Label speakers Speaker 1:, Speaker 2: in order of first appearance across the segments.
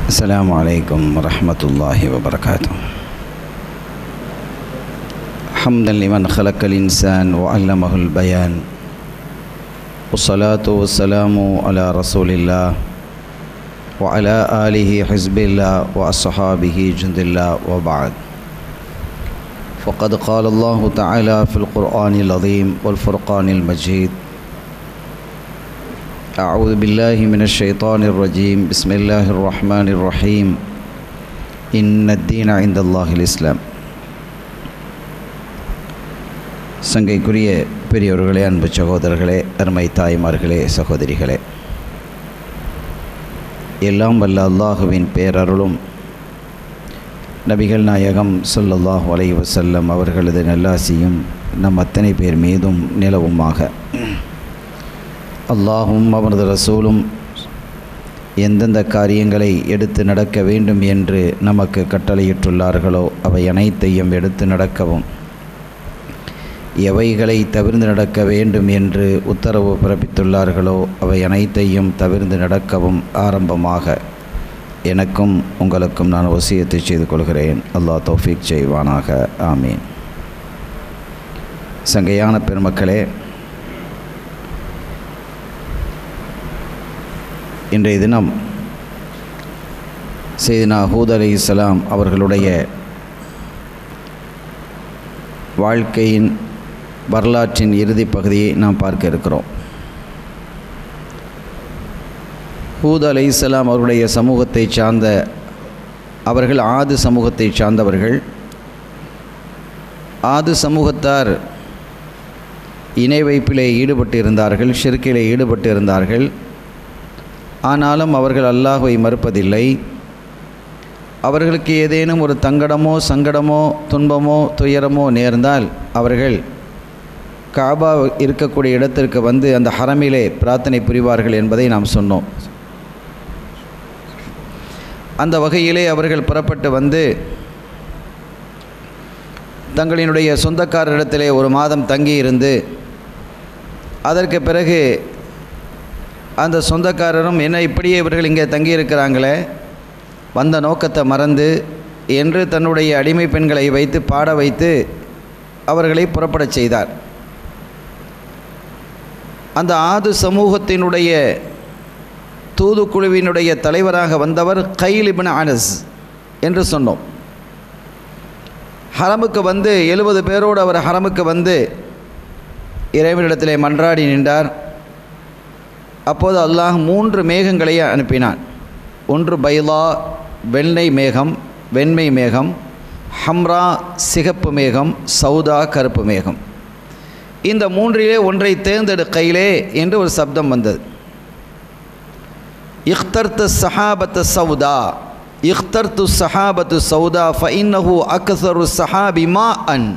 Speaker 1: السلام عليكم ورحمة الله وبركاته حمدا لمن خلق الإنسان وعلمه البيان والصلاة والسلام على رسول الله وعلى آله حزب الله وأصحابه جند الله وبعد فقد قال الله تعالى في القرآن العظيم والفرقان المجيد أعوذ بالله من الشيطان الرجيم بسم الله الرحمن الرحيم إن الدين عند الله الإسلام சங்கைக்குரிய பெரியவர்களே அன்பு சகோதரர்களே அருமை தாய்மார்களே சகோதரிகளே எல்லாம் வல்ல அல்லாஹுவின் பேரருளும் நபிகள் நாயகம் ஸல்லல்லாஹு அலைஹி வஸல்லம் அவர்களது நல்லாசியும் நம் அத்தனை பேர் மீதும் நிலவுமாக அல்லாஹும் அவரது ரசூலும் எந்தெந்த காரியங்களை எடுத்து நடக்க வேண்டும் என்று நமக்கு கட்டளையிட்டுள்ளார்களோ அவை அனைத்தையும் எடுத்து நடக்கவும் எவைகளை தவிர்ந்து நடக்க வேண்டும் என்று உத்தரவு பிறப்பித்துள்ளார்களோ அவை அனைத்தையும் தவிர்ந்து நடக்கவும் ஆரம்பமாக எனக்கும் உங்களுக்கும் நான் வசியத்தை செய்து கொள்கிறேன் அல்லாஹ் தௌஃபீக் செய்வானாக ஆமீன் சங்கையான பெருமக்களே இன்றைய தினம் செய்தினா ஹூத் அலி இஸ்லாம் அவர்களுடைய வாழ்க்கையின் வரலாற்றின் இறுதி பகுதியை நாம் பார்க்க இருக்கிறோம் ஹூத் அலை இஸ்லாம் அவருடைய சமூகத்தை சார்ந்த அவர்கள் ஆது சமூகத்தை சார்ந்தவர்கள் ஆது சமூகத்தார் இணை வைப்பிலே ஈடுபட்டு இருந்தார்கள் ஷிர்கிலே ஈடுபட்டு இருந்தார்கள் ஆனாலும் அவர்கள் அல்லாஹுவை மறுப்பதில்லை அவர்களுக்கு ஏதேனும் ஒரு தங்கடமோ சங்கடமோ துன்பமோ துயரமோ நேர்ந்தால் அவர்கள் காபா இருக்கக்கூடிய இடத்திற்கு வந்து அந்த ஹரமிலே பிரார்த்தனை புரிவார்கள் என்பதை நாம் சொன்னோம் அந்த வகையிலே அவர்கள் புறப்பட்டு வந்து தங்களினுடைய சொந்தக்காரரிடத்திலே ஒரு மாதம் தங்கி இருந்து அதற்கு பிறகு அந்த சொந்தக்காரரும் என்ன இப்படியே இவர்கள் இங்கே தங்கியிருக்கிறாங்களே வந்த நோக்கத்தை மறந்து என்று தன்னுடைய அடிமை பெண்களை வைத்து பாட வைத்து அவர்களை புறப்படச் செய்தார் அந்த ஆது சமூகத்தினுடைய தூதுக்குழுவினுடைய தலைவராக வந்தவர் கைலிபின் அனஸ் என்று சொன்னோம் ஹரமுக்கு வந்து எழுபது பேரோடு அவர் ஹரமுக்கு வந்து இறைவனிடத்திலே மன்றாடி நின்றார் அப்போது அல்லாஹ் மூன்று மேகங்களை அனுப்பினான் ஒன்று பைலா வெண்ணெய் மேகம் வெண்மை மேகம் ஹம்ரா சிகப்பு மேகம் சவுதா கருப்பு மேகம் இந்த மூன்றிலே ஒன்றை தேர்ந்தெடுக்கையிலே என்று ஒரு சப்தம் வந்தது இஃப்தர்த்து சஹாபத்து சவுதா இஃப்தர்த்து சஹாபத்து சவுதா ஃபைன்னஹு அக்சரு சஹாபி மா அன்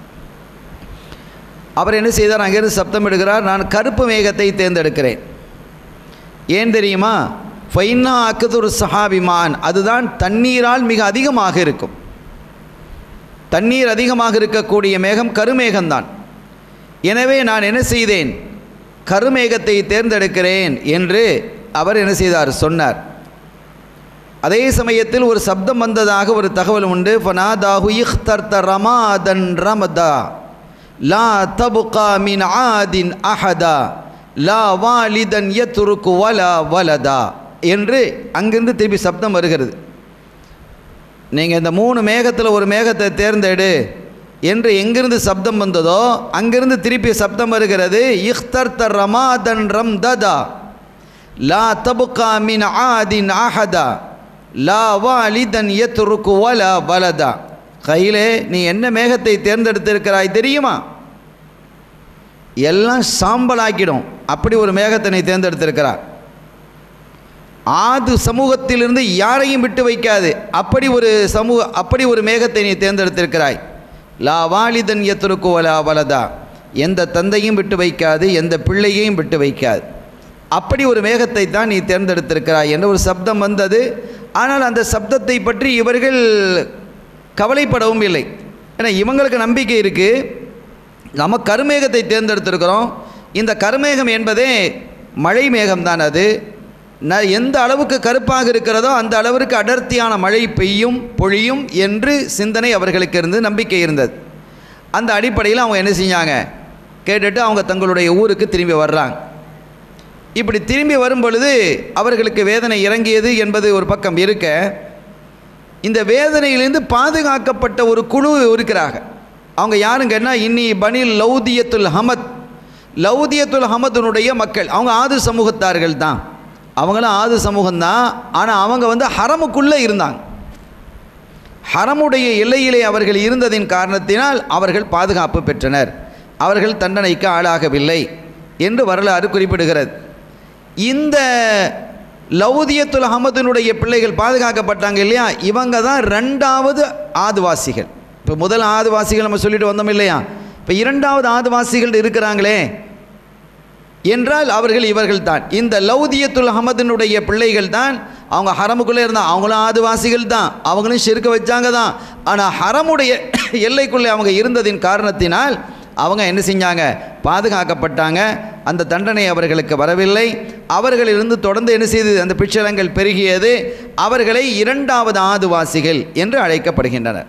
Speaker 1: அவர் என்ன செய்தார் அங்கேருந்து சப்தம் எடுக்கிறார் நான் கருப்பு மேகத்தை தேர்ந்தெடுக்கிறேன் ஏன் தெரியுமா ஃபைன்னா அக்கதுரு சஹாபிமான் அதுதான் தண்ணீரால் மிக அதிகமாக இருக்கும் தண்ணீர் அதிகமாக இருக்கக்கூடிய மேகம் கருமேகம்தான் எனவே நான் என்ன செய்தேன் கருமேகத்தை தேர்ந்தெடுக்கிறேன் என்று அவர் என்ன செய்தார் சொன்னார் அதே சமயத்தில் ஒரு சப்தம் வந்ததாக ஒரு தகவல் உண்டு ஃபனாதாஹு இஹ்தர்த ரமாதன் ரமதா லா தபுகா மின் ஆதின் அஹதா லா வாலிதன் யத்துருக்கு வலா வலதா என்று அங்கிருந்து திருப்பி சப்தம் வருகிறது நீங்கள் இந்த மூணு மேகத்தில் ஒரு மேகத்தை தேர்ந்தெடு என்று எங்கிருந்து சப்தம் வந்ததோ அங்கிருந்து திருப்பி சப்தம் வருகிறது இஹ்தர்த ரமாதன் ரம் ததா லா தபுகா மின் ஆதின் அஹதா லா வாலிதன் யத்துருக்கு வலா வலதா கையிலே நீ என்ன மேகத்தை தேர்ந்தெடுத்திருக்கிறாய் தெரியுமா எல்லாம் சாம்பலாக்கிடும் அப்படி ஒரு மேகத்தை நீ தேர்ந்தெடுத்திருக்கிறார் ஆது சமூகத்திலிருந்து யாரையும் விட்டு வைக்காது அப்படி ஒரு சமூக அப்படி ஒரு மேகத்தை நீ தேர்ந்தெடுத்திருக்கிறாய் லா வாலிதன் எத்திருக்கோ லா வலதா எந்த தந்தையும் விட்டு வைக்காது எந்த பிள்ளையையும் விட்டு வைக்காது அப்படி ஒரு மேகத்தை தான் நீ தேர்ந்தெடுத்திருக்கிறாய் என்ற ஒரு சப்தம் வந்தது ஆனால் அந்த சப்தத்தை பற்றி இவர்கள் கவலைப்படவும் இல்லை ஏன்னா இவங்களுக்கு நம்பிக்கை இருக்குது நம்ம கருமேகத்தை தேர்ந்தெடுத்திருக்கிறோம் இந்த கருமேகம் என்பதே மழை மேகம்தான் அது ந எந்த அளவுக்கு கருப்பாக இருக்கிறதோ அந்த அளவிற்கு அடர்த்தியான மழை பெய்யும் பொழியும் என்று சிந்தனை அவர்களுக்கு இருந்து நம்பிக்கை இருந்தது அந்த அடிப்படையில் அவங்க என்ன செஞ்சாங்க கேட்டுட்டு அவங்க தங்களுடைய ஊருக்கு திரும்பி வர்றாங்க இப்படி திரும்பி வரும் பொழுது அவர்களுக்கு வேதனை இறங்கியது என்பது ஒரு பக்கம் இருக்க இந்த வேதனையிலிருந்து பாதுகாக்கப்பட்ட ஒரு குழு இருக்கிறாங்க அவங்க யாருங்கன்னா இன்னி பனில் லௌதியத்துல் ஹமத் லௌதியத்துல் ஹமதுனுடைய மக்கள் அவங்க ஆது சமூகத்தார்கள் தான் அவங்களும் ஆது சமூகம்தான் ஆனால் அவங்க வந்து ஹரமுக்குள்ளே இருந்தாங்க ஹரமுடைய எல்லையிலே அவர்கள் இருந்ததின் காரணத்தினால் அவர்கள் பாதுகாப்பு பெற்றனர் அவர்கள் தண்டனைக்கு ஆளாகவில்லை என்று வரலாறு குறிப்பிடுகிறது இந்த லௌதியத்துல் அஹமதினுடைய பிள்ளைகள் பாதுகாக்கப்பட்டாங்க இல்லையா இவங்க தான் ரெண்டாவது ஆதிவாசிகள் இப்போ முதல் ஆதிவாசிகள் நம்ம சொல்லிட்டு வந்தோம் இல்லையா இப்போ இரண்டாவது ஆதிவாசிகள் இருக்கிறாங்களே என்றால் அவர்கள் இவர்கள் தான் இந்த லௌதியத்துல் அஹமதினுடைய பிள்ளைகள் தான் அவங்க ஹரமுக்குள்ளே இருந்தால் அவங்களும் ஆதிவாசிகள் தான் அவங்களும் செருக்க வச்சாங்க தான் ஆனால் ஹரமுடைய எல்லைக்குள்ளே அவங்க இருந்ததின் காரணத்தினால் அவங்க என்ன செஞ்சாங்க பாதுகாக்கப்பட்டாங்க அந்த தண்டனை அவர்களுக்கு வரவில்லை அவர்களிலிருந்து தொடர்ந்து என்ன செய்தது அந்த பிச்சலங்கள் பெருகியது அவர்களை இரண்டாவது ஆதிவாசிகள் என்று அழைக்கப்படுகின்றனர்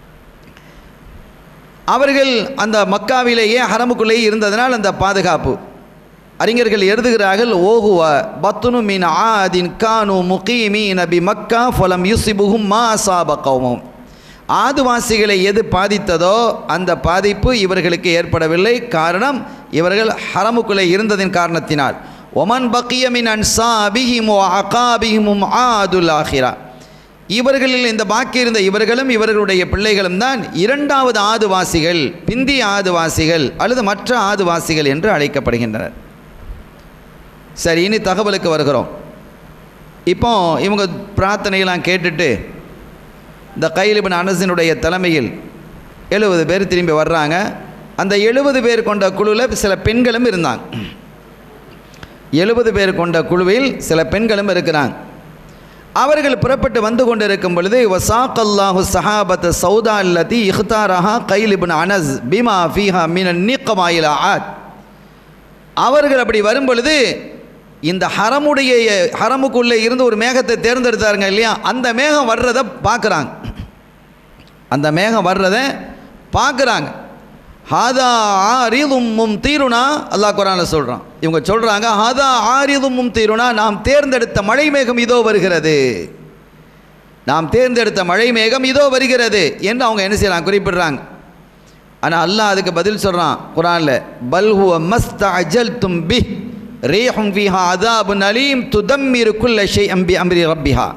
Speaker 1: அவர்கள் அந்த மக்காவிலேயே ஹரமுக்குள்ளேயே இருந்ததனால் அந்த பாதுகாப்பு அறிஞர்கள் எழுதுகிறார்கள் ஓஹுவ பத்துனு மீன் ஆதின் கானு முகீமி நபி மக்கா ஃபலம் யுசிபுகும் மா சாப கௌமும் ஆதுவாசிகளை எது பாதித்ததோ அந்த பாதிப்பு இவர்களுக்கு ஏற்படவில்லை காரணம் இவர்கள் ஹரமுக்குள்ளே இருந்ததின் காரணத்தினால் ஒமன் பக்கியமின் அன்சா அபிஹிமு அகாபிஹிமும் ஆதுல் ஆஹிரா இவர்களில் இந்த பாக்கி இருந்த இவர்களும் இவர்களுடைய பிள்ளைகளும் தான் இரண்டாவது ஆதுவாசிகள் பிந்திய ஆதுவாசிகள் அல்லது மற்ற ஆதுவாசிகள் என்று அழைக்கப்படுகின்றனர் சரி இனி தகவலுக்கு வருகிறோம் இப்போ இவங்க பிரார்த்தனையெல்லாம் கேட்டுட்டு இந்த கைலிபின் அனசினுடைய தலைமையில் எழுபது பேர் திரும்பி வர்றாங்க அந்த எழுபது பேர் கொண்ட குழுவில் சில பெண்களும் இருந்தாங்க எழுபது பேர் கொண்ட குழுவில் சில பெண்களும் இருக்கிறாங்க அவர்கள் புறப்பட்டு வந்து கொண்டிருக்கும் பொழுது வசாக் அல்லாஹு சஹாபத் சௌதா அல்லதி இஹ்தாரஹா கைலிபின் அனஸ் பீமா ஃபீஹா மீன நீக்கமாயிலா ஆத் அவர்கள் அப்படி வரும் பொழுது இந்த ஹரமுடைய ஹரமுக்குள்ளே இருந்து ஒரு மேகத்தை தேர்ந்தெடுத்தாருங்க இல்லையா அந்த மேகம் வர்றதை பார்க்குறாங்க அந்த மேகம் வர்றதை பார்க்குறாங்க ஹாதா ஆரிதும் மும் தீருனா அல்லாஹ் குரானில் சொல்கிறான் இவங்க சொல்கிறாங்க ஹாதா ஆரிதும் மும் தீருனா நாம் தேர்ந்தெடுத்த மழை மேகம் இதோ வருகிறது நாம் தேர்ந்தெடுத்த மழை மேகம் இதோ வருகிறது என்று அவங்க என்ன செய்யலாம் குறிப்பிடுறாங்க ஆனால் அல்லாஹ் அதுக்கு பதில் சொல்கிறான் குரானில் பல்ஹுவ மஸ்த அஜல் தும்பி ரேஹும் ஃபிஹா அதாபுன் அலீம் துதம்மிரு குல்ல ஷை அம்பி அம்ரி ரப்பிஹா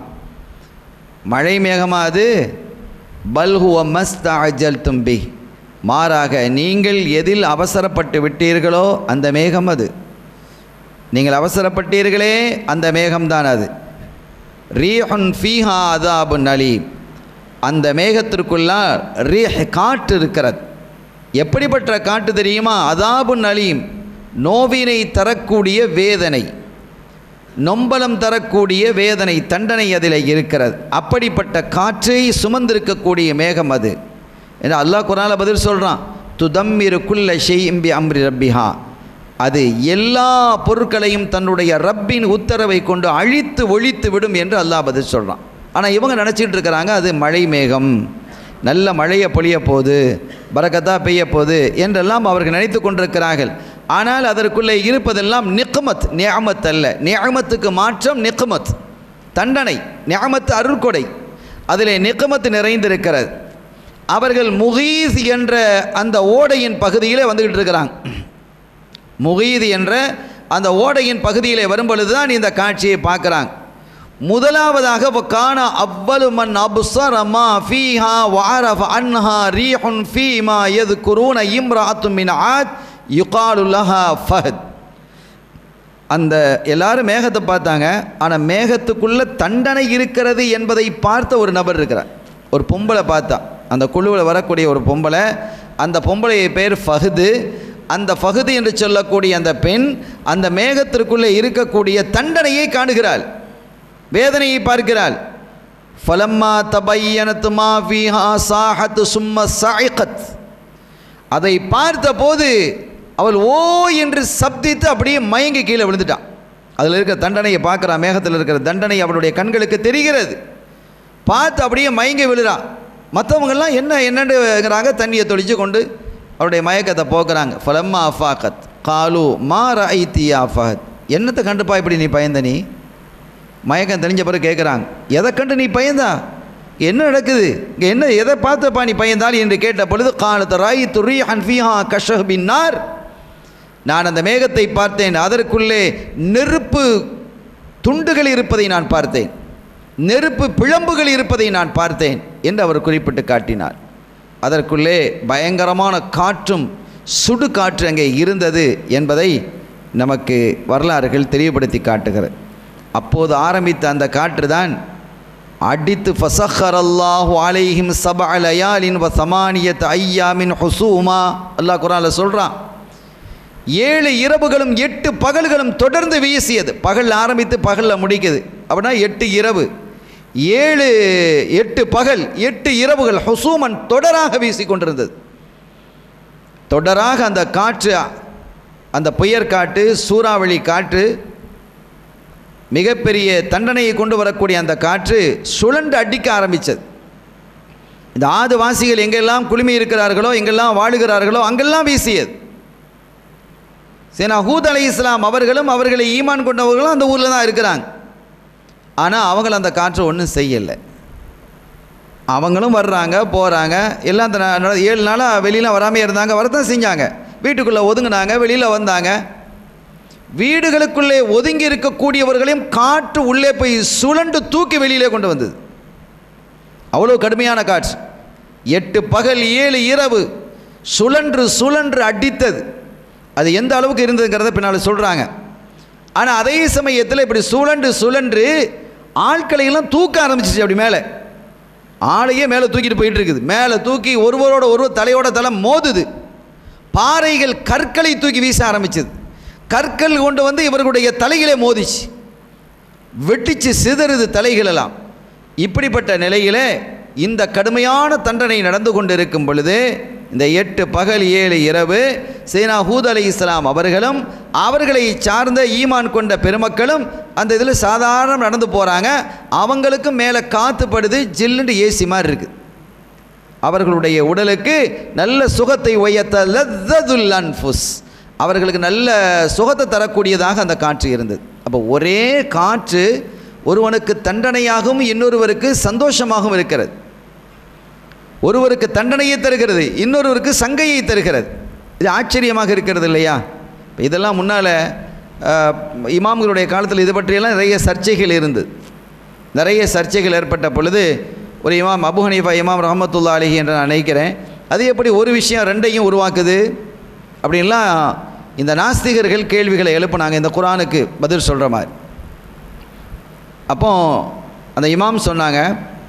Speaker 1: மழை மேகமா அது பல்ஹுவ மஸ்த அஜல் தும்பி மாறாக நீங்கள் எதில் அவசரப்பட்டு விட்டீர்களோ அந்த மேகம் அது நீங்கள் அவசரப்பட்டீர்களே அந்த மேகம்தான் அது ரீஹுன் ஃபீஹா அதாபுன் அலீம் அந்த மேகத்திற்குள்ளால் ரீஹ் காற்று இருக்கிறது எப்படிப்பட்ட காட்டு தெரியுமா அதாபுன் அலீம் நோவினை தரக்கூடிய வேதனை நொம்பலம் தரக்கூடிய வேதனை தண்டனை அதில் இருக்கிறது அப்படிப்பட்ட காற்றை சுமந்திருக்கக்கூடிய மேகம் அது என்று அல்லாஹ் குரால பதில் சொல்கிறான் துதம்மிரு குல்ல ஷெய் இம்பி அம்ரி ரப்பிஹா அது எல்லா பொருட்களையும் தன்னுடைய ரப்பின் உத்தரவை கொண்டு அழித்து ஒழித்து விடும் என்று அல்லாஹ் பதில் சொல்கிறான் ஆனால் இவங்க நினச்சிட்டு இருக்கிறாங்க அது மழை மேகம் நல்ல மழையை பொழிய போகுது பறக்கத்தா பெய்ய போகுது என்றெல்லாம் அவர்கள் நினைத்து கொண்டிருக்கிறார்கள் ஆனால் அதற்குள்ளே இருப்பதெல்லாம் நிக்குமத் நியாமத் அல்ல நியாமத்துக்கு மாற்றம் நிக்குமத் தண்டனை நியாமத்து அருள்கொடை அதிலே நிக்குமத் நிறைந்திருக்கிறது அவர்கள் முகீஸ் என்ற அந்த ஓடையின் பகுதியிலே வந்துக்கிட்டு இருக்கிறாங்க முகீது என்ற அந்த ஓடையின் பகுதியிலே வரும்பொழுது தான் இந்த காட்சியை பார்க்குறாங்க முதலாவதாக காண அவ்வளு மன் அபுசரமா ஃபீஹா வாரஃப் அன்ஹா ரீஹுன் ஃபீமா எது குரூன இம்ராத்து மின் ஆத் யுகாலுல்லஹா ஃபஹத் அந்த எல்லாரும் மேகத்தை பார்த்தாங்க ஆனால் மேகத்துக்குள்ள தண்டனை இருக்கிறது என்பதை பார்த்த ஒரு நபர் இருக்கிறார் ஒரு பொம்பளை பார்த்தா அந்த குழுவில் வரக்கூடிய ஒரு பொம்பளை அந்த பொம்பளை பேர் ஃபஹது அந்த ஃபகுது என்று சொல்லக்கூடிய அந்த பெண் அந்த மேகத்திற்குள்ளே இருக்கக்கூடிய தண்டனையை காணுகிறாள் வேதனையை பார்க்கிறாள் ஃபலம்மா தபையனத்து மா ஃபீஹா சாஹத் சும்ம சாயிகத் அதை பார்த்தபோது அவள் ஓ என்று சப்தித்து அப்படியே மயங்கி கீழே விழுந்துட்டான் அதில் இருக்கிற தண்டனையை பார்க்குறான் மேகத்தில் இருக்கிற தண்டனை அவருடைய கண்களுக்கு தெரிகிறது பார்த்து அப்படியே மயங்கி விழுறான் மற்றவங்கெல்லாம் என்ன என்னண்டுங்கிறாங்க தண்ணியை தொளிச்சு கொண்டு அவருடைய மயக்கத்தை போக்குறாங்க ஃபலம்மா அஃபாகத் காலு மா ரஐத்தியா அஃபாகத் என்னத்தை கண்டுப்பா இப்படி நீ பயந்த நீ மயக்கம் தெரிஞ்ச பிறகு கேட்குறாங்க எதை கண்டு நீ பயந்தா என்ன நடக்குது இங்கே என்ன எதை பார்த்தப்பா நீ பயந்தால் என்று கேட்ட பொழுது காலத்து ராய் துரி ஹன்ஃபிஹா கஷஹ் பின்னார் நான் அந்த மேகத்தை பார்த்தேன் அதற்குள்ளே நெருப்பு துண்டுகள் இருப்பதை நான் பார்த்தேன் நெருப்பு பிழம்புகள் இருப்பதை நான் பார்த்தேன் என்று அவர் குறிப்பிட்டு காட்டினார் அதற்குள்ளே பயங்கரமான காற்றும் சுடு காற்று அங்கே இருந்தது என்பதை நமக்கு வரலாறுகள் தெளிவுபடுத்தி காட்டுகிறது அப்போது ஆரம்பித்த அந்த காற்று தான் அடித்து ஃபசஹரல்லாஹு அலைஹிம் சப லயாலின் வ சமானியத் ஐயாமின் ஹுசூமா அல்லாஹ் குரானில் சொல்கிறான் ஏழு இரவுகளும் எட்டு பகல்களும் தொடர்ந்து வீசியது பகல் ஆரம்பித்து பகலில் முடிக்குது அப்படின்னா எட்டு இரவு ஏழு எட்டு பகல் எட்டு இரவுகள் ஹுசூமன் தொடராக வீசி கொண்டிருந்தது தொடராக அந்த காற்று அந்த புயற் காற்று சூறாவளி காற்று மிகப்பெரிய தண்டனையை கொண்டு வரக்கூடிய அந்த காற்று சுழண்டு அடிக்க ஆரம்பித்தது இந்த ஆதுவாசிகள் எங்கெல்லாம் குளுமி இருக்கிறார்களோ எங்கெல்லாம் வாழுகிறார்களோ அங்கெல்லாம் வீசியது சேனா ஹூத் அலை இஸ்லாம் அவர்களும் அவர்களை ஈமான் கொண்டவர்களும் அந்த ஊரில் தான் இருக்கிறாங்க ஆனால் அவங்கள அந்த காற்றை ஒன்றும் செய்யலை அவங்களும் வர்றாங்க போகிறாங்க எல்லாம் அந்த நா- நா- ஏழு நாளாக வெளியில் வராமல் இருந்தாங்க வரத்தான் செஞ்சாங்க வீட்டுக்குள்ளே ஒதுங்கினாங்க வெளியில் வந்தாங்க வீடுகளுக்குள்ளே ஒதுங்கி இருக்கக்கூடியவர்களையும் காற்று உள்ளே போய் சுழண்டு தூக்கி வெளியிலே கொண்டு வந்தது அவ்வளோ கடுமையான காற்று எட்டு பகல் ஏழு இரவு சுழன்று சுழன்று அடித்தது அது எந்த அளவுக்கு இருந்ததுங்கிறத பின்னால் சொல்கிறாங்க ஆனால் அதே சமயத்தில் இப்படி சுழன்று சுழன்று ஆட்களையெல்லாம் தூக்க ஆரம்பிச்சிச்சு அப்படி மேலே ஆளையே மேலே தூக்கிட்டு போயிட்டு இருக்குது மேலே தூக்கி ஒருவரோட ஒருவர் தலையோட தலை மோதுது பாறைகள் கற்களை தூக்கி வீச ஆரம்பிச்சது கற்கள் கொண்டு வந்து இவர்களுடைய தலையிலே மோதிச்சு வெட்டிச்சு சிதறுது தலைகளெல்லாம் இப்படிப்பட்ட நிலையிலே இந்த கடுமையான தண்டனை நடந்து கொண்டிருக்கும் பொழுது இந்த எட்டு பகல் ஏழு இரவு சீனா ஹூத் அலை இஸ்லாம் அவர்களும் அவர்களை சார்ந்த ஈமான் கொண்ட பெருமக்களும் அந்த இதில் சாதாரண நடந்து போகிறாங்க அவங்களுக்கும் மேலே காத்து படுது ஜில்லுண்டு ஏசி மாதிரி இருக்குது அவர்களுடைய உடலுக்கு நல்ல சுகத்தை ஒய்யத்த லத்ததுல் அன்ஃபுஸ் அவர்களுக்கு நல்ல சுகத்தை தரக்கூடியதாக அந்த காற்று இருந்தது அப்போ ஒரே காற்று ஒருவனுக்கு தண்டனையாகவும் இன்னொருவருக்கு சந்தோஷமாகவும் இருக்கிறது ஒருவருக்கு தண்டனையை தருகிறது இன்னொருவருக்கு சங்கையை தருகிறது இது ஆச்சரியமாக இருக்கிறது இல்லையா இப்ப இதெல்லாம் முன்னால் இமாம்களுடைய காலத்தில் இது பற்றியெல்லாம் நிறைய சர்ச்சைகள் இருந்தது நிறைய சர்ச்சைகள் ஏற்பட்ட பொழுது ஒரு இமாம் அபு ஹனீஃபா இமாம் ரஹமத்துல்லா அலிஹி என்று நான் நினைக்கிறேன் அது எப்படி ஒரு விஷயம் ரெண்டையும் உருவாக்குது அப்படின்லாம் இந்த நாஸ்திகர்கள் கேள்விகளை எழுப்புனாங்க இந்த குரானுக்கு பதில் சொல்கிற மாதிரி அப்போ அந்த இமாம் சொன்னாங்க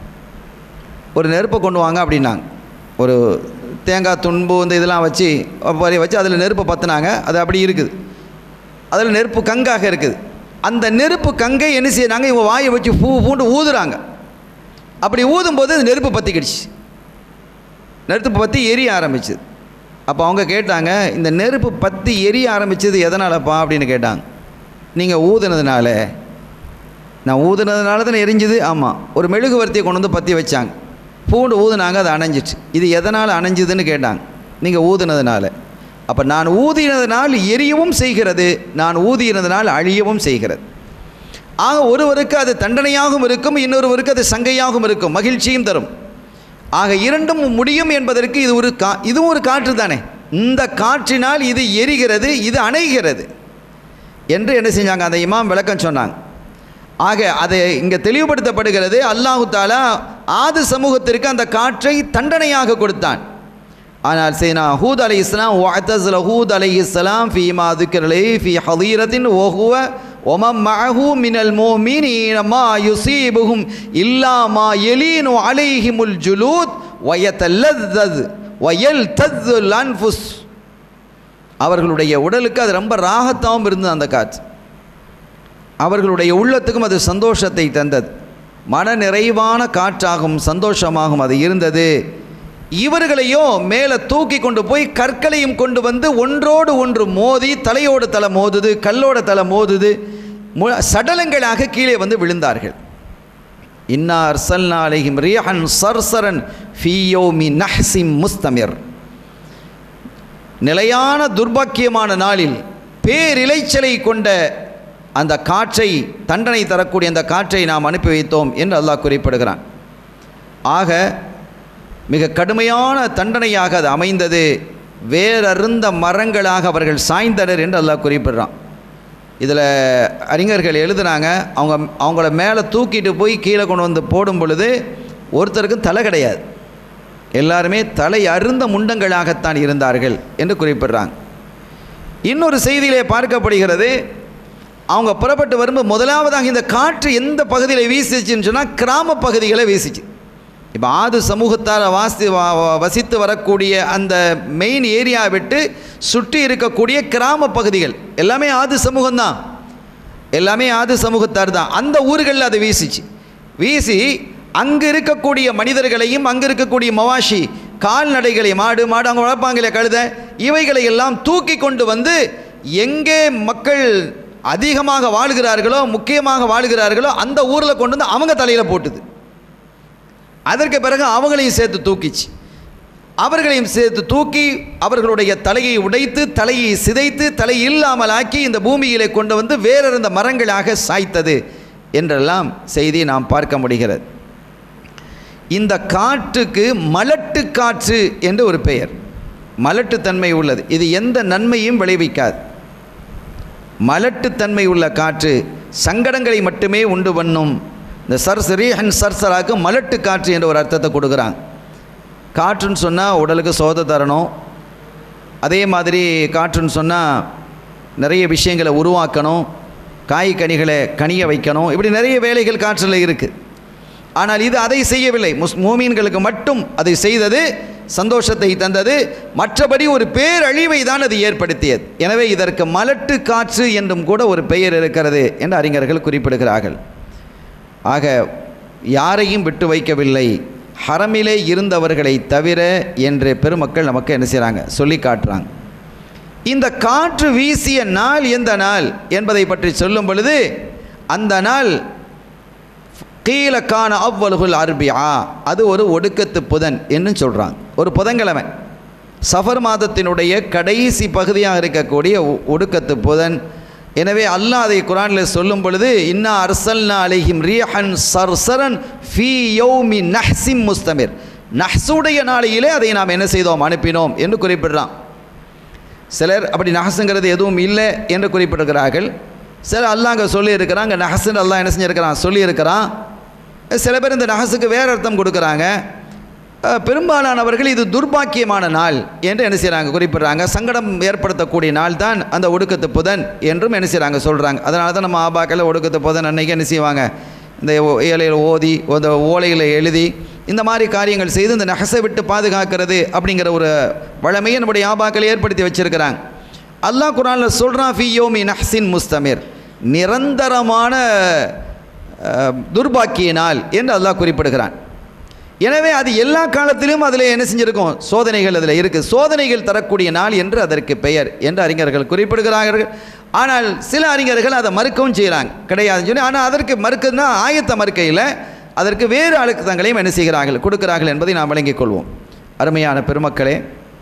Speaker 1: ஒரு நெருப்பை கொண்டு வாங்க அப்படின்னாங்க ஒரு தேங்காய் துன்பு இந்த இதெல்லாம் வச்சு வரி வச்சு அதில் நெருப்பை பற்றினாங்க அது அப்படி இருக்குது அதில் நெருப்பு கங்காக இருக்குது அந்த நெருப்பு கங்கை என்ன செய்யறாங்க இவங்க வாயை வச்சு பூ பூண்டு ஊதுறாங்க அப்படி ஊதும்போது அந்த நெருப்பு பற்றிக்கிடுச்சு நெருப்பு பற்றி எரிய ஆரம்பிச்சுது அப்போ அவங்க கேட்டாங்க இந்த நெருப்பு பற்றி எரிய ஆரம்பிச்சது எதனாலப்பா அப்படின்னு கேட்டாங்க நீங்கள் ஊதுனதுனால நான் ஊதுனதுனால தானே எரிஞ்சுது ஆமாம் ஒரு மெழுகுவர்த்தியை கொண்டு வந்து பற்றி வச்சாங்க பூண்டு ஊதுனாங்க அது அணைஞ்சிச்சு இது எதனால் அணைஞ்சுதுன்னு கேட்டாங்க நீங்கள் ஊதுனதுனால அப்போ நான் ஊதினதுனால் எரியவும் செய்கிறது நான் ஊதினதுனால் அழியவும் செய்கிறது ஆக ஒருவருக்கு அது தண்டனையாகவும் இருக்கும் இன்னொருவருக்கு அது சங்கையாகவும் இருக்கும் மகிழ்ச்சியும் தரும் ஆக இரண்டும் முடியும் என்பதற்கு இது ஒரு கா இதுவும் ஒரு காற்று தானே இந்த காற்றினால் இது எரிகிறது இது அணைகிறது என்று என்ன செஞ்சாங்க அந்த இமாம் விளக்கம் சொன்னாங்க ஆக அது இங்கே தெளிவுபடுத்தப்படுகிறது அல்லாஹு தாலா ஆது சமூகத்திற்கு அந்த காற்றை தண்டனையாக கொடுத்தான் ஆனால் சீனா ஹூத் அலை இஸ்லாம் வாத்தஸ்ல ஹூத் அலை இஸ்லாம் ஃபி மா துக்கரலை ஃபி ஹதீரத்தின் ஓஹுவ ஒமம் மஹூ மினல் மோமீன மா யுசீபுகும் இல்லா மா எலீனு அலைஹிமுல் ஜுலூத் வயத்தல்லது வயல் தத்துல் அன்ஃபுஸ் அவர்களுடைய உடலுக்கு அது ரொம்ப ராகத்தாகவும் இருந்தது அந்த காற்று அவர்களுடைய உள்ளத்துக்கும் அது சந்தோஷத்தை தந்தது மன நிறைவான காற்றாகும் சந்தோஷமாகும் அது இருந்தது இவர்களையோ மேலே தூக்கி கொண்டு போய் கற்களையும் கொண்டு வந்து ஒன்றோடு ஒன்று மோதி தலையோடு தலை மோதுது கல்லோட தலை மோதுது மு சடலங்களாக கீழே வந்து விழுந்தார்கள் இன்னா அர்சல்னா அலைஹிம் ரியாஹன் சர்சரன் ஃபியோமி நஹ்சிம் முஸ்தமிர் நிலையான துர்பாக்கியமான நாளில் பேரிளைச்சலை கொண்ட அந்த காற்றை தண்டனை தரக்கூடிய அந்த காற்றை நாம் அனுப்பி வைத்தோம் என்று அல்லாஹ் குறிப்பிடுகிறான் ஆக மிக கடுமையான தண்டனையாக அது அமைந்தது வேறறுந்த மரங்களாக அவர்கள் சாய்ந்தனர் என்று அல்லாஹ் குறிப்பிடுறான் இதில் அறிஞர்கள் எழுதுனாங்க அவங்க அவங்கள மேலே தூக்கிட்டு போய் கீழே கொண்டு வந்து போடும் பொழுது ஒருத்தருக்கும் தலை கிடையாது எல்லாருமே தலை அருந்த முண்டங்களாகத்தான் இருந்தார்கள் என்று குறிப்பிடுறாங்க இன்னொரு செய்தியிலே பார்க்கப்படுகிறது அவங்க புறப்பட்டு வரும்போது முதலாவதாக இந்த காற்று எந்த பகுதியில் வீசிச்சுன்னு சொன்னால் கிராம பகுதிகளை வீசிச்சு இப்போ ஆது சமூகத்தால் வாசி வ- வ- வசித்து வரக்கூடிய அந்த மெயின் ஏரியா விட்டு சுற்றி இருக்கக்கூடிய கிராம பகுதிகள் எல்லாமே ஆது சமூகம்தான் எல்லாமே ஆது சமூகத்தார் தான் அந்த ஊர்களில் அது வீசிச்சு வீசி அங்கு இருக்கக்கூடிய மனிதர்களையும் அங்கு இருக்கக்கூடிய மவாஷி கால்நடைகளை மாடு மாடு அவங்க வளர்ப்பாங்களே கழுத இவைகளை எல்லாம் தூக்கி கொண்டு வந்து எங்கே மக்கள் அதிகமாக வாழுகிறார்களோ முக்கியமாக வாழுகிறார்களோ அந்த ஊரில் கொண்டு வந்து அவங்க தலையில் போட்டுது அதற்கு பிறகு அவங்களையும் சேர்த்து தூக்கிச்சு அவர்களையும் சேர்த்து தூக்கி அவர்களுடைய தலையை உடைத்து தலையை சிதைத்து தலை இல்லாமல் ஆக்கி இந்த பூமியிலே கொண்டு வந்து வேறொருந்த மரங்களாக சாய்த்தது என்றெல்லாம் செய்தி நாம் பார்க்க முடிகிறது இந்த காற்றுக்கு மலட்டு காற்று என்று ஒரு பெயர் மலட்டுத்தன்மை உள்ளது இது எந்த நன்மையும் விளைவிக்காது மலட்டுத்தன்மை உள்ள காற்று சங்கடங்களை மட்டுமே உண்டு பண்ணும் இந்த சர்சரி அண்ட் சர்சராக்கு மலட்டு காற்று என்ற ஒரு அர்த்தத்தை கொடுக்குறாங்க காற்றுன்னு சொன்னால் உடலுக்கு சோத தரணும் அதே மாதிரி காற்றுன்னு சொன்னால் நிறைய விஷயங்களை உருவாக்கணும் காய் கனிகளை கனிய வைக்கணும் இப்படி நிறைய வேலைகள் காற்றில் இருக்குது ஆனால் இது அதை செய்யவில்லை முஸ் மூமீன்களுக்கு மட்டும் அதை செய்தது சந்தோஷத்தை தந்தது மற்றபடி ஒரு பேரழிவை தான் அது ஏற்படுத்தியது எனவே இதற்கு மலட்டு காற்று என்றும் கூட ஒரு பெயர் இருக்கிறது என்று அறிஞர்கள் குறிப்பிடுகிறார்கள் ஆக யாரையும் விட்டு வைக்கவில்லை ஹரமிலே இருந்தவர்களை தவிர என்று பெருமக்கள் நமக்கு என்ன செய்கிறாங்க சொல்லி காட்டுறாங்க இந்த காற்று வீசிய நாள் எந்த நாள் என்பதை பற்றி சொல்லும் பொழுது அந்த நாள் கீழக்கான அவ்வலுகுல் அர்பியா அது ஒரு ஒடுக்கத்து புதன் என்று சொல்கிறாங்க ஒரு புதன்கிழமை சஃபர் மாதத்தினுடைய கடைசி பகுதியாக இருக்கக்கூடிய ஒ- ஒடுக்கத்து புதன் எனவே அல்லாஹ் அதை குரானில் சொல்லும் பொழுது இன்னா அர்சல்னா அலைஹிம் ரியஹன் சர்சரன் ஃபீ யௌமி நஹ்சிம் முஸ்தமிர் நஹ்சுடைய நாளையிலே அதை நாம் என்ன செய்தோம் அனுப்பினோம் என்று குறிப்பிடுறான் சிலர் அப்படி நஹஸுங்கிறது எதுவும் இல்லை என்று குறிப்பிட்டிருக்கிறார்கள் சிலர் அல்லாஹ் அங்கே சொல்லியிருக்கிறாங்க நஹஸுன்னு அல்லாஹ் என்ன செஞ்சிருக்கிறான் சொல்லியிருக்கிறான் சில பேர் இந்த நஹஸுக்கு வேறு அர்த்தம் கொடுக்குறாங்க அஹ், பெரும்பாலானவர்கள் இது துர்பாக்கியமான நாள் என்று என்ன செய்கிறாங்க குறிப்பிடுறாங்க சங்கடம் ஏற்படுத்தக்கூடிய நாள் தான் அந்த ஒடுக்கத்து புதன் என்றும் என்ன செய்கிறாங்க சொல்கிறாங்க அதனால தான் நம்ம ஆபாக்கள் ஒடுக்கத்து புதன் அன்னைக்கு என்ன செய்வாங்க இந்த ஓ- ஏழையில் ஓதி அந்த ஓலையில் எழுதி இந்த மாதிரி காரியங்கள் செய்து இந்த நகசை விட்டு பாதுகாக்கிறது அப்படிங்கிற ஒரு வழமையை நம்முடைய ஆபாக்கள் ஏற்படுத்தி வச்சிருக்கிறாங்க அல்லாஹ் குரானில் சொல்கிறான் ஃபியோமி நஹ்சின் முஸ்தமிர் நிரந்தரமான அஹ், துர்பாக்கிய நாள் என்று அல்லாஹ் குறிப்பிடுகிறான் எனவே அது எல்லா காலத்திலும் அதில் என்ன செஞ்சிருக்கும் சோதனைகள் அதில் இருக்குது சோதனைகள் தரக்கூடிய நாள் என்று அதற்கு பெயர் என்று அறிஞர்கள் குறிப்பிடுகிறார்கள் ஆனால் சில அறிஞர்கள் அதை மறுக்கவும் செய்கிறாங்க கிடையாதுன்னு சொல்லி ஆனால் அதற்கு மறுக்குன்னா ஆயத்த மறுக்கையில் அதற்கு வேறு அழுத்தங்களையும் என்ன செய்கிறார்கள் கொடுக்கிறார்கள் என்பதை நாம் விளங்கிக் கொள்வோம் அருமையான பெருமக்களே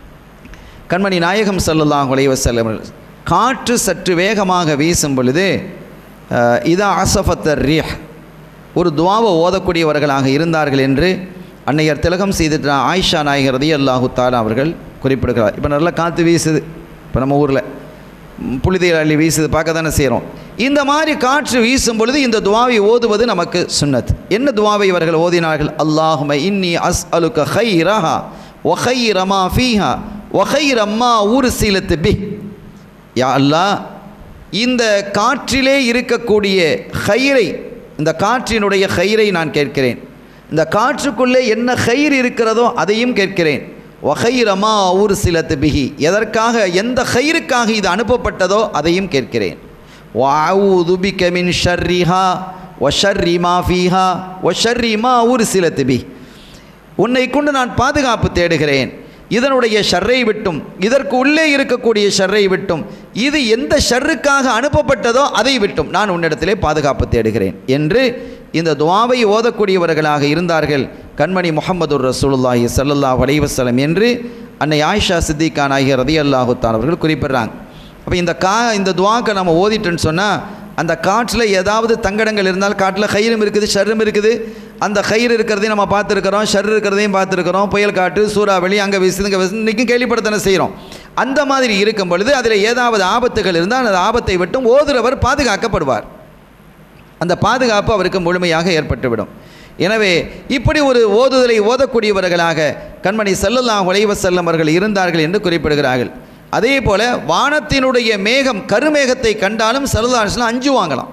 Speaker 1: கண்மணி நாயகம் ஸல்லல்லாஹு அலைஹி வஸல்லம் அவர்கள், காற்று சற்று வேகமாக வீசும் பொழுது அஹ், இதா அசஃபத்தர் ரிஹ் ஒரு துவாவை ஓதக்கூடியவர்களாக இருந்தார்கள் என்று அன்னையர் திலகம் செய்துட்டு ஆயிஷா நாயகர் ரதி அல்லாஹு தாலா அவர்கள் குறிப்பிடுகிறார் இப்போ நல்லா காற்று வீசுது இப்போ நம்ம ஊரில் புழுதியில் அள்ளி வீசுது பார்க்க தானே செய்கிறோம் இந்த மாதிரி காற்று வீசும் பொழுது இந்த துவாவை ஓதுவது நமக்கு சுன்னத் என்ன துவாவை இவர்கள் ஓதினார்கள் அல்லாஹும இன்னி அஸ் அலுக்க ஹைரஹா ஒஹைரமா ஃபீஹா ஒஹைரம்மா ஊர் சீலத்து பி யா அல்லாஹ் இந்த காற்றிலே இருக்கக்கூடிய ஹைரை இந்த காற்றினுடைய ஹைரை நான் கேட்கிறேன் இந்த காற்றுக்குள்ளே என்ன ஹைர் இருக்கிறதோ அதையும் கேட்கிறேன் வஹைரமா ஊர் சிலத்து பிஹி எதற்காக எந்த ஹைருக்காக இது அனுப்பப்பட்டதோ அதையும் கேட்கிறேன் வஅஊது பிக மின் ஷர்ரிஹா வஷர்ரி மா ஃபீஹா வஷர்ரி மா ஊர் சிலத்து பிஹி உன்னை கொண்டு நான் பாதுகாப்பு தேடுகிறேன் இதனுடைய ஷர்ரை விட்டும் இதற்கு உள்ளே இருக்கக்கூடிய ஷர்ரை விட்டும் இது எந்த ஷர்ருக்காக அனுப்பப்பட்டதோ அதை விட்டும் நான் உன்னிடத்திலே பாதுகாப்பு தேடுகிறேன் என்று இந்த துவாவை ஓதக்கூடியவர்களாக இருந்தார்கள் கண்மணி முகமது ரசூலுல்லாஹி ஸல்லல்லாஹு அலைஹி வஸல்லம் என்று அன்னை ஆயிஷா சித்திகான் ஆகிய ரதி அல்லாஹுத்தான் அவர்கள் குறிப்பிடுறாங்க அப்போ இந்த கா இந்த துவாக்கை நம்ம ஓதிட்டோன்னு சொன்னால் அந்த காட்டில் ஏதாவது தங்கடங்கள் இருந்தால் காட்டில் கயிறும் இருக்குது ஷர்ரும் இருக்குது அந்த கயிறு இருக்கிறதையும் நம்ம பார்த்துருக்குறோம் ஷர் இருக்கிறதையும் பார்த்துருக்குறோம் புயல் காற்று சூறாவளி அங்கே வீசுது இங்கே வீசுது இன்றைக்கும் கேள்விப்படத்தானே செய்கிறோம் அந்த மாதிரி இருக்கும் பொழுது அதில் ஏதாவது ஆபத்துகள் இருந்தால் அந்த ஆபத்தை விட்டும் ஓதுறவர் பாதுகாக்கப்படுவார் அந்த பாதுகாப்பு அவருக்கு முழுமையாக ஏற்பட்டுவிடும் எனவே இப்படி ஒரு ஓதுதலை ஓதக்கூடியவர்களாக கண்மணி ஸல்லல்லாஹு அலைஹி வஸல்லம் அவர்கள் இருந்தார்கள் என்று குறிப்பிடுகிறார்கள் அதே போல வானத்தினுடைய மேகம் கருமேகத்தை கண்டாலும் சல்லல்லாஹு அஞ்சுவாங்களாம்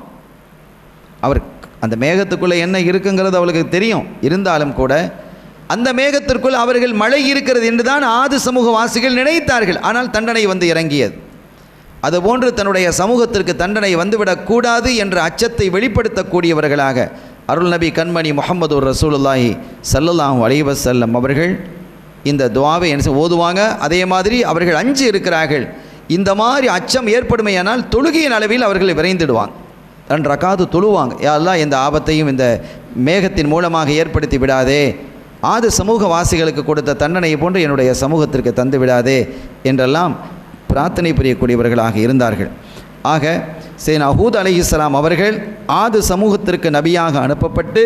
Speaker 1: அவர் அந்த மேகத்துக்குள்ளே என்ன இருக்குங்கிறது அவளுக்கு தெரியும் இருந்தாலும் கூட அந்த மேகத்திற்குள் அவர்கள் மழை இருக்கிறது என்றுதான் ஆது சமூக வாசிகள் நினைத்தார்கள் ஆனால் தண்டனை வந்து இறங்கியது அதுபோன்று தன்னுடைய சமூகத்திற்கு தண்டனை வந்துவிடக்கூடாது என்ற அச்சத்தை வெளிப்படுத்தக்கூடியவர்களாக அருள் நபி கண்மணி முகமது ரசூலுல்லாஹி சல்லல்லாஹு அலைஹி வஸல்லம் அவர்கள் இந்த துவாவை என்ன செய்ய- ஓதுவாங்க அதே மாதிரி அவர்கள் அஞ்சு இருக்கிறார்கள் இந்த மாதிரி அச்சம் ஏற்படுமையானால் தொழுகையின் அளவில் அவர்கள் விரைந்திடுவாங்க தன் ரக்காது தொழுவாங்க யாரெல்லாம் இந்த ஆபத்தையும் இந்த மேகத்தின் மூலமாக ஏற்படுத்தி விடாதே ஆது சமூக வாசிகளுக்கு கொடுத்த தண்டனையை போன்று என்னுடைய சமூகத்திற்கு தந்து விடாதே என்றெல்லாம் பிரார்த்தனை புரியக்கூடியவர்களாக இருந்தார்கள் ஆக சேனா ஹூத் அலைஹிஸ்ஸலாம் அவர்கள் ஆது சமூகத்திற்கு நபியாக அனுப்பப்பட்டு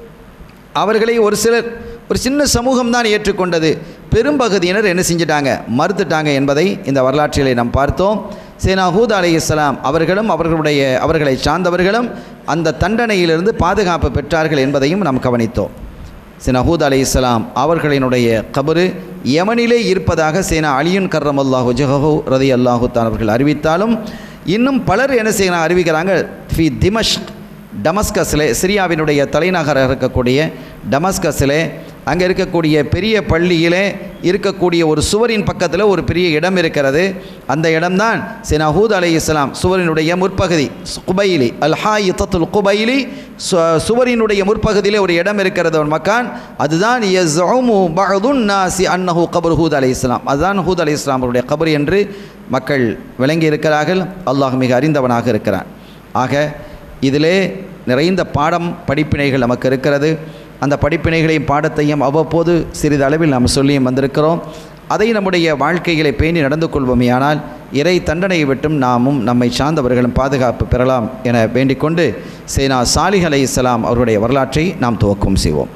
Speaker 1: அவர்களை ஒரு சிலர் ஒரு சின்ன சமூகம் தான் ஏற்றுக்கொண்டது பெரும்பகுதியினர் என்ன செஞ்சிட்டாங்க மறுத்துட்டாங்க என்பதை இந்த வரலாற்றிலே நாம் பார்த்தோம் சேனா ஹூத் அலைஹிஸ்ஸலாம் அவர்களும் அவர்களுடைய அவர்களை சார்ந்தவர்களும் அந்த தண்டனையிலிருந்து பாதுகாப்பு பெற்றார்கள் என்பதையும் நாம் கவனித்தோம் சேனா ஹூத் அலைஹிஸ்ஸலாம் அவர்களினுடைய கபரு யமனிலே இருப்பதாக சேனா அலியுன் கர்ரம் அல்லாஹு ஜஹூ ரதி அல்லாஹு தான் அவர்கள் அறிவித்தாலும் இன்னும் பலர் என்ன செய்யணும் அறிவிக்கிறாங்க ஃபி திமஷ்க் டமஸ்கஸிலே சிரியாவினுடைய தலைநகராக இருக்கக்கூடிய டமஸ்கஸிலே அங்கே இருக்கக்கூடிய பெரிய பள்ளியிலே இருக்கக்கூடிய ஒரு சுவரின் பக்கத்தில் ஒரு பெரிய இடம் இருக்கிறது அந்த இடம்தான் சினஹூத் அலை இஸ்லாம் சுவரினுடைய முற்பகுதி குபைலி அல்ஹாய் தத்துல் குபைலி சு- சுவரினுடைய முற்பகுதியிலே ஒரு இடம் இருக்கிறது ஒரு மக்கான் அதுதான் யஸ்உமு பஅதுன் நாசி அன்னஹு கபர் ஹூத் அலை இஸ்லாம் அதுதான் ஹூத் அலை இஸ்லாம் அவருடைய கபர் என்று மக்கள் விளங்கி இருக்கிறார்கள் அல்லாஹ் மிக அறிந்தவனாக இருக்கிறான் ஆக இதிலே நிறைந்த பாடம் படிப்பினைகள் நமக்கு இருக்கிறது அந்த படிப்பினைகளையும் பாடத்தையும் அவ்வப்போது சிறிது அளவில் நாம் சொல்லியும் வந்திருக்கிறோம் அதை நம்முடைய வாழ்க்கைகளை பேணி நடந்து கொள்வோமேயானால் இறை தண்டனையை விட்டும் நாமும் நம்மை சார்ந்தவர்களும் பாதுகாப்பு பெறலாம் என வேண்டிக்கொண்டு சேனா சாலிஹ் அலை இஸ்லாம் அவருடைய வரலாற்றை நாம் துவக்கம் செய்வோம்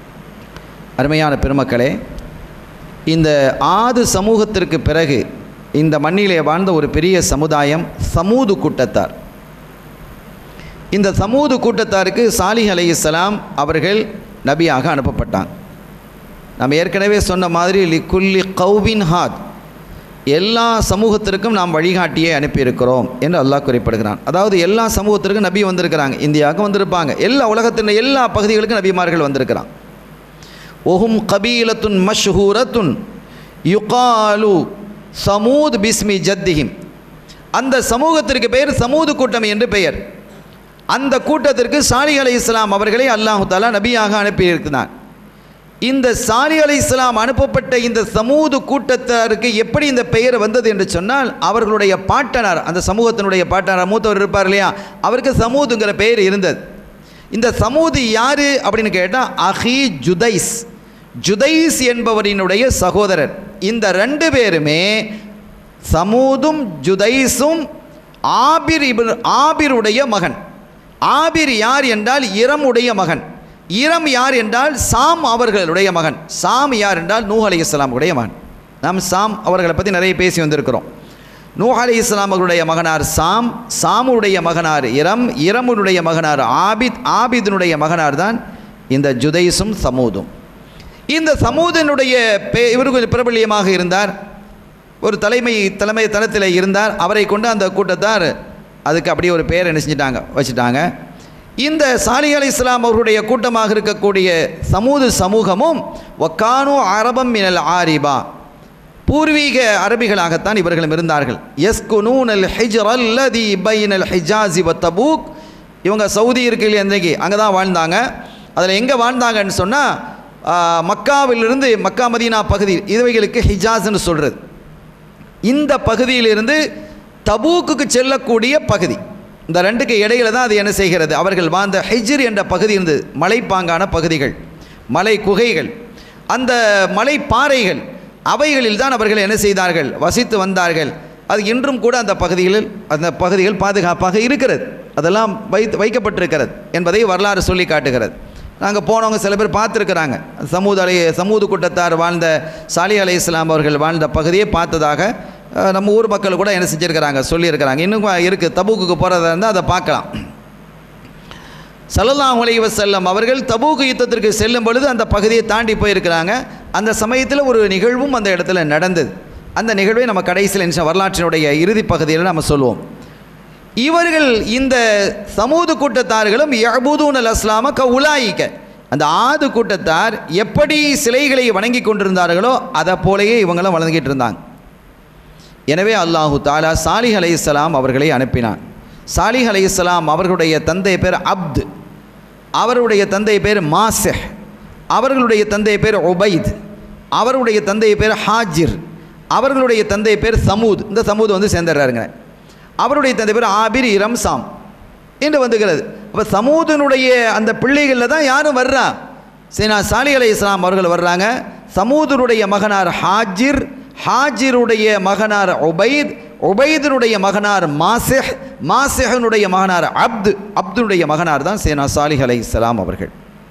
Speaker 1: அருமையான பெருமக்களே இந்த ஆது சமூகத்திற்கு பிறகு இந்த மண்ணிலே வாழ்ந்த ஒரு பெரிய சமுதாயம் சமூது கூட்டத்தார் இந்த சமூது கூட்டத்தாருக்கு சாலிஹ் அலைஹிஸ்ஸலாம் அவர்கள் நபியாக அனுப்பப்பட்டாங்க நம்ம ஏற்கனவே சொன்ன மாதிரி லிக்குல்லி கௌவின் ஹாத் எல்லா சமூகத்திற்கும் நாம் வழிகாட்டியே அனுப்பியிருக்கிறோம் என்று அல்லாஹ் குறிப்பிடுகிறான் அதாவது எல்லா சமூகத்திற்கும் நபி வந்திருக்கிறாங்க இந்தியாவுக்கு வந்திருப்பாங்க எல்லா உலகத்தின் எல்லா பகுதிகளுக்கும் நபிமார்கள் வந்திருக்கிறாங்க ஒஹும் கபீலத்துன் மஷ்ஹூரத்துன் யுகாலு சமூத் பிஸ்மி ஜத்திஹிம் அந்த சமூகத்திற்கு பெயர் சமூது கூட்டம் என்று பெயர் அந்த கூட்டத்திற்கு சாலி அலை இஸ்லாம் அவர்களை அல்லாஹு தாலா நபியாக அனுப்பியிருக்கிறான் இந்த சாலி அலை இஸ்லாம் அனுப்பப்பட்ட இந்த சமூது கூட்டத்தாருக்கு எப்படி இந்த பெயர் வந்தது என்று சொன்னால் அவர்களுடைய பாட்டனார் அந்த சமூகத்தினுடைய பாட்டனார் மூத்தவர் இருப்பார் இல்லையா அவருக்கு சமூதுங்கிற பெயர் இருந்தது இந்த சமூது யாரு அப்படின்னு கேட்டால் அஹி ஜுதைஸ் ஜுதைஸ் என்பவரினுடைய சகோதரர் இந்த ரெண்டு பேருமே சமூதும் ஜுதைஸும் ஆபிர் இப்னு ஆபிருடைய மகன் ஆபிர் யார் என்றால் இரமுடைய மகன் இரம் யார் என்றால் சாம் அவர்களுடைய மகன் சாம் யார் என்றால் நூஹ் அலி உடைய மகன் நாம் சாம் அவர்களை பற்றி நிறைய பேசி வந்திருக்கிறோம் நூஹ் அலி இஸ்லாம் அவர்களுடைய மகனார் சாம் சாமுடைய மகனார் இரம் இரமுடைய மகனார் ஆபித் ஆபிதினுடைய மகனார் தான் இந்த ஜுதைஸும் சமூதும் இந்த சமூதனுடைய பே இவர் கொஞ்சம் பிரபல்யமாக இருந்தார் ஒரு தலைமை தலைமை தளத்தில் இருந்தார் அவரை கொண்டு அந்த கூட்டத்தார் அதுக்கு அப்படியே ஒரு பெயர் என்ன செஞ்சிட்டாங்க வச்சுட்டாங்க இந்த சாலி அலி இஸ்லாம் அவர்களுடைய கூட்டமாக இருக்கக்கூடிய சமூது சமூகமும் வக்கானு அரபம் மினல் ஆரிபா பூர்வீக அரபிகளாகத்தான் இவர்களும் இருந்தார்கள் எஸ்குனூன் அல் ஹிஜர் அல்லதி பைன் அல் ஹிஜாசி வ தபூக் இவங்க சவுதி இருக்கு இல்லையா இன்றைக்கி அங்கே தான் வாழ்ந்தாங்க அதில் எங்கே வாழ்ந்தாங்கன்னு சொன்னால் ஆஹ், மக்காவிலிருந்து மக்கா மதீனா பகுதி இதுவைகளுக்கு ஹிஜாஸ்ன்னு சொல்கிறது இந்த பகுதியிலிருந்து தபூக்குக்கு செல்லக்கூடிய பகுதி இந்த ரெண்டுக்கு இடையில தான் அது என்ன செய்கிறது அவர்கள் வாழ்ந்த ஹிஜ்ர் என்ற பகுதி இருந்தது மலைப்பாங்கான பகுதிகள் மலை குகைகள் அந்த மலை பாறைகள் அவைகளில் தான் அவர்கள் என்ன செய்தார்கள் வசித்து வந்தார்கள் அது இன்றும் கூட அந்த பகுதிகளில் அந்த பகுதிகள் பாதுகாப்பாக இருக்கிறது அதெல்லாம் வைத்து வைக்கப்பட்டிருக்கிறது என்பதை வரலாறு சொல்லி காட்டுகிறது நாங்கள் போனவங்க சில பேர் பார்த்துருக்குறாங்க சமூக அலை சமூக கூட்டத்தார் வாழ்ந்த சாலி அலை இஸ்லாம் அவர்கள் வாழ்ந்த பகுதியை பார்த்ததாக அஹ், நம்ம ஊர் மக்கள் கூட என்ன செஞ்சுருக்கிறாங்க சொல்லியிருக்கிறாங்க இன்னும் இருக்குது தபூக்குக்கு போகிறதா இருந்தால் அதை பார்க்கலாம் ஸல்லல்லாஹு அலைஹி வஸல்லம் அவர்கள் தபூக் யுத்தத்திற்கு செல்லும் பொழுது அந்த பகுதியை தாண்டி போயிருக்கிறாங்க அந்த சமயத்தில் ஒரு நிகழ்வும் அந்த இடத்துல நடந்தது அந்த நிகழ்வை நம்ம கடைசியில் நிமிஷ வரலாற்றினுடைய இறுதி பகுதியில் நம்ம சொல்லுவோம் இவர்கள் இந்த சமூது கூட்டத்தார்களும் யபூதூன் அல் அஸ்லாம க உலாயிக்க அந்த ஆது கூட்டத்தார் எப்படி சிலைகளை வணங்கி கொண்டிருந்தார்களோ அதை போலயே இவங்களும் வணங்கிட்டு இருந்தாங்க எனவே அல்லாஹு தாலா சாலிஹ் அலைஹிஸ்ஸலாம் அவர்களை அனுப்பினான் சாலிஹ் அலைஹிஸ்ஸலாம் அவர்களுடைய தந்தை பேர் அப்து அவருடைய தந்தை பேர் மாசெஹ் அவர்களுடைய தந்தை பேர் உபைத் அவருடைய தந்தை பேர் ஹாஜிர் அவர்களுடைய தந்தை பேர் சமூத் இந்த சமூத் வந்து சேர்ந்துடுறாருங்க அவருடைய தந்தை பேர் ஆபிர் ரம்சாம் என்று வந்துகிறது அப்போ சமூதனுடைய அந்த பிள்ளைகளில் தான் யாரும் வர்றா சீனா சாலி அலை இஸ்லாம் அவர்கள் வர்றாங்க சமூதனுடைய மகனார் ஹாஜிர் ஹாஜிருடைய மகனார் உபைத் உபைதனுடைய மகனார் மாசிஹ் மாசிஹனுடைய மகனார் அப்து அப்துனுடைய மகனார் தான் சேனா சாலிஹ் அலை இஸ்லாம் அவர்கள்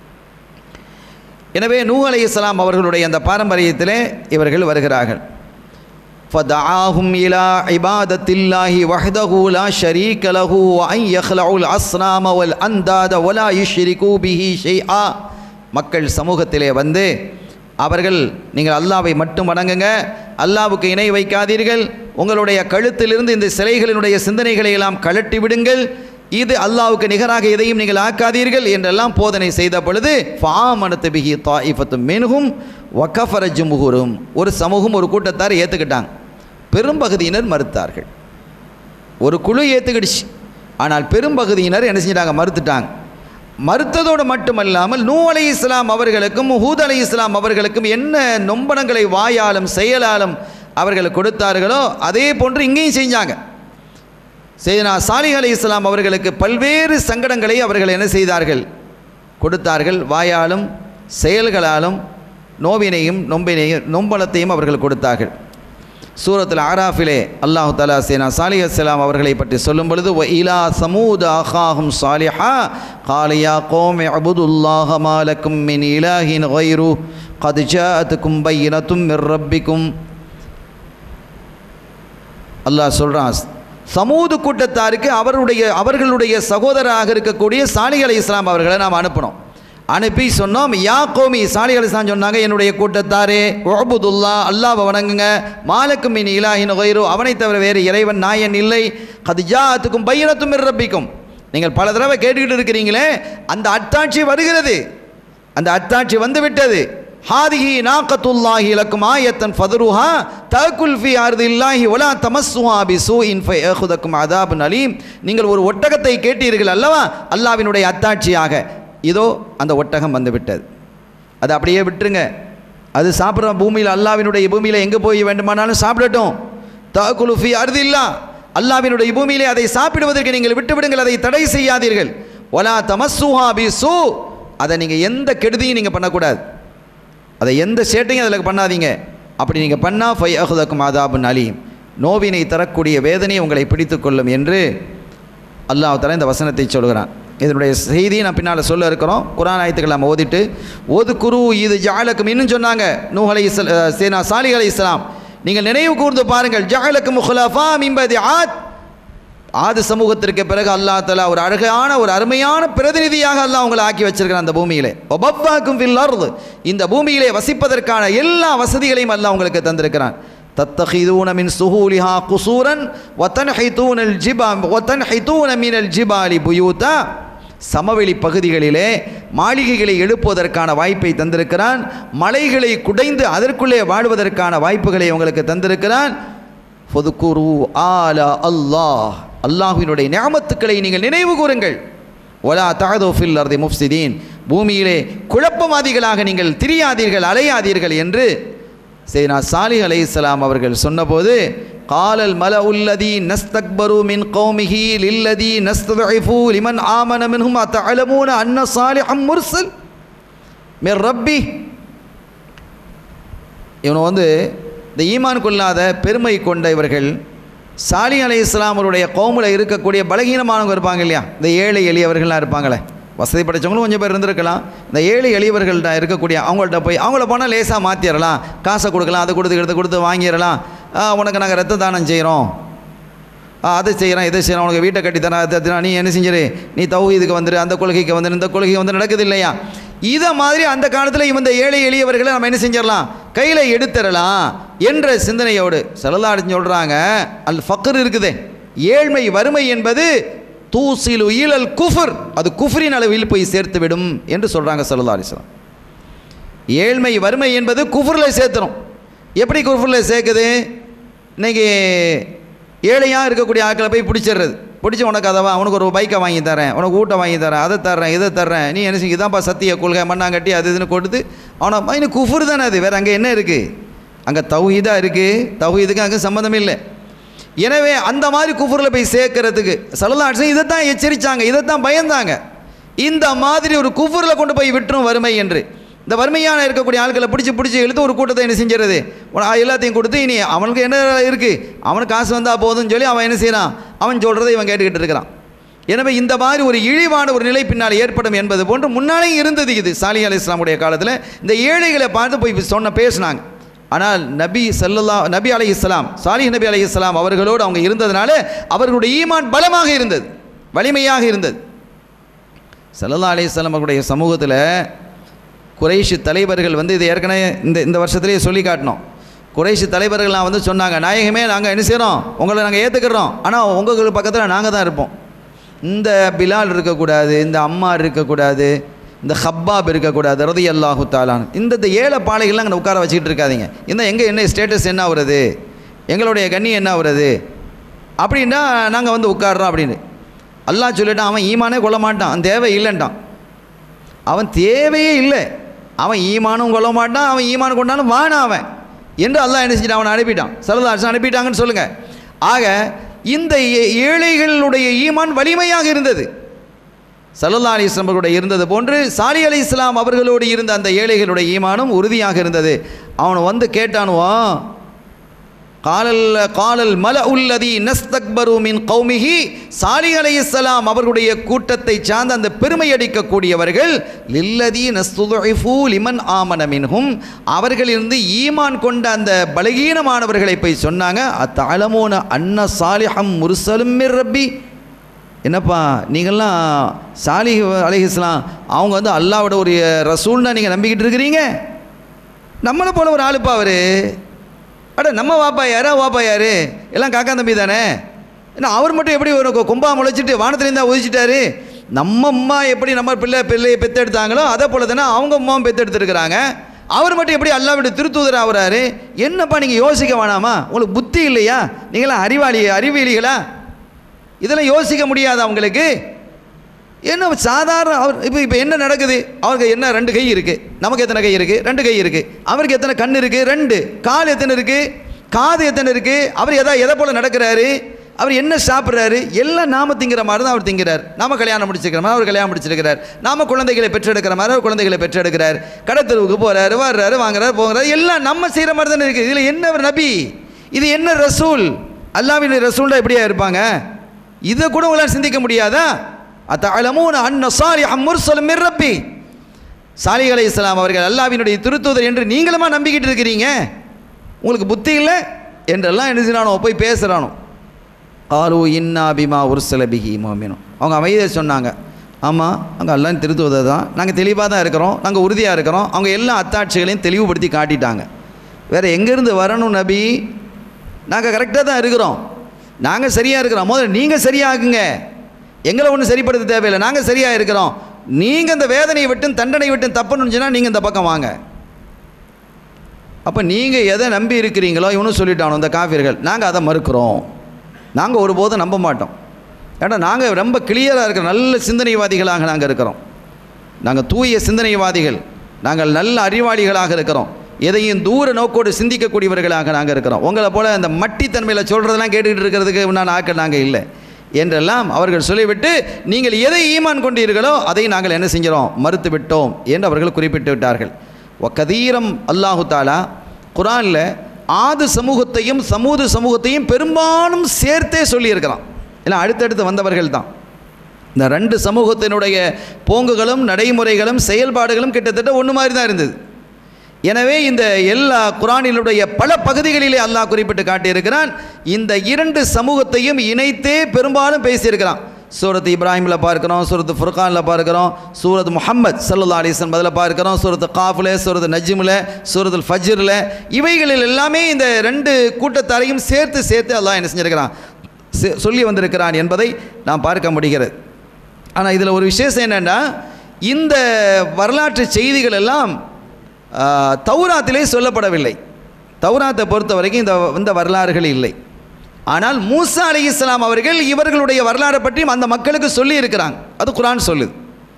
Speaker 1: எனவே நூ அலை இஸ்லாம் அவர்களுடைய அந்த பாரம்பரியத்திலே இவர்கள் வருகிறார்கள் فدعاهم إلى عبادة الله وحده لا شريك له وأن يخلعوا الأصنام والأنداد ولا يشركوا به شيئا மக்கள் சமூகத்திலே வந்து அவர்கள் நீங்கள் அல்லாவை மட்டும் வணங்குங்க அல்லாவுக்கு இணை வைக்காதீர்கள் உங்களுடைய கழுத்திலிருந்து இந்த சிலைகளினுடைய சிந்தனைகளை எல்லாம் கழட்டி விடுங்கள் இது அல்லாவுக்கு நிகராக எதையும் நீங்கள் ஆக்காதீர்கள் என்றெல்லாம் போதனை செய்த பொழுது ஃபாமனத்து பிஹி தாயிஃபத்து மின்ஹும் வக்கஃபர ஜுமுகுரும் ஒரு சமூகம் ஒரு கூட்டத்தார் ஏற்றுக்கிட்டாங்க பெரும்பகுதியினர் மறுத்தார்கள் ஒரு குழு ஏற்றுக்கிடுச்சு ஆனால் பெரும்பகுதியினர் என்ன செஞ்சிட்டாங்க மறுத்துட்டாங்க மறுத்ததோடு மட்டுமல்லாமல் நூ அலை இஸ்லாம் அவர்களுக்கும் ஹூத் அலை இஸ்லாம் அவர்களுக்கும் என்ன நொம்பனங்களை வாயாலும் செயலாலும் அவர்கள் கொடுத்தார்களோ அதே போன்று இங்கேயும் செஞ்சாங்க செய்தனா சாலிஹ் அலி இஸ்லாம் அவர்களுக்கு பல்வேறு சங்கடங்களை அவர்கள் என்ன செய்தார்கள் கொடுத்தார்கள் வாயாலும் செயல்களாலும் நோவினையும் நொம்பினையும் நொம்பலத்தையும் அவர்கள் கொடுத்தார்கள் சூரத்தில் ஆராஃபிலே அல்லாஹு தலா சேனா சாலிஹ் அஸ்லாம் அவர்களை பற்றி சொல்லும் பொழுது "வ இலா சமூத் அஹாஹும் சாலிஹா காலியா கோம் அபுதுல்லாஹ மாலக்கும் மின் இலாஹின் غيرு قد جاءتكم بينة من ربكم அல்லாஹ் சொல்கிறான் சமூது கூட்டத்தாருக்கு அவருடைய அவர்களுடைய சகோதரராக இருக்கக்கூடிய சாலிஹ் அலை இஸ்லாம் அவர்களை நாம் அனுப்பினோம் அனுப்பி சொன்னோம் யா கோமி சாலிஹ் அலி இஸ்லாம் சொன்னாங்க என்னுடைய கூட்டத்தாரே ஒபுதுல்லா அல்லாவை வணங்குங்க மாலக்கும் மின் இலாஹின் ஒயிரு அவனை தவிர வேறு இறைவன் நாயன் இல்லை கதிஜாத்துக்கும் பையனத்தும் ரப்பிக்கும் நீங்கள் பல தடவை கேட்டுக்கிட்டு இருக்கிறீங்களே அந்த அத்தாட்சி வருகிறது அந்த அத்தாட்சி வந்து விட்டது ஹாதிஹி நாக்கத்துல்லாஹி லக்கும் ஆயத்தன் ஃபதருஹா தகுல் ஃபி அர்தில்லாஹி வலா தமஸ்ஸுஹா பிசூஇன் ஃபயஹுதக்கும் அதாபுன் அலீம் நீங்கள் ஒரு ஒட்டகத்தை கேட்டீர்கள் அல்லவா அல்லாஹ்வினுடைய அத்தாட்சியாக இதோ அந்த ஒட்டகம் வந்து விட்டது அது அப்படியே விட்டுருங்க அது சாப்பிட்ற பூமியில் அல்லாஹ்வினுடைய பூமியில் எங்கே போய் வேண்டுமானாலும் சாப்பிடட்டும் தகுல் ஃபி அர்தில்லா அல்லாஹ்வினுடைய பூமியிலே அதை சாப்பிடுவதற்கு நீங்கள் விட்டுவிடுங்கள் அதை தடை செய்யாதீர்கள் வலா தமஸ்ஸுஹா பிசூ அதை நீங்கள் எந்த கெடுதியும் நீங்கள் பண்ணக்கூடாது அதை எந்த சேட்டையும் அதில் பண்ணாதீங்க அப்படி நீங்கள் பண்ணால் ஃபை அஹுதக்கும் ஆதாபுன் அலீம் நோவினை தரக்கூடிய வேதனை உங்களை பிடித்து கொள்ளும் என்று அல்லாஹ் தலா இந்த வசனத்தை சொல்கிறான் இதனுடைய செய்தியை நான் பின்னால் சொல்ல இருக்கிறோம் குரான் ஆயத்துக்கள் நம்ம ஓதிட்டு ஓது குரு இது ஜாலக்கும் இன்னும் சொன்னாங்க நூஹ் அலை இஸ்ல சேனா சாலி அலை இஸ்லாம் நீங்கள் நினைவு கூர்ந்து பாருங்கள் ஜாலக்கு முஹலஃபா மிம்பதி ஆத் ஆது சமூகத்திற்கு பிறகு அல்லாஹ் தலா ஒரு அழகான ஒரு அருமையான பிரதிநிதியாக அல்லாஹ் உங்களை ஆக்கி வச்சிருக்கிறான் அந்த பூமியிலே ஒபப்பாக்கும் ஃபில் அர்து இந்த பூமியிலே வசிப்பதற்கான எல்லா வசதிகளையும் அல்லாஹ் உங்களுக்கு தந்திருக்கிறான் தத்தஹிதூன மின் சுஹூலிஹா குசூரன் வத்தன்ஹிதூனல் ஜிபா வத்தன்ஹிதூன மினல் ஜிபாலி புயூதா சமவெளி பகுதிகளிலே மாளிகைகளை எழுப்புவதற்கான வாய்ப்பை தந்திருக்கிறான் மலைகளை குடைந்து அதற்குள்ளே வாழ்வதற்கான வாய்ப்புகளை உங்களுக்கு தந்திருக்கிறான் ஃபதுகுரு ஆலா அல்லாஹ் அல்லாஹ்வினுடைய நியாமத்துக்களை நீங்கள் நினைவு கூறுங்கள் ஒலா தகதோஃபில் அர்தி முஃப்சிதீன் பூமியிலே குழப்பவாதிகளாக நீங்கள் திரியாதீர்கள் அலையாதீர்கள் என்று செய்னா சாலிஹ் அலைஹிஸ்ஸலாம் அவர்கள் சொன்னபோது காலல் மல உள்ளதி நஸ்தக்பரு மின் கௌமிஹி லில்லதி நஸ்தஃபு லிமன் ஆமன மின்ஹும் அத்தஅலமூன அன்ன சாலிஹம் முர்சல் மிர் ரப்பி இவனை வந்து இந்த ஈமான் கொள்ளாத பெருமை கொண்ட இவர்கள் சாலி அலை இஸ்லாமருடைய கோமுல இருக்கக்கூடிய பலகீனமானவங்க இருப்பாங்க இல்லையா இந்த ஏழை எளியவர்கள்லாம் இருப்பாங்களே வசதி படைச்சவங்களும் கொஞ்சம் பேர் இருந்திருக்கலாம் இந்த ஏழை எளியவர்கள்ட்ட இருக்கக்கூடிய அவங்கள்ட்ட போய் அவங்கள போனால் லேசாக மாற்றிடலாம் காசை கொடுக்கலாம் அதை கொடுத்து எடுத்து கொடுத்து வாங்கிடலாம் ஆ, உனக்கு நாங்கள் ரத்த தானம் செய்கிறோம் ஆ, அதை செய்கிறோம் இதை செய்கிறோம் உனக்கு வீட்டை கட்டி தரேன் அதை தரேன் நீ என்ன செஞ்சிரு நீ தௌஹீதுக்கு வந்துரு அந்த கொள்கைக்கு வந்துரு இந்த கொள்கை வந்து நடக்குது இல்லையா இதை மாதிரி அந்த காலத்தில் இந்த ஏழை எளியவர்களை நம்ம என்ன செஞ்சிடலாம் கையில் எடுத்துடலாம் என்ற சிந்தனையோடு செல்லலாடிச்சு சொல்கிறாங்க அல் ஃபக்கர் இருக்குதே ஏழ்மை வறுமை என்பது தூசிலு ஈழல் குஃபர் அது குஃபரின் அளவில் போய் சேர்த்து விடும் என்று சொல்கிறாங்க சல்லா அலிஸ்லாம் ஏழ்மை வறுமை என்பது குஃபரில் சேர்த்துரும் எப்படி குஃபரில் சேர்க்குது இன்னைக்கு ஏழையாக இருக்கக்கூடிய ஆட்களை போய் பிடிச்சிடுறது பிடிச்சி உனக்கு அதவா உனக்கு ஒரு பைக்கை வாங்கி தரேன் உனக்கு ஊட்ட வாங்கி தரேன் அதை தர்றேன் இதை தர்றேன் நீ என்ன செய்ய இதான்ப்பா சத்திய கொள்கை மண்ணாங்கட்டி அது இதுன்னு கொடுத்து அவனை இன்னும் குஃபுர் தானே அது வேறு அங்கே என்ன இருக்குது அங்கே தௌஹீதாக இருக்குது தௌஹீதுக்கு அங்கே சம்மந்தம் இல்லை எனவே அந்த மாதிரி குஃபுரில் போய் சேர்க்கறதுக்கு சலலாட்சம் இதை தான் எச்சரித்தாங்க இதை தான் பயந்தாங்க இந்த மாதிரி ஒரு குஃபுரில் கொண்டு போய் விட்டுரும் வறுமை என்று இந்த வறுமையான இருக்கக்கூடிய ஆட்களை பிடிச்சி பிடிச்சி இழுத்து ஒரு கூட்டத்தை என்ன செஞ்சிருது உன- எல்லாத்தையும் கொடுத்து இனி அவனுக்கு என்ன இருக்குது அவனுக்கு காசு வந்தால் போதும்னு சொல்லி அவன் என்ன செய்யறான் அவன் சொல்கிறதை இவன் கேட்டுக்கிட்டு இருக்கிறான் எனவே இந்த மாதிரி ஒரு இழிவான ஒரு நிலை பின்னால் ஏற்படும் என்பது போன்று முன்னாலே இருந்தது இது சாலி அலி இஸ்லாமுடைய காலத்தில் இந்த ஏழைகளை பார்த்து போய் சொன்ன பேசினாங்க ஆனால் நபி சல்லல்லா நபி அலை இஸ்லாம் சாலிஹ் நபி அலை இஸ்லாம் அவர்களோடு அவங்க இருந்ததுனால அவர்களுடைய ஈமான் பலமாக இருந்தது வலிமையாக இருந்தது சல்லல்லா அலி இஸ்லாம் அவர்களுடைய சமூகத்தில் குறைஷி தலைவர்கள் வந்து இது ஏற்கனவே இந்த இந்த வருஷத்துலேயே சொல்லி காட்டினோம் குறைஷி தலைவர்கள்லாம் வந்து சொன்னாங்க நாயகமே நாங்கள் என்ன செய்கிறோம் உங்களை நாங்கள் ஏற்றுக்கிறோம் ஆனால் உங்களுக்கு பக்கத்தில் நாங்கள் தான் இருப்போம் இந்த பிலால் இருக்கக்கூடாது இந்த அம்மார் இருக்கக்கூடாது இந்த ஹப்பாப் இருக்கக்கூடாது ரதி அல்லாஹு தாலான் இந்த இந்த ஏழை பாலைகள்லாம் அங்கே உட்கார வச்சுக்கிட்டு இருக்காதீங்க இந்த எங்கே என்ன ஸ்டேட்டஸ் என்ன வருது எங்களுடைய கண்ணி என்ன வருது அப்படின்னா நாங்கள் வந்து உட்காடுறோம் அப்படின்னு அல்லாஹ் சொல்லிட்டான் அவன் ஈமானே கொள்ள மாட்டான் அவன் தேவை இல்லைன்ட்டான் அவன் தேவையே இல்லை அவன் ஈமானும் கொள்ள மாட்டான் அவன் ஈமான் கொண்டாலும் வானா அவன் என்று அல்லாஹ் என்ன செஞ்சிட்டான் அவனை அனுப்பிட்டான் சரதாசன் அனுப்பிட்டாங்கன்னு சொல்லுங்கள் ஆக இந்த ஏ- ஏழைகளுடைய ஈமான் வலிமையாக இருந்தது சல்லல்லா அலி இஸ்லாம் அவர்களுடைய இருந்தது போன்று சாலி அலி இஸ்லாம் அவர்களோடு இருந்த அந்த ஏழைகளுடைய ஈமானும் உறுதியாக இருந்தது அவன் வந்து கேட்டானுவான் காலல் காலல் மல உள்ளதி நஸ்தக்பரு மின் கௌமிஹி சாலி அலைஹிஸ்ஸலாம் அவர்களுடைய கூட்டத்தை சார்ந்த அந்த பெருமை அடிக்கக்கூடியவர்கள் லில்லதி நஸ்துஃபு லிமன் ஆமன மின்ஹும் அவர்களிலிருந்து ஈமான் கொண்ட அந்த பலகீனமானவர்களை போய் சொன்னாங்க அத்தலமோன அன்ன சாலிஹம் முர்சலும் மிர் ரப்பி என்னப்பா நீங்கள்லாம் சாலிஹ் அலைஹிஸ்லாம் அவங்க வந்து அல்லாவோட ஒரு ரசூல்னா நீங்கள் நம்பிக்கிட்டு இருக்கிறீங்க நம்மளை போல ஒரு ஆளுப்பா அவர் அட நம்ம வாப்பா யாரா வாப்பா யாரு எல்லாம் காக்கா தம்பி தானே என்ன அவர் மட்டும் எப்படி ஒரு கொ- கொம்பா முளைச்சிட்டு வானத்துலேருந்து தான் உதிச்சிட்டாரு நம்ம அம்மா எப்படி நம்ம பிள்ளை பிள்ளையை பெத்தெடுத்தாங்களோ அதே போல தானே அவங்க அம்மாவும் பெத்தெடுத்துருக்குறாங்க அவர் மட்டும் எப்படி அல்லாவிட திருத்தூதர் ஆகுறாரு என்னப்பா நீங்கள் யோசிக்க வேணாமா உங்களுக்கு புத்தி இல்லையா நீங்களாம் அறிவாளி அறிவியலிகளா இதெல்லாம் யோசிக்க முடியாது அவங்களுக்கு என்ன சாதாரண அவர் இப்போ இப்போ என்ன நடக்குது அவருக்கு என்ன ரெண்டு கை இருக்குது நமக்கு எத்தனை கை இருக்குது ரெண்டு கை இருக்குது அவருக்கு எத்தனை கண் இருக்குது ரெண்டு கால் எத்தனை இருக்குது காது எத்தனை இருக்குது அவர் எதா எதை போல் நடக்கிறாரு அவர் என்ன சாப்பிட்றாரு எல்லாம் நாம திங்கிற மாதிரி தான் அவர் திங்கிறார் நாம கல்யாணம் முடிச்சிருக்கிற மாதிரி அவர் கல்யாணம் முடிச்சிருக்கிறார் நாம குழந்தைகளை பெற்றெடுக்கிற மாதிரி அவர் குழந்தைகளை பெற்றெடுக்கிறார் கடத்தெருவுக்கு போகிறாரு வர்றாரு வாங்குறாரு போகிறாரு எல்லாம் நம்ம செய்கிற மாதிரி தானே இருக்குது இதில் என்ன ஒரு நபி இது என்ன ரசூல் அல்லாவின் ரசூல்டா எப்படியா இருப்பாங்க இதை கூட உங்களால் சிந்திக்க முடியாதா அத்தலமூன அன்ன சாலி அம்முர்சலம் மிர்ரப்பி சாலிக் அலை இஸ்லாம் அவர்கள் அல்லாவினுடைய திருத்தூதர் என்று நீங்களுமா நம்பிக்கிட்டு இருக்கிறீங்க உங்களுக்கு புத்தி இல்லை என்றெல்லாம் என்ன செய்யறானோ போய் பேசுகிறானோ ஆலு இன்னா பிமா உர்சல பிஹி மோமினும் அவங்க அமைதியை சொன்னாங்க ஆமாம் அங்கே எல்லாம் திருத்துவதர் தான் நாங்கள் தெளிவாக தான் இருக்கிறோம் நாங்கள் உறுதியாக இருக்கிறோம் அவங்க எல்லா அத்தாட்சிகளையும் தெளிவுபடுத்தி காட்டிட்டாங்க வேறு எங்கேருந்து வரணும் நபி நாங்கள் கரெக்டாக தான் இருக்கிறோம் நாங்கள் சரியாக இருக்கிறோம் முதல்ல நீங்கள் சரியாகுங்க எங்களை ஒன்றும் சரிப்படுத்த தேவையில்லை நாங்கள் சரியாக இருக்கிறோம் நீங்கள் இந்த வேதனையை விட்டு தண்டனை விட்டு தப்புன்னு சொன்னால் நீங்கள் இந்த பக்கம் வாங்க அப்போ நீங்கள் எதை நம்பி இருக்கிறீங்களோ இவனும் சொல்லிட்டானோ இந்த காஃபியர்கள் நாங்கள் அதை மறுக்கிறோம் நாங்கள் ஒருபோதும் நம்ப மாட்டோம் ஏன்னா நாங்கள் ரொம்ப கிளியராக இருக்கிறோம் நல்ல சிந்தனைவாதிகளாக நாங்கள் இருக்கிறோம் நாங்கள் தூய சிந்தனைவாதிகள் நாங்கள் நல்ல அறிவாளிகளாக இருக்கிறோம் எதையும் தூர நோக்கோடு சிந்திக்கக்கூடியவர்களாக நாங்கள் இருக்கிறோம் உங்களை போல் அந்த மட்டித்தன்மையில் சொல்கிறதெல்லாம் கேட்டுக்கிட்டு இருக்கிறதுக்கு நான் ஆக்கள் நாங்கள் இல்லை என்றெல்லாம் அவர்கள் சொல்லிவிட்டு நீங்கள் எதை ஈமான் கொண்டீர்களோ அதை நாங்கள் என்ன செஞ்சோம் மறுத்து விட்டோம் என்று அவர்கள் குறிப்பிட்டு விட்டார்கள் கதீரம் அல்லாஹு தாலா குரானில் ஆது சமூகத்தையும் சமூது சமூகத்தையும் பெரும்பாலும் சேர்த்தே சொல்லியிருக்கிறான் இல்லை அடுத்தடுத்து வந்தவர்கள் தான் இந்த ரெண்டு சமூகத்தினுடைய போங்குகளும் நடைமுறைகளும் செயல்பாடுகளும் கிட்டத்தட்ட ஒன்று மாதிரி தான் இருந்தது எனவே இந்த எல்லா குரானினுடைய பல பகுதிகளிலே அல்லாஹ் குறிப்பிட்டு காட்டியிருக்கிறான் இந்த இரண்டு சமூகத்தையும் இணைத்தே பெரும்பாலும் பேசியிருக்கிறான் சூரத் இப்ராஹிமில் பார்க்கிறோம் சூரத் ஃபுர்கானில் பார்க்கிறோம் சூரத் முஹம்மத் சல்லா அலிஸ்லம் பதில் பார்க்கிறோம் சூரத் காஃபில் சூரத் நஜ்மில் சூரத் ஃபஜ்ரில் இவைகளில் எல்லாமே இந்த ரெண்டு கூட்டத்தாரையும் சேர்த்து சேர்த்து அல்லாஹ் என்ன செஞ்சிருக்கிறான் செ- சொல்லி வந்திருக்கிறான் என்பதை நாம் பார்க்க முடிகிறது ஆனால் இதில் ஒரு விசேஷம் என்னென்னா இந்த வரலாற்று செய்திகள் எல்லாம் ஆ, தௌராத்திலே சொல்லப்படவில்லை தௌராத்தை பொறுத்த வரைக்கும் இந்த இந்த வரலாறுகள் இல்லை ஆனால் மூசா அலி இஸ்லாம் அவர்கள் இவர்களுடைய வரலாறை பற்றியும் அந்த மக்களுக்கு சொல்லி இருக்கிறாங்க அது குரான் சொல்லுது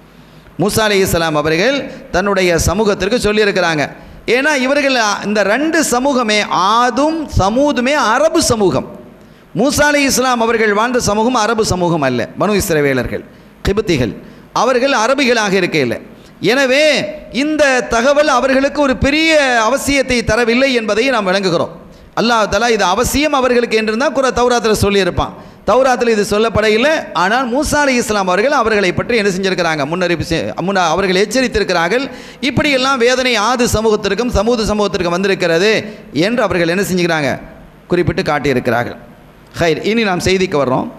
Speaker 1: மூசா அலி இஸ்லாம் அவர்கள் தன்னுடைய சமூகத்திற்கு சொல்லியிருக்கிறாங்க ஏன்னா இவர்கள் இந்த ரெண்டு சமூகமே ஆதும் சமூதுமே அரபு சமூகம் மூசா அலி இஸ்லாம் அவர்கள் வாழ்ந்த சமூகம் அரபு சமூகம் அல்ல மனு இஸ்ரவேலர்கள் கிபத்திகள் அவர்கள் அரபிகளாக இருக்கையில் எனவே இந்த தகவல் அவர்களுக்கு ஒரு பெரிய அவசியத்தை தரவில்லை என்பதை நாம் விளங்குகிறோம் அல்லாஹ் தலா இது அவசியம் அவர்களுக்கு என்றிருந்தால் குர தௌராத்தில் சொல்லியிருப்பான் தௌராத்தில் இது சொல்லப்படையில்லை ஆனால் மூசா அலி இஸ்லாம் அவர்கள் அவர்களை பற்றி என்ன செஞ்சிருக்கிறாங்க முன்னறிப்பு செ- முன்ன அவர்கள் எச்சரித்திருக்கிறார்கள் இப்படியெல்லாம் வேதனை ஆது சமூகத்திற்கும் சமூக சமூகத்திற்கும் வந்திருக்கிறது என்று அவர்கள் என்ன செஞ்சுக்கிறாங்க குறிப்பிட்டு காட்டியிருக்கிறார்கள் ஹைர் இனி நாம் செய்திக்கு வர்றோம்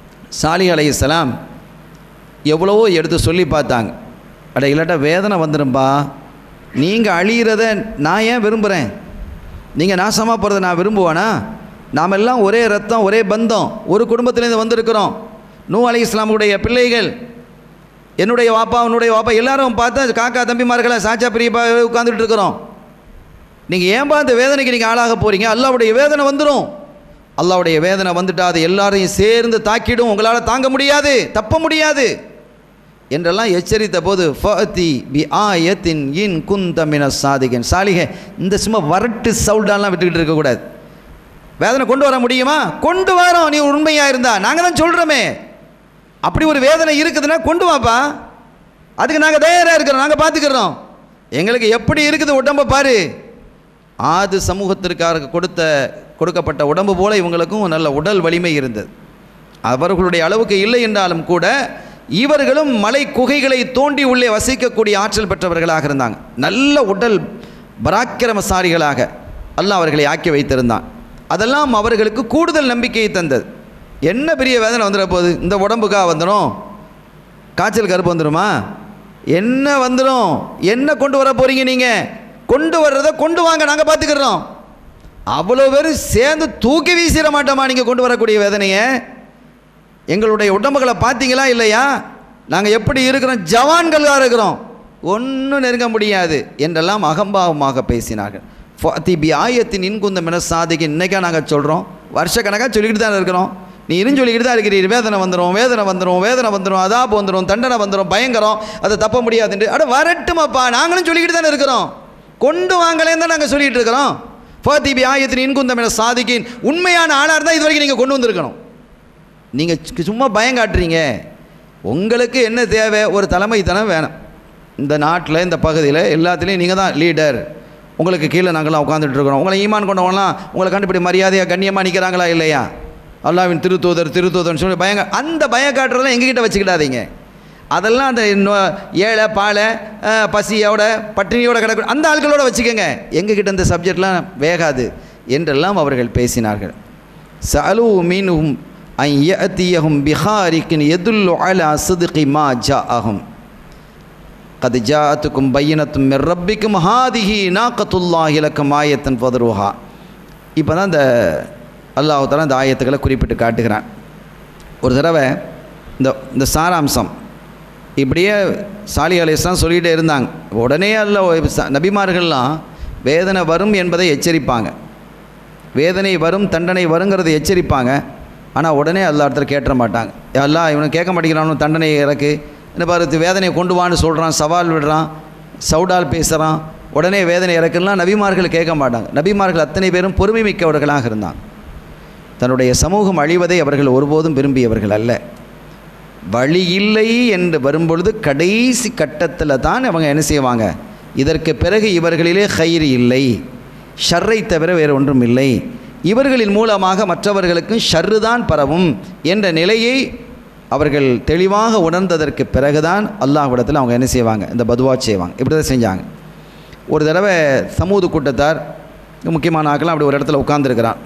Speaker 1: சாலி அலைஹிஸ்ஸலாம் எவ்வளவோ எடுத்து சொல்லி பார்த்தாங்க அட இல்லாட்டா வேதனை வந்துடும்பா நீங்கள் அழியிறத நான் ஏன் விரும்புகிறேன் நீங்கள் நாசமாக போகிறத நான் விரும்புவேனா நாம் எல்லாம் ஒரே ரத்தம் ஒரே பந்தம் ஒரு குடும்பத்திலேருந்து வந்திருக்கிறோம் நூ அலி இஸ்லாமுடைய பிள்ளைகள் என்னுடைய வாப்பா உன்னுடைய வாப்பா எல்லாரும் பார்த்தா காக்கா தம்பிமார்களை சாச்சா பெரியப்பா உட்காந்துட்டு இருக்கிறோம் நீங்கள் ஏன்பா இந்த வேதனைக்கு நீங்கள் ஆளாக போகிறீங்க அல்லாவுடைய வேதனை வந்துடும் அல்லாவுடைய வேதனை வந்துட்டா அது எல்லாரையும் சேர்ந்து தாக்கிடும் உங்களால் தாங்க முடியாது தப்ப முடியாது என்றெல்லாம் எச்சரித்த போது ஃபதி பி ஆயத்தின் இன் குந்தமின சாதிகன் சாலிகை இந்த சும்மா வரட்டு சவுல்டாலாம் விட்டுக்கிட்டு இருக்கக்கூடாது வேதனை கொண்டு வர முடியுமா கொண்டு வரோம் நீ உண்மையாக இருந்தா நாங்கள் தான் சொல்கிறோமே அப்படி ஒரு வேதனை இருக்குதுன்னா கொண்டு வாப்பா அதுக்கு நாங்கள் தயாராக இருக்கிறோம் நாங்கள் பார்த்துக்கிறோம் எங்களுக்கு எப்படி இருக்குது உடம்பை பாரு ஆது சமூகத்திற்காக கொடுத்த கொடுக்கப்பட்ட உடம்பு போல இவங்களுக்கும் நல்ல உடல் வலிமை இருந்தது அவர்களுடைய அளவுக்கு இல்லை என்றாலும் கூட இவர்களும் மலை குகைகளை தோண்டி உள்ளே வசிக்கக்கூடிய ஆற்றல் பெற்றவர்களாக இருந்தாங்க நல்ல உடல் பராக்கிரமசாலிகளாக அல்லாஹ் அவர்களை ஆக்கி வைத்திருந்தான் அதெல்லாம் அவர்களுக்கு கூடுதல் நம்பிக்கையை தந்தது என்ன பெரிய வேதனை வந்துட போகுது இந்த உடம்புக்கா வந்துடும் காய்ச்சல் கருப்பு வந்துடுமா என்ன வந்துடும் என்ன கொண்டு வர போறீங்க நீங்கள் கொண்டு வர்றதை கொண்டு வாங்க நாங்கள் பார்த்துக்கிறோம் அவ்வளோ பேர் சேர்ந்து தூக்கி வீசிட மாட்டோமா நீங்கள் கொண்டு வரக்கூடிய வேதனையை எங்களுடைய உடம்புகளை பார்த்தீங்களா இல்லையா நாங்கள் எப்படி இருக்கிறோம் ஜவான்களாக இருக்கிறோம் ஒன்றும் நெருங்க முடியாது என்றெல்லாம் அகம்பாவமாக பேசினார்கள் ஃபாத்திபி ஆயத்தின் இன்குந்தம் என சாதிக்கு இன்னைக்கா நாங்கள் சொல்கிறோம் வருஷக்கணக்காக சொல்லிக்கிட்டு தான் இருக்கிறோம் நீ இருந்து சொல்லிக்கிட்டு தான் இருக்கிறீர் வேதனை வந்துடும் வேதனை வந்துடும் வேதனை வந்துடும் அதாப்பு வந்துடும் தண்டனை வந்துடும் பயங்கரம் அதை தப்ப முடியாதுன்ட்டு அட வரட்டுமாப்பா நாங்களும் சொல்லிக்கிட்டு தானே இருக்கிறோம் கொண்டு வாங்களேன்னு தான் நாங்கள் சொல்லிட்டு இருக்கிறோம் ஃபாத்திபி ஆயத்தின் இன்குந்தம் என சாதிக்கின் உண்மையான ஆளாக இருந்தால் இது வரைக்கும் நீங்கள் கொண்டு வந்திருக்கணும் நீங்கள் சும்மா பயம் காட்டுறீங்க உங்களுக்கு என்ன தேவை ஒரு தலைமைத்தனம் வேணும் இந்த நாட்டில் இந்த பகுதியில் எல்லாத்துலேயும் நீங்கள் தான் லீடர் உங்களுக்கு கீழே நாங்களாம் உட்காந்துட்டு இருக்கிறோம் உங்களை ஈமான் கொண்டவங்களாம் உங்களை கண்டுபிடி மரியாதையாக கண்ணியமாக நிற்கிறாங்களா இல்லையா அல்லாவின் திருத்தூதர் திருத்தூதர்னு சொல்லி பயம் கா- அந்த பயம் காட்டுறதெல்லாம் எங்ககிட்ட வச்சுக்கிடாதீங்க அதெல்லாம் அந்த நோ- ஏழை பாலை அஹ், பசியோட பட்டினியோட கிடக்கு அந்த ஆட்களோட வச்சுக்கோங்க எங்ககிட்ட இந்த சப்ஜெக்ட்லாம் வேகாது என்றெல்லாம் அவர்கள் பேசினார்கள் சலு மீனும் ஐ யஅதியஹும் பிஹாரிக்கின் எதுல்லு அலா சிதுகி மா ஜாஅஹும் கது ஜாஅத்துக்கும் பையனத்தும் மிர் ரப்பிக்கும் ஹாதிஹி நாக்கத்துல்லாஹி லக்கும் ஆயத்தன் ஃபதருஹா இப்போ தான் இந்த அல்லாஹ் தஆலா இந்த ஆயத்துக்களை குறிப்பிட்டு காட்டுகிறான் ஒரு தடவை இந்த இந்த சாராம்சம் இப்படியே சாலி அலிஸ்லாம் சொல்லிகிட்டே இருந்தாங்க உடனே அல்ல ச- நபிமார்கள்லாம் வேதனை வரும் என்பதை எச்சரிப்பாங்க வேதனை வரும் தண்டனை வருங்கிறதை எச்சரிப்பாங்க ஆனால் உடனே அல்லா இடத்துல கேட்ட மாட்டாங்க எல்லாம் இவனை கேட்க மாட்டேங்கிறானு தண்டனை இறக்கு என்ன பாரு வேதனையை கொண்டு வான்னு சொல்கிறான் சவால் விடுறான் சவுடால் பேசுகிறான் உடனே வேதனை இறக்குலாம் நபிமார்கள் கேட்க மாட்டாங்க நபிமார்கள் அத்தனை பேரும் பொறுமை மிக்கவர்களாக இருந்தாங்க தன்னுடைய சமூகம் அழிவதை அவர்கள் ஒருபோதும் விரும்பியவர்கள் அல்ல வழி இல்லை என்று வரும்பொழுது கடைசி கட்டத்தில் தான் அவங்க என்ன செய்வாங்க இதற்கு பிறகு இவர்களிலே கயிறு இல்லை ஷர்ரை தவிர வேறு ஒன்றும் இல்லை இவர்களின் மூலமாக மற்றவர்களுக்கும் ஷர்ரு தான் பரவும் என்ற நிலையை அவர்கள் தெளிவாக உணர்ந்ததற்கு பிறகுதான் அல்லாஹ்விடத்தில் அவங்க என்ன செய்வாங்க இந்த பதுவா செய்வாங்க இப்படி தான் செஞ்சாங்க ஒரு தடவை சமூக கூட்டத்தார் முக்கியமான ஆக்கெல்லாம் அப்படி ஒரு இடத்துல உட்காந்துருக்கிறான்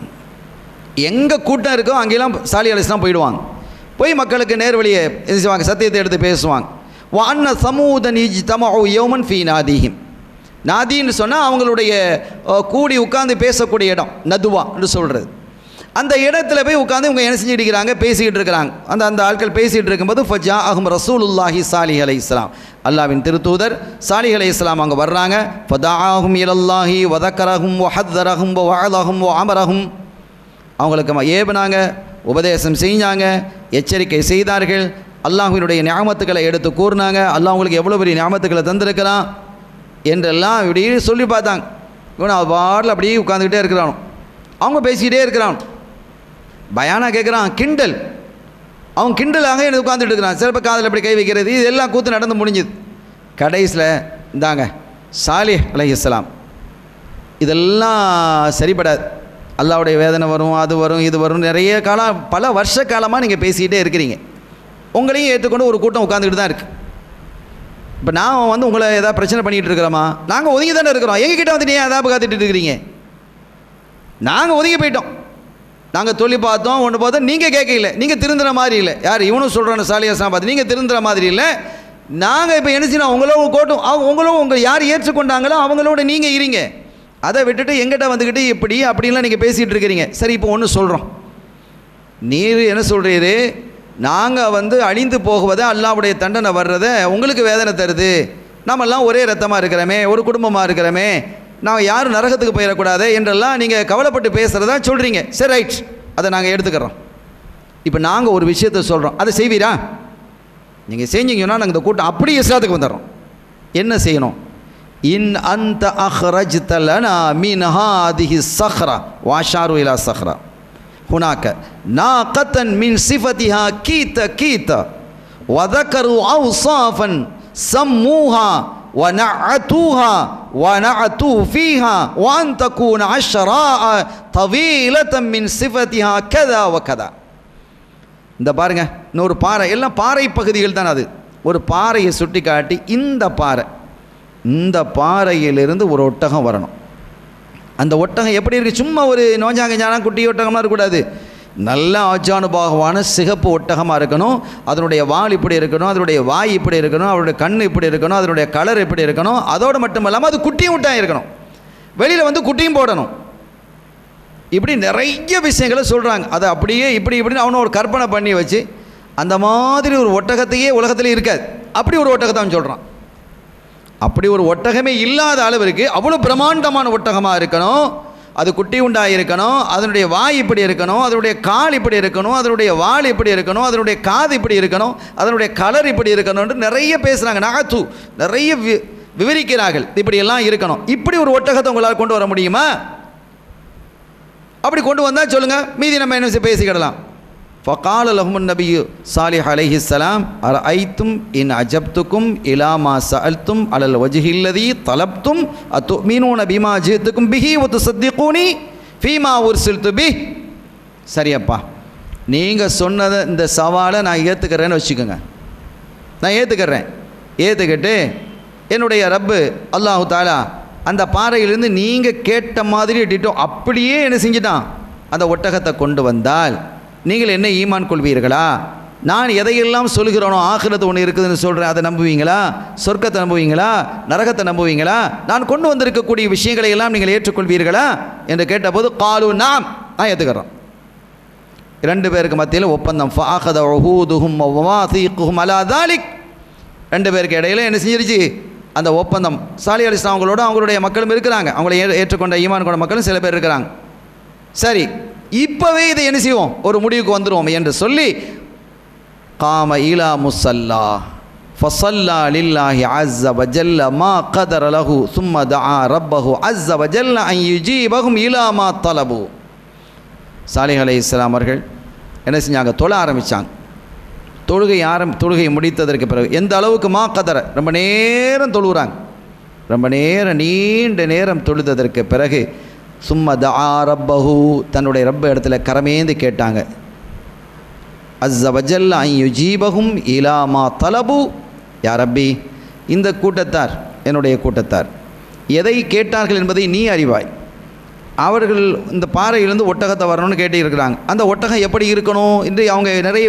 Speaker 1: எங்கே கூட்டம் இருக்கோ அங்கெல்லாம் சாலி அலிஸ்லாம் போயிடுவாங்க போய் மக்களுக்கு நேர்வழியை என்ன செய்வாங்க சத்தியத்தை எடுத்து பேசுவாங்க வான்ன சமூதன் இஜ் தமோ யோமன் ஃபீ நாதிஹிம் நாதின்னு சொன்னால் அவங்களுடைய அஹ், கூடி உட்கார்ந்து பேசக்கூடிய இடம் நதுவா என்று சொல்கிறது அந்த இடத்துல போய் உட்காந்து இவங்க என்ன செஞ்சுட்டு இருக்கிறாங்க பேசிக்கிட்டு இருக்கிறாங்க அந்த அந்த ஆட்கள் பேசிகிட்டு இருக்கும்போது ஃபஜா அஹம் ரசூலுல்லாஹி சாலி அலை இஸ்லாம் அல்லாவின் திருத்தூதர் சாலி அலை இஸ்லாம் அங்கே வர்றாங்க ஃபதாஹும் இலல்லாஹி வதக்கரஹும் வஹத்தரஹும் வஅலஹும் அமரஹும் அவங்களுக்கு ம- ஏவினாங்க உபதேசம் செஞ்சாங்க எச்சரிக்கை செய்தார்கள் அல்லாஹ்வினுடைய ஞாபகத்துக்களை எடுத்து கூறினாங்க அல்லாஹ் உங்களுக்கு எவ்வளோ பெரிய ஞாபகத்துக்களை தந்திருக்கிறான் என்றெல்லாம் இப்படி சொல்லி பார்த்தாங்க இவன் அவ பாட்டில் அப்படியே உட்காந்துக்கிட்டே இருக்கிறான் அவங்க பேசிக்கிட்டே இருக்கிறான் பயானா கேட்குறான் கிண்டல் அவன் கிண்டலாக எனக்கு உட்காந்துட்டு இருக்கிறான் சிலப்ப காதில் இப்படி கை வைக்கிறது இது எல்லாம் கூத்து நடந்து முடிஞ்சுது கடைசியில் இந்தாங்க சாலி அலைஹிஸ்ஸலாம் இதெல்லாம் சரிப்படாது அல்லாவுடைய வேதனை வரும் அது வரும் இது வரும் நிறைய காலம் பல வருஷ காலமாக நீங்கள் பேசிக்கிட்டே இருக்கிறீங்க உங்களையும் ஏற்றுக்கொண்டு ஒரு கூட்டம் உட்காந்துக்கிட்டு தான் இருக்குது இப்போ நான் வந்து உங்களை ஏதாவது பிரச்சனை பண்ணிகிட்டு இருக்கிறோமா நாங்கள் ஒதுங்கி தானே இருக்கிறோம் எங்ககிட்ட வந்து நீ ஏதாவது காத்துட்டு இருக்கிறீங்க நாங்கள் ஒதுங்கி போயிட்டோம் நாங்கள் சொல்லி பார்த்தோம் ஒன்று பார்த்தோம் நீங்கள் கேட்கல நீங்கள் திருந்துற மாதிரி இல்லை யார் இவனும் சொல்கிறான சாலியாசனா பார்த்து நீங்கள் திருந்துற மாதிரி இல்லை நாங்கள் இப்போ என்ன செய்யணும் உங்களோட கோட்டும் அவங்க உங்களும் உங்கள் யார் ஏற்றுக்கொண்டாங்களோ அவங்களோட நீங்கள் இருங்க அதை விட்டுட்டு எங்கிட்ட வந்துக்கிட்டு இப்படி அப்படின்லாம் நீங்கள் பேசிகிட்டு இருக்கிறீங்க சரி இப்போ ஒன்று சொல்கிறோம் நீர் என்ன சொல்கிறீரு நாங்கள் வந்து அழிந்து போகுவதை அல்லாவுடைய தண்டனை வர்றதை உங்களுக்கு வேதனை தருது நாமெல்லாம் ஒரே ரத்தமாக இருக்கிறோமே ஒரு குடும்பமாக இருக்கிறோமே நான் யாரும் நரகத்துக்கு போயிடக்கூடாது என்றெல்லாம் நீங்கள் கவலைப்பட்டு பேசுகிறதா சொல்கிறீங்க சரி ரைட் அதை நாங்கள் எடுத்துக்கிறோம் இப்போ நாங்கள் ஒரு விஷயத்தை சொல்கிறோம் அதை செய்வீரா நீங்கள் செஞ்சீங்கன்னா நாங்கள் இந்த கூட்டம் அப்படியே இஸ்லாத்துக்கு வந்துடுறோம் என்ன செய்யணும் இன் அந்த அஹ்ரஜ் தலனா மீன் ஹாதிஹி சஹ்ரா வாஷாரு இலா சஹ்ரா هناك ناقة من صفتها كيت كيت وذكروا أوصافا سموها ونعتوها ونعتوا فيها وأن تكون عشراء طويلة من صفتها كذا وكذا இந்த பாருங்க இன்னொரு பாறை எல்லாம் பாறை பகுதிகள் தான் அது ஒரு பாறையை சுட்டி காட்டி இந்த பாறை இந்த பாறையிலிருந்து ஒரு ஒட்டகம் வரணும் அந்த ஒட்டகம் எப்படி இருக்குது சும்மா ஒரு நோஞ்சாங்க ஞானா குட்டி ஒட்டகமாக இருக்கக்கூடாது நல்ல ஆச்சானுபாகவான சிகப்பு ஒட்டகமாக இருக்கணும் அதனுடைய வால் இப்படி இருக்கணும் அதனுடைய வாய் இப்படி இருக்கணும் அவருடைய கண் இப்படி இருக்கணும் அதனுடைய கலர் இப்படி இருக்கணும் அதோடு மட்டும் இல்லாமல் அது குட்டியும் விட்டாக இருக்கணும் வெளியில் வந்து குட்டியும் போடணும் இப்படி நிறைய விஷயங்களை சொல்கிறாங்க அதை அப்படியே இப்படி இப்படின்னு அவனை ஒரு கற்பனை பண்ணி வச்சு அந்த மாதிரி ஒரு ஒட்டகத்தையே உலகத்தில் இருக்காது அப்படி ஒரு ஒட்டகத்தை அவன் சொல்கிறான் அப்படி ஒரு ஒட்டகமே இல்லாத அளவிற்கு அவ்வளோ பிரம்மாண்டமான ஒட்டகமாக இருக்கணும் அது குட்டி உண்டாக இருக்கணும் அதனுடைய வாய் இப்படி இருக்கணும் அதனுடைய கால் இப்படி இருக்கணும் அதனுடைய வால் இப்படி இருக்கணும் அதனுடைய காது இப்படி இருக்கணும் அதனுடைய கலர் இப்படி இருக்கணும்னு நிறைய பேசுகிறாங்க நகத்து நிறைய வி விவரிக்கிறார்கள் இப்படியெல்லாம் இருக்கணும் இப்படி ஒரு ஒட்டகத்தை உங்களால் கொண்டு வர முடியுமா அப்படி கொண்டு வந்தால் சொல்லுங்கள் மீதி நம்ம என்ன செய்ய பேசிக்கிடலாம் ஃபகால லஹுமுன் நபியு சாலிஹ் அலைஹி சலாம் அர் ஐத்தும் இன் அஜப்துக்கும் இலாமா சஅல்தும் அலல் வஜ்ஹில்லதி தலப்தும் அத்து மீனூன பீமா ஜித்துக்கும் பிஹி ஒத்து சத்தியக்கூனி ஃபீமா உர்சில்து பி சரியப்பா நீங்கள் சொன்னதை இந்த சவாலை நான் ஏற்றுக்கிறேன்னு வச்சுக்கோங்க நான் ஏற்றுக்கிறேன் ஏற்றுக்கிட்டு என்னுடைய ரப்பு அல்லாஹு தாலா அந்த பாறையிலிருந்து நீங்கள் கேட்ட மாதிரி டிட்டோ அப்படியே என்ன செஞ்சிட்டான் அந்த ஒட்டகத்தை கொண்டு வந்தால் நீங்கள் என்ன ஈமான் கொள்வீர்களா நான் எதையெல்லாம் சொல்கிறேனோ ஆகிரத்து ஒன்று இருக்குதுன்னு சொல்கிறேன் அதை நம்புவீங்களா சொர்க்கத்தை நம்புவீங்களா நரகத்தை நம்புவீங்களா நான் கொண்டு வந்திருக்கக்கூடிய விஷயங்களை எல்லாம் நீங்கள் ஏற்றுக்கொள்வீர்களா என்று கேட்டபோது காலு நாம் நான் ஏற்றுக்கிறோம் ரெண்டு பேருக்கு மத்தியில் ஒப்பந்தம் ஃபாஹத ஒஹூதுஹும் வவாசீக்குஹும் அலா தாலிக் ரெண்டு பேருக்கு இடையில என்ன செஞ்சிருச்சு அந்த ஒப்பந்தம் சாலி அலி இஸ்லாம் அவங்களோட அவங்களுடைய மக்களும் இருக்கிறாங்க அவங்களை ஏ ஏற்றுக்கொண்ட ஈமான் கொண்ட மக்களும் சில பேர் இருக்கிறாங்க சரி இப்போவே இதை என்ன செய்வோம் ஒரு முடிவுக்கு வந்துடுவோம் என்று சொல்லி காம இலா முசல்லா ஃபசல்லா லில்லாஹி அஸ்ஸ வஜல்ல மா கதர லஹு சும்ம தஆ ரப்பஹு அஸ்ஸ வஜல்ல அன் யுஜீபஹும் இலா மா தலபு சாலிஹ் அலைஹிஸ்ஸலாம் அவர்கள் என்ன செஞ்சாங்க தொழ ஆரம்பித்தாங்க தொழுகை ஆரம் தொழுகை முடித்ததற்கு பிறகு எந்த அளவுக்கு மா கதற ரொம்ப நேரம் தொழுகிறாங்க ரொம்ப நேரம் நீண்ட நேரம் தொழுததற்கு பிறகு சும்ம தஆ ரப்பஹு தன்னுடைய ரப்ப இடத்துல கரமேந்து கேட்டாங்க அஸ்ஸ வஜல்ல ஐ யுஜீபகும் இலாமா தலபு யா ரப்பி இந்த கூட்டத்தார் என்னுடைய கூட்டத்தார் எதை கேட்டார்கள் என்பதை நீ அறிவாய் அவர்கள் இந்த பாறையிலிருந்து ஒட்டகத்தை வரணும்னு கேட்டு இருக்கிறாங்க அந்த ஒட்டகம் எப்படி இருக்கணும் என்று அவங்க நிறைய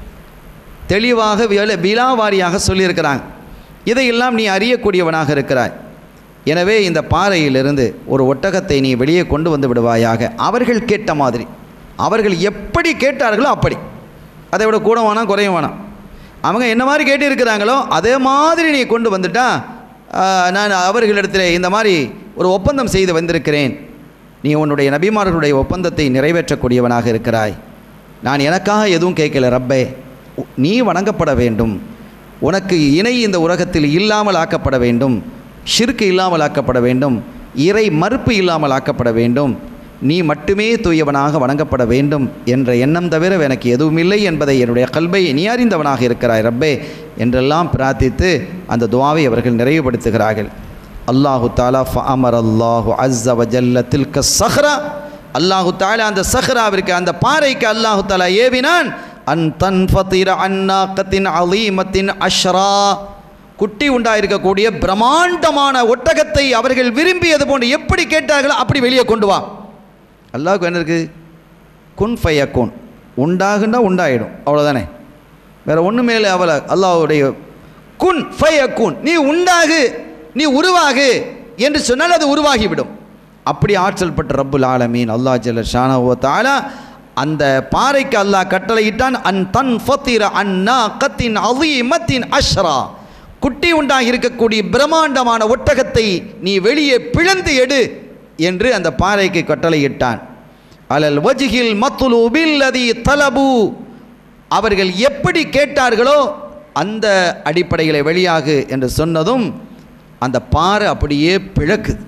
Speaker 1: தெளிவாக வில விலாவாரியாக சொல்லியிருக்கிறாங்க இதையெல்லாம் நீ அறியக்கூடியவனாக இருக்கிறாய் எனவே இந்த பாறையிலிருந்து ஒரு ஒட்டகத்தை நீ வெளியே கொண்டு வந்து விடுவாயாக அவர்கள் கேட்ட மாதிரி அவர்கள் எப்படி கேட்டார்களோ அப்படி அதை விட கூட வேணாம் குறையும் வேணாம் அவங்க என்ன மாதிரி கேட்டு இருக்கிறாங்களோ அதே மாதிரி நீ கொண்டு வந்துட்டா ஆஹ், நான் அவர்களிடத்தில் இந்த மாதிரி ஒரு ஒப்பந்தம் செய்து வந்திருக்கிறேன் நீ உன்னுடைய நபிமார்களுடைய ஒப்பந்தத்தை நிறைவேற்றக்கூடியவனாக இருக்கிறாய் நான் எனக்காக எதுவும் கேட்கல ரப்பே உ- நீ வணங்கப்பட வேண்டும் உனக்கு இணை இந்த உலகத்தில் இல்லாமல் ஆக்கப்பட வேண்டும் ஷிர்க்கு இல்லாமல் ஆக்கப்பட வேண்டும் இறை மறுப்பு இல்லாமல் ஆக்கப்பட வேண்டும் நீ மட்டுமே தூயவனாக வணங்கப்பட வேண்டும் என்ற எண்ணம் தவிர எனக்கு எதுவும் இல்லை என்பதை என்னுடைய கல்வை நீ அறிந்தவனாக இருக்கிறாய் ரப்பே என்றெல்லாம் பிரார்த்தித்து அந்த துவாவை அவர்கள் நிறைவுபடுத்துகிறார்கள் அல்லாஹு தாலா ஃபஅமர் அல்லாஹு அஸ்ஸ வஜல்ல தில்க சஹ்ரா அல்லாஹு தாலா அந்த சஹ்ராவிற்கு அந்த பாறைக்கு அல்லாஹு தாலா ஏவினான் அன் தன்ஃபத்திர அன்னாக்கத்தின் அலீமத்தின் அஷ்ரா குட்டி உண்டாயிருக்கக்கூடிய பிரம்மாண்டமான ஒட்டகத்தை அவர்கள் விரும்பியது போன்று எப்படி கேட்டார்களோ அப்படி வெளியே கொண்டு வா அல்லாஹ்வுக்கு என்ன இருக்குது குன் ஃபைய குன் உண்டாகுண்டா உண்டாயிடும் அவ்வளோதானே வேறு ஒன்றுமே இல்லை அவளை அல்லாஹ்வுடைய குன் ஃபைய குன் நீ உண்டாகு நீ உருவாகு என்று சொன்னால் அது உருவாகிவிடும் அப்படி ஆற்றல் பெற்ற ரப்புல் ஆலமீன் அல்லாஹ் ஜல்ல ஷானஹு தாலா அந்த பாறைக்கு அல்லாஹ் கட்டளையிட்டான் அன் தன் ஃபத்திர அன்னா கத்தின் அலீமத்தின் அஷ்ரா குட்டி உண்டாகி இருக்கக்கூடிய பிரம்மாண்டமான ஒட்டகத்தை நீ வெளியே பிளந்து எடு என்று அந்த பாறைக்கு கட்டளையிட்டான் அலல் வஜிகில் மத்துலூபில் அதி தலபு அவர்கள் எப்படி கேட்டார்களோ அந்த அடிப்படையில் வெளியாகு என்று சொன்னதும் அந்த பாறை அப்படியே பிழக்குது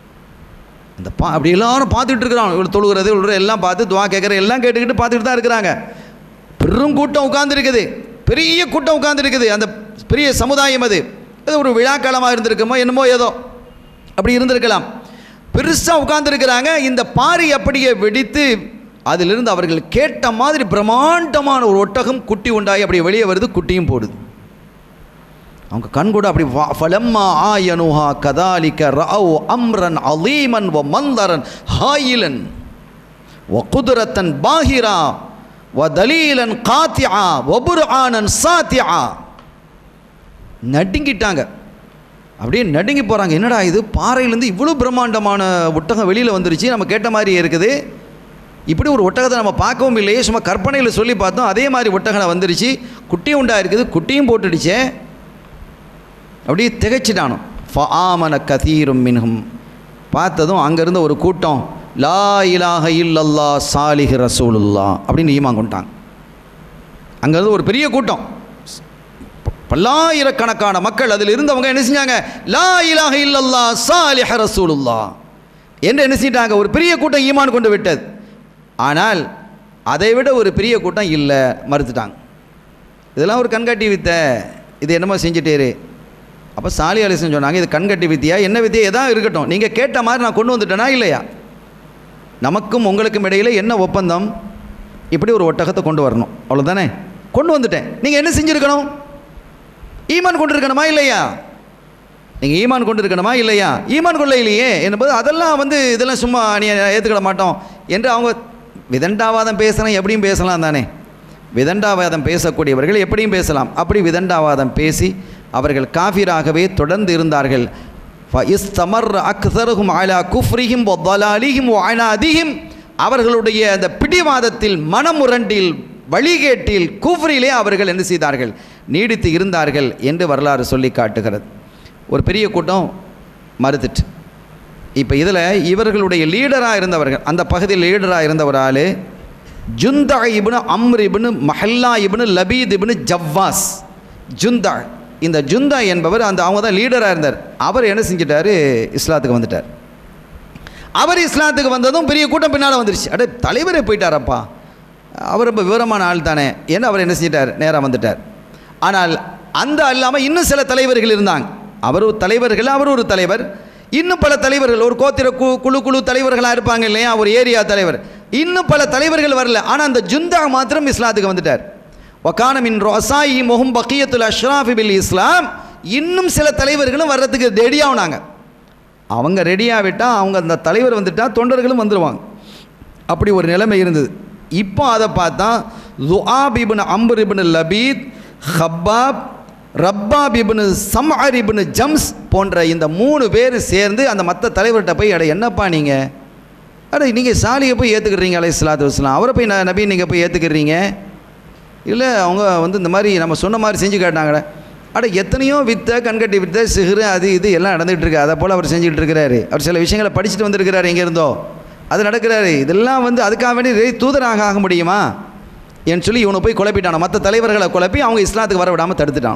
Speaker 1: அந்த பா அப்படி எல்லாரும் பார்த்துட்டு இருக்கிறாங்க இவ்வளோ தொழுகிறது இவ்வளோ எல்லாம் பார்த்து துவா கேட்குற எல்லாம் கேட்டுக்கிட்டு பார்த்துட்டு தான் இருக்கிறாங்க பெரும் கூட்டம் உட்கார்ந்துருக்குது பெரிய கூட்டம் உட்கார்ந்துருக்குது அந்த பெரிய சமுதாயம் அது அது ஒரு விழாக்காலமாக இருந்திருக்குமோ என்னமோ ஏதோ அப்படி இருந்திருக்கலாம் பெருசாக உட்கார்ந்துருக்கிறாங்க இந்த பாரி அப்படியே வெடித்து அதிலிருந்து அவர்கள் கேட்ட மாதிரி பிரம்மாண்டமான ஒரு ஒட்டகம் குட்டி உண்டாகி அப்படியே வெளியே வருது குட்டியும் போடுது அவங்க கண் கூட அப்படி வா- ஃபலம்மா ஆயனுஹா கதாலிக்க ரஅவ் அம்ரன் அலீமன் வ மந்தரன் ஹாயிலன் வ குதுரத்தன் பாஹிரா வ தலீலன் காத்தியா வபுர்ஆனன் சாத்தியா நடுங்கிட்டாங்க அப்படியே நடுங்கி போகிறாங்க என்னடா இது பாறையிலேருந்து இவ்வளோ பிரம்மாண்டமான ஒட்டகம் வெளியில் வந்துருச்சு நம்ம கேட்ட மாதிரி இருக்குது இப்படி ஒரு ஒட்டகத்தை நம்ம பார்க்கவும் இல்லையே சும்மா கற்பனையில் சொல்லி பார்த்தோம் அதே மாதிரி ஒட்டகம் வந்துருச்சு குட்டியும் உண்டா இருக்குது குட்டியும் போட்டுடுச்சே அப்படியே திகைச்சிட்டானோ ஃபஆமன கதீரும் மின்ஹும் பார்த்ததும் அங்கேருந்த ஒரு கூட்டம் லா இலாஹ இல்லல்லா சாலிஹ் ரசூலுல்லா அப்படின்னு ஈமான் கொண்டாங்க அங்கேருந்து ஒரு பெரிய கூட்டம் ப- பல்லாயிரக்கணக்கான மக்கள் அதில் இருந்தவங்க என்ன செஞ்சாங்க லா இலாஹ இல்லல்லா சாலிஹ் ரசூலுல்லா என்று என்ன செஞ்சிட்டாங்க ஒரு பெரிய கூட்டம் ஈமான் கொண்டு விட்டது ஆனால் அதை விட ஒரு பெரிய கூட்டம் இல்லை மறுத்துட்டாங்க இதெல்லாம் ஒரு கண்காட்டி வித்த இது என்னமோ செஞ்சுட்டேரு அப்போ சாலி அலிசன் சொன்னாங்க இது கண்கட்டி வித்தியா என்ன வித்தியா எதாவது இருக்கட்டும் நீங்கள் கேட்ட மாதிரி நான் கொண்டு வந்துட்டேனா இல்லையா நமக்கும் உங்களுக்கும் இடையில் என்ன ஒப்பந்தம் இப்படி ஒரு ஒட்டகத்தை கொண்டு வரணும் அவ்வளோதானே கொண்டு வந்துட்டேன் நீங்கள் என்ன செஞ்சுருக்கணும் ஈமான் கொண்டு இருக்கணுமா இல்லையா நீங்கள் ஈமான் கொண்டு இருக்கணுமா இல்லையா ஈமான் கொள்ள இல்லையே என்பது அதெல்லாம் வந்து இதெல்லாம் சும்மா நீ ஏற்றுக்கிட மாட்டோம் என்று அவங்க விதண்டாவாதம் பேசலாம் எப்படியும் பேசலாம் தானே விதண்டாவாதம் பேசக்கூடியவர்கள் எப்படியும் பேசலாம் அப்படி விதண்டாவாதம் பேசி அவர்கள் காஃபிராகவே தொடர்ந்து இருந்தார்கள் இஸ்தமர் அக்தருகும் அலா குஃப்ரிஹிம் ஒலாலிஹிம் அனாதிஹிம் அவர்களுடைய அந்த பிடிவாதத்தில் மனமுரண்டில் வழிகேட்டில் குஃப்ரிலே அவர்கள் என்ன செய்தார்கள் நீடித்து இருந்தார்கள் என்று வரலாறு சொல்லி காட்டுகிறது ஒரு பெரிய கூட்டம் மறுத்துட்டு இப்போ இதில் இவர்களுடைய லீடராக இருந்தவர்கள் அந்த பகுதியில் லீடராக இருந்த ஒரு ஆள் ஜுந்தா இப்னு அம்ர் இப்னு மஹல்லா இப்னு லபீத் இப்னு ஜவ்வாஸ் ஜுந்தா இந்த ஜுந்தா என்பவர் அந்த அவங்க தான் லீடராக இருந்தார் அவர் என்ன செஞ்சிட்டாரு இஸ்லாத்துக்கு வந்துட்டார் அவர் இஸ்லாத்துக்கு வந்ததும் பெரிய கூட்டம் பின்னால் வந்துருச்சு அட தலைவரே போயிட்டாரப்பா அவர் ரொம்ப விவரமான ஆள் தானே ஏன்னா அவர் என்ன செஞ்சிட்டார் நேராக வந்துட்டார் ஆனால் அந்த அல்லாமல் இன்னும் சில தலைவர்கள் இருந்தாங்க அவர் ஒரு தலைவர்கள் அவர் ஒரு தலைவர் இன்னும் பல தலைவர்கள் ஒரு கோத்திர கு குழு குழு தலைவர்களாக இருப்பாங்க இல்லையா ஒரு ஏரியா தலைவர் இன்னும் பல தலைவர்கள் வரல ஆனால் அந்த ஜுந்தா மாத்திரம் இஸ்லாத்துக்கு வந்துட்டார் வக்கானமின் ரொசாயி முகம் பக்கியத்துல் அஷ்ராஃபி பில் இஸ்லாம் இன்னும் சில தலைவர்களும் வர்றதுக்கு ரெடியாகுனாங்க அவங்க ரெடியாக விட்டால் அவங்க அந்த தலைவர் வந்துட்டால் தொண்டர்களும் வந்துடுவாங்க அப்படி ஒரு நிலைமை இருந்தது இப்போ அதை பார்த்தா லுஆப் இப்னு அம்பர் இப்னு லபீத் ஹப்பாப் ரப்பாப் இப்னு சம்அர் இப்னு ஜம்ஸ் போன்ற இந்த மூணு பேர் சேர்ந்து அந்த மற்ற தலைவர்கிட்ட போய் அட என்னப்பா நீங்கள் அட நீங்கள் சாலியை போய் ஏற்றுக்கிறீங்க அலை சலாத்து வஸ்லாம் அவரை போய் ந- நபி நீங்கள் போய் ஏற்றுக்கிறீங்க இல்லை அவங்க வந்து இந்த மாதிரி நம்ம சொன்ன மாதிரி செஞ்சு காட்டினாங்கடே அட எத்தனையோ வித்தை கண்கட்டி வித்தை சிகுறு அது இது எல்லாம் நடந்துகிட்டு இருக்கு அதை போல் அவர் செஞ்சுக்கிட்டு இருக்கிறாரு அவர் சில விஷயங்களை படிச்சுட்டு வந்திருக்கிறாரு எங்கே இருந்தோ அது நடக்கிறாரு இதெல்லாம் வந்து அதுக்காக வேண்டி இறை தூதராக ஆக முடியுமா என்று சொல்லி இவனை போய் குழப்பிட்டானோ மற்ற தலைவர்களை குழப்பி அவங்க இஸ்லாத்துக்கு வர விடாமல் தடுத்துட்டான்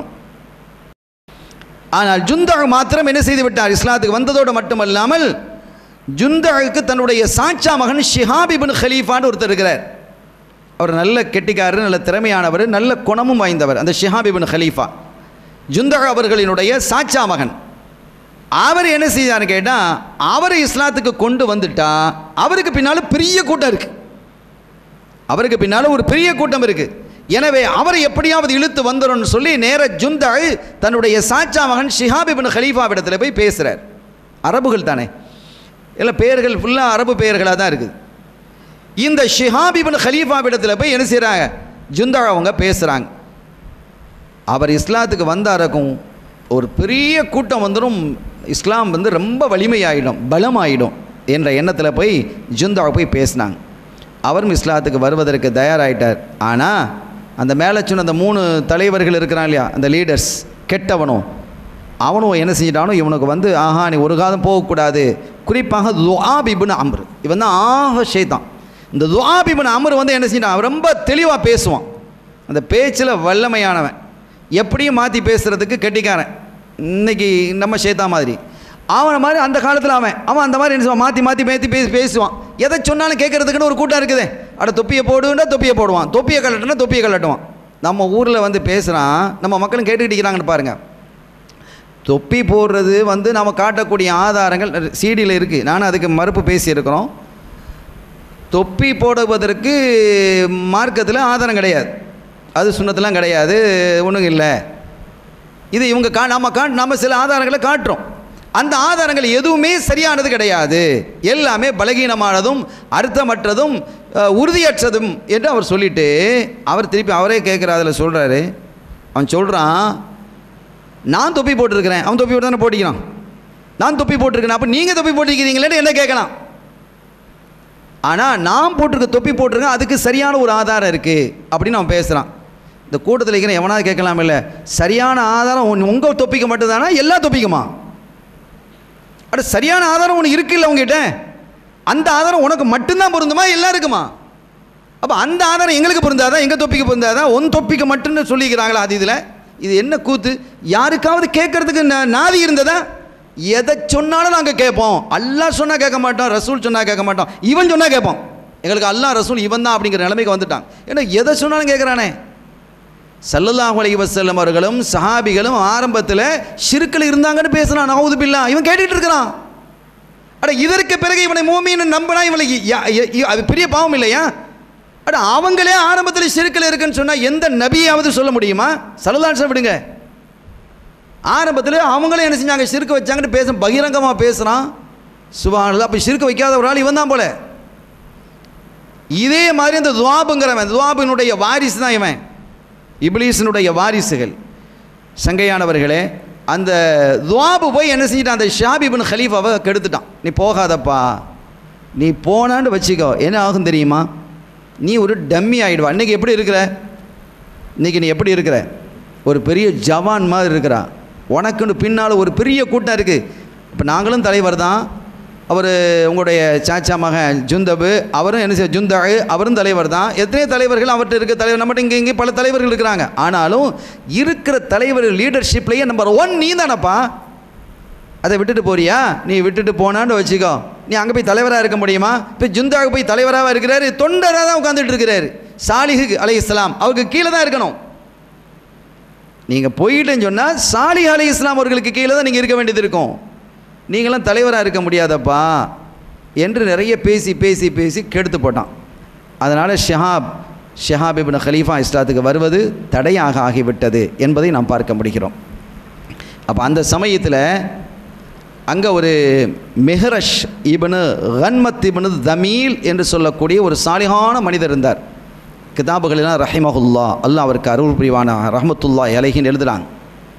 Speaker 1: ஆனால் ஜுந்தா மாத்திரம் என்ன செய்து விட்டார் இஸ்லாத்துக்கு வந்ததோடு மட்டுமல்லாமல் ஜுந்தாவுக்கு தன்னுடைய சாட்சா மகன் ஷிஹாப் இப்னு ஹலீஃபான்னு ஒருத்தர் இருக்கிறார் அவர் நல்ல கெட்டிக்காரர் நல்ல திறமையானவர் நல்ல குணமும் வாய்ந்தவர் அந்த ஷிஹாப் இப்னு ஹலீஃபா ஜுந்தா அவர்களினுடைய சாட்சா மகன் அவர் என்ன செய்தார்னு கேட்டால் அவரை இஸ்லாத்துக்கு கொண்டு வந்துட்டா அவருக்கு பின்னால் பெரிய கூட்டம் இருக்குது அவருக்கு பின்னால் ஒரு பெரிய கூட்டம் இருக்குது எனவே அவரை எப்படியாவது இழுத்து வந்துடும்னு சொல்லி நேர ஜுந்தாள் தன்னுடைய சாச்சா மகன் ஷிஹாப் இப்னு ஹலீஃபாவிடத்தில் போய் பேசுகிறார் அரபுகள் தானே இல்லை பெயர்கள் ஃபுல்லாக அரபு பெயர்களாக தான் இருக்குது இந்த ஷிஹாப் இப்னு ஹலீஃபாவிடத்தில் போய் என்ன செய்கிறாங்க ஜுந்தா அவங்க பேசுகிறாங்க அவர் இஸ்லாத்துக்கு வந்தாரக்கும் ஒரு பெரிய கூட்டம் வந்துடும் இஸ்லாம் வந்து ரொம்ப வலிமையாயிடும் பலமாயிடும் என்ற எண்ணத்தில் போய் ஜுந்தாவை போய் பேசினாங்க அவரும் இஸ்லாத்துக்கு வருவதற்கு தயாராயிட்டார் ஆனால் அந்த மேலே சொன்ன அந்த மூணு தலைவர்கள் இருக்கிறான் இல்லையா அந்த லீடர்ஸ் கெட்டவனும் அவனும் என்ன செஞ்சிட்டானோ இவனுக்கு வந்து ஆஹா நீ ஒரு காலம் போகக்கூடாது குறிப்பாக துஆப் இப்னு அம்ர் இவன் தான் ஆக ஷைத்தான் இந்த துஆப் இப்னு அம்ர் வந்து என்ன செஞ்சிட்டான் அவன் ரொம்ப தெளிவாக பேசுவான் அந்த பேச்சில் வல்லமையானவன் எப்படியும் மாற்றி பேசுகிறதுக்கு கெட்டிக்காரன் இன்னைக்கு நம்ம ஷேத்தா மாதிரி அவனை மாதிரி அந்த காலத்தில் அவன் அவன் அந்த மாதிரி என்ன செய்வான் மாற்றி மாற்றி மாற்றி பேசி பேசுவான் எதை சொன்னாலும் கேட்கறதுக்குன்னு ஒரு கூட்டம் இருக்குதே அட தொப்பியை போடுன்னா தொப்பியை போடுவான் தொப்பியை கலட்டுனா தொப்பியை கலட்டுவான் நம்ம ஊரில் வந்து பேசுகிறான் நம்ம மக்களும் கேட்டுக்கிட்டு இருக்கிறாங்கன்னு பாருங்கள் தொப்பி போடுறது வந்து நம்ம காட்டக்கூடிய ஆதாரங்கள் சீடியில் இருக்குது நானும் அதுக்கு மறுப்பு பேசியிருக்கிறோம் தொப்பி போடுவதற்கு மார்க்கத்தில் ஆதாரம் கிடையாது அது சுண்ணத்தெல்லாம் கிடையாது ஒன்றும் இல்லை இது இவங்க கா நம்ம கா நம்ம சில ஆதாரங்களை காட்டுறோம் அந்த ஆதாரங்கள் எதுவுமே சரியானது கிடையாது எல்லாமே பலகீனமானதும் அர்த்தமற்றதும் அஹ், உறுதியற்றதும் என்று அவர் சொல்லிட்டு அவர் திருப்பி அவரே கேட்குற அதில் சொல்கிறாரு அவன் சொல்கிறான் நான் தொப்பி போட்டிருக்கிறேன் அவன் தொப்பி போட்டு தானே போட்டிக்கிறான் நான் தொப்பி போட்டிருக்கேன் அப்போ நீங்கள் தொப்பி போட்டிருக்கிறீங்களேன்னு என்ன கேட்கலாம் ஆனால் நான் போட்டிருக்க தொப்பி போட்டிருக்கேன் அதுக்கு சரியான ஒரு ஆதாரம் இருக்குது அப்படின்னு அவன் பேசுகிறான் இந்த கூட்டத்தில் இருக்கிற எவனாவது கேட்கலாம் இல்லை சரியான ஆதாரம் உங்கள் தொப்பிக்கு மட்டும்தானா எல்லா தொப்பிக்குமா அட சரியான ஆதாரம் ஒன்று இருக்குல்ல உங்ககிட்ட அந்த ஆதாரம் உனக்கு மட்டும்தான் பொருந்துமா எல்லாருக்குமா அப்போ அந்த ஆதாரம் எங்களுக்கு பொருந்தாதா எங்கள் தொப்பிக்கு பொருந்தாதா உன் தொப்பிக்கு மட்டும்னு சொல்லிக்கிறாங்களா அது இதில் இது என்ன கூத்து யாருக்காவது கேட்கறதுக்கு நா- நாதி இருந்ததா எதை சொன்னாலும் நாங்கள் கேட்போம் அல்லாஹ் சொன்னால் கேட்க மாட்டோம் ரசூல் சொன்னால் கேட்க மாட்டோம் இவன் சொன்னால் கேட்போம் எங்களுக்கு அல்லாஹ் ரசூல் இவன் தான் அப்படிங்கிற நிலைமைக்கு வந்துட்டான் ஏன்னா எதை சொன்னாலும் கேட்குறானே சல்லல்லாஹு அலைஹி வஸல்லம் அவர்களும் சஹாபிகளும் ஆரம்பத்தில் ஷிருக்கில் இருந்தாங்கன்னு பேசுனான் நவுது பில்லா இவன் கேட்டுட்டு இருக்கிறான் அட இதற்கு பிறகு இவனை மூமின்னு நம்பினா இவனுக்கு யா- ய- ய- அது பெரிய பாவம் இல்லையா அட அவங்களே ஆரம்பத்தில் ஷிருக்கில் இருக்குன்னு சொன்னால் எந்த நபியாவது சொல்ல முடியுமா சல்லல்லாஹு விடுங்க ஆரம்பத்தில் அவங்களே என்ன செஞ்சாங்க சிறுக்கு வச்சாங்கன்னு பேச பகிரங்கமாக பேசுகிறான் சுபானில் அப்போ சிறுக்கு வைக்காத ஒரு ஆள் இவன் தான் போல இதே மாதிரி இந்த துவாபுங்கிறவன் துவாபினுடைய வாரிசு தான் இவன் இப்லீஸினுடைய வாரிசுகள் சங்கையானவர்களே அந்த துவாபு போய் என்ன செஞ்சிட்டான் அந்த ஷாபிபின் ஹலீஃபாவை கெடுத்துட்டான் நீ போகாதப்பா நீ போனான்னு வச்சுக்கோ என்ன ஆகும் தெரியுமா நீ ஒரு டம்மி ஆகிடுவா இன்றைக்கி எப்படி இருக்கிற இன்றைக்கி நீ எப்படி இருக்கிற ஒரு பெரிய ஜவான் மாதிரி இருக்கிறா உனக்குன்னு பின்னால் ஒரு பெரிய கூட்டம் இருக்குது இப்போ நாங்களும் தலைவர் தான் அவர் உங்களுடைய சாச்சா மகன் ஜுந்தபு அவரும் என்ன செய்ய ஜுந்தாழ் அவரும் தலைவர் தான் எத்தனையோ தலைவர்கள் அவர்கிட்ட இருக்க தலைவர் நம்மகிட்ட இங்கே இங்கே பல தலைவர்கள் இருக்கிறாங்க ஆனாலும் இருக்கிற தலைவர்கள் லீடர்ஷிப்லேயே நம்பர் ஒன் நீ தானப்பா அதை விட்டுட்டு போறியா நீ விட்டுட்டு போனான்னு வச்சுக்கோ நீ அங்கே போய் தலைவராக இருக்க முடியுமா இப்போ ஜுந்தாக போய் தலைவராக இருக்கிறாரு தொண்டராக தான் உட்காந்துட்டு இருக்கிறாரு சாலிஹு அலை இஸ்லாம் அவருக்கு கீழே தான் இருக்கணும் நீங்கள் போயிட்டேன்னு சொன்னால் சாலிஹ் அலை இஸ்லாம் அவர்களுக்கு கீழே தான் நீங்கள் இருக்க வேண்டியது இருக்கும் நீங்களாம் தலைவராக இருக்க முடியாதப்பா என்று நிறைய பேசி பேசி பேசி கெடுத்து போட்டான் அதனால் ஷஹாப் ஷஹாப் இப்னு ஹலீஃபா இஸ்லாத்துக்கு வருவது தடையாக ஆகிவிட்டது என்பதை நாம் பார்க்க முடிகிறோம் அப்போ அந்த சமயத்தில் அங்கே ஒரு மெஹரஷ் இபனு கன்மத் இபனு தமீல் என்று சொல்லக்கூடிய ஒரு சாலிகான மனிதர் இருந்தார் கிதாபுகளெல்லாம் ரஹிமஹுல்லா அல்லாஹ் அவருக்கு அருள் புரிவான ரஹமத்துல்லா இலகின்னு எழுதுறாங்க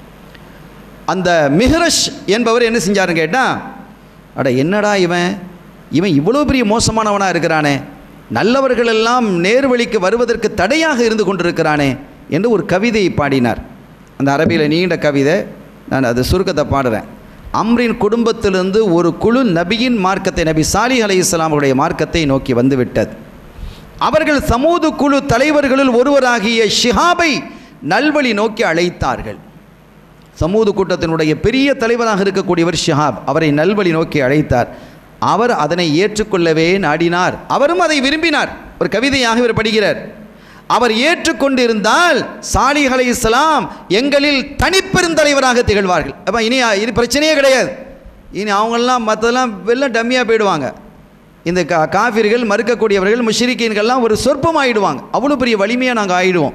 Speaker 1: அந்த மிஹரஷ் என்பவர் என்ன செஞ்சாருன்னு கேட்டால் அட என்னடா இவன் இவன் இவ்வளோ பெரிய மோசமானவனாக இருக்கிறானே நல்லவர்கள் எல்லாம் நேர்வழிக்கு வருவதற்கு தடையாக இருந்து கொண்டிருக்கிறானே என்று ஒரு கவிதையை பாடினார் அந்த அரபியில் நீண்ட கவிதை நான் அது சுருக்கத்தை பாடுறேன் அம்ரின் குடும்பத்திலிருந்து ஒரு குழு நபியின் மார்க்கத்தை நபி சாலி அலை இஸ்லாமுடைய மார்க்கத்தை நோக்கி வந்துவிட்டது அவர்கள் சமூது குழு தலைவர்களில் ஒருவராகிய ஷிஹாபை நல்வழி நோக்கி அழைத்தார்கள் சமூது கூட்டத்தினுடைய பெரிய தலைவராக இருக்கக்கூடியவர் ஷிஹாப் அவரை நல்வழி நோக்கி அழைத்தார் அவர் அதனை ஏற்றுக்கொள்ளவே நாடினார் அவரும் அதை விரும்பினார் ஒரு கவிதையாக இவர் படிக்கிறார் அவர் ஏற்றுக்கொண்டிருந்தால் சாலி அலை இஸ்லாம் எங்களில் தனிப்பெருந்தலைவராக திகழ்வார்கள் அப்போ இனி இது பிரச்சனையே கிடையாது இனி அவங்கெல்லாம் மற்றதெல்லாம் வெள்ளம் டம்மியாக போயிடுவாங்க இந்த கா காஃபிர்கள் மறுக்கக்கூடியவர்கள் முஷ்ரிக்கீன்கள்லாம் ஒரு சொற்பமாயிடுவாங்க அவ்வளோ பெரிய வலிமையாக நாங்கள் ஆயிடுவோம்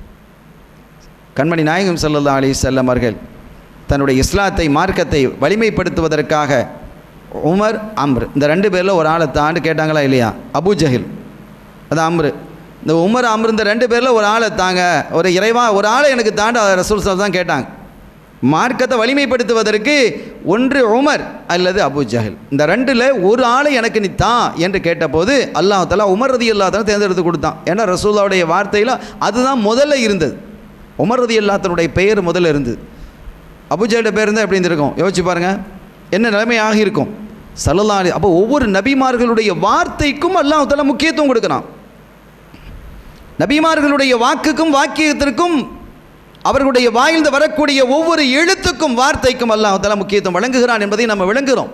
Speaker 1: கண்மணி நாயகம் சல்லல்லா அலி செல்லம் அவர்கள் தன்னுடைய இஸ்லாத்தை மார்க்கத்தை வலிமைப்படுத்துவதற்காக உமர் அம்ர் இந்த ரெண்டு பேரில் ஒரு ஆளை தாண்டு கேட்டாங்களா இல்லையா அபு ஜஹில் அது அம்ரு இந்த உமர் அம்ரு இந்த ரெண்டு பேரில் ஒரு ஆளை தாங்க ஒரு இறைவா ஒரு ஆளை எனக்கு தாண்ட ரசூல் சால் தான் கேட்டாங்க மார்க்கத்தை வலிமைப்படுத்துவதற்கு ஒன்று உமர் அல்லது அபு ஜஹில் இந்த ரெண்டில் ஒரு ஆளை எனக்கு நீ தான் என்று கேட்டபோது அல்லாஹ் தலா உமர் ரதி அல்லாத்தனை தேர்ந்தெடுத்து கொடுத்தான் ஏன்னா ரசூல்லாவுடைய வார்த்தையில் அதுதான் முதல்ல இருந்தது உமர் ரதி அல்லாத்தனுடைய பெயர் முதல்ல இருந்தது அபுஜாட பேர் இருந்தால் எப்படி இருந்திருக்கும் யோசிச்சு பாருங்கள் என்ன நிலைமை ஆகியிருக்கும் சல்லல்லா அலி அப்போ ஒவ்வொரு நபிமார்களுடைய வார்த்தைக்கும் அல்லாஹ் தலா முக்கியத்துவம் கொடுக்குறான் நபிமார்களுடைய வாக்குக்கும் வாக்கியத்திற்கும் அவர்களுடைய வாயில்ந்து வரக்கூடிய ஒவ்வொரு எழுத்துக்கும் வார்த்தைக்கும் அல்லாஹ் தலா முக்கியத்துவம் வழங்குகிறான் என்பதை நம்ம விளங்குகிறோம்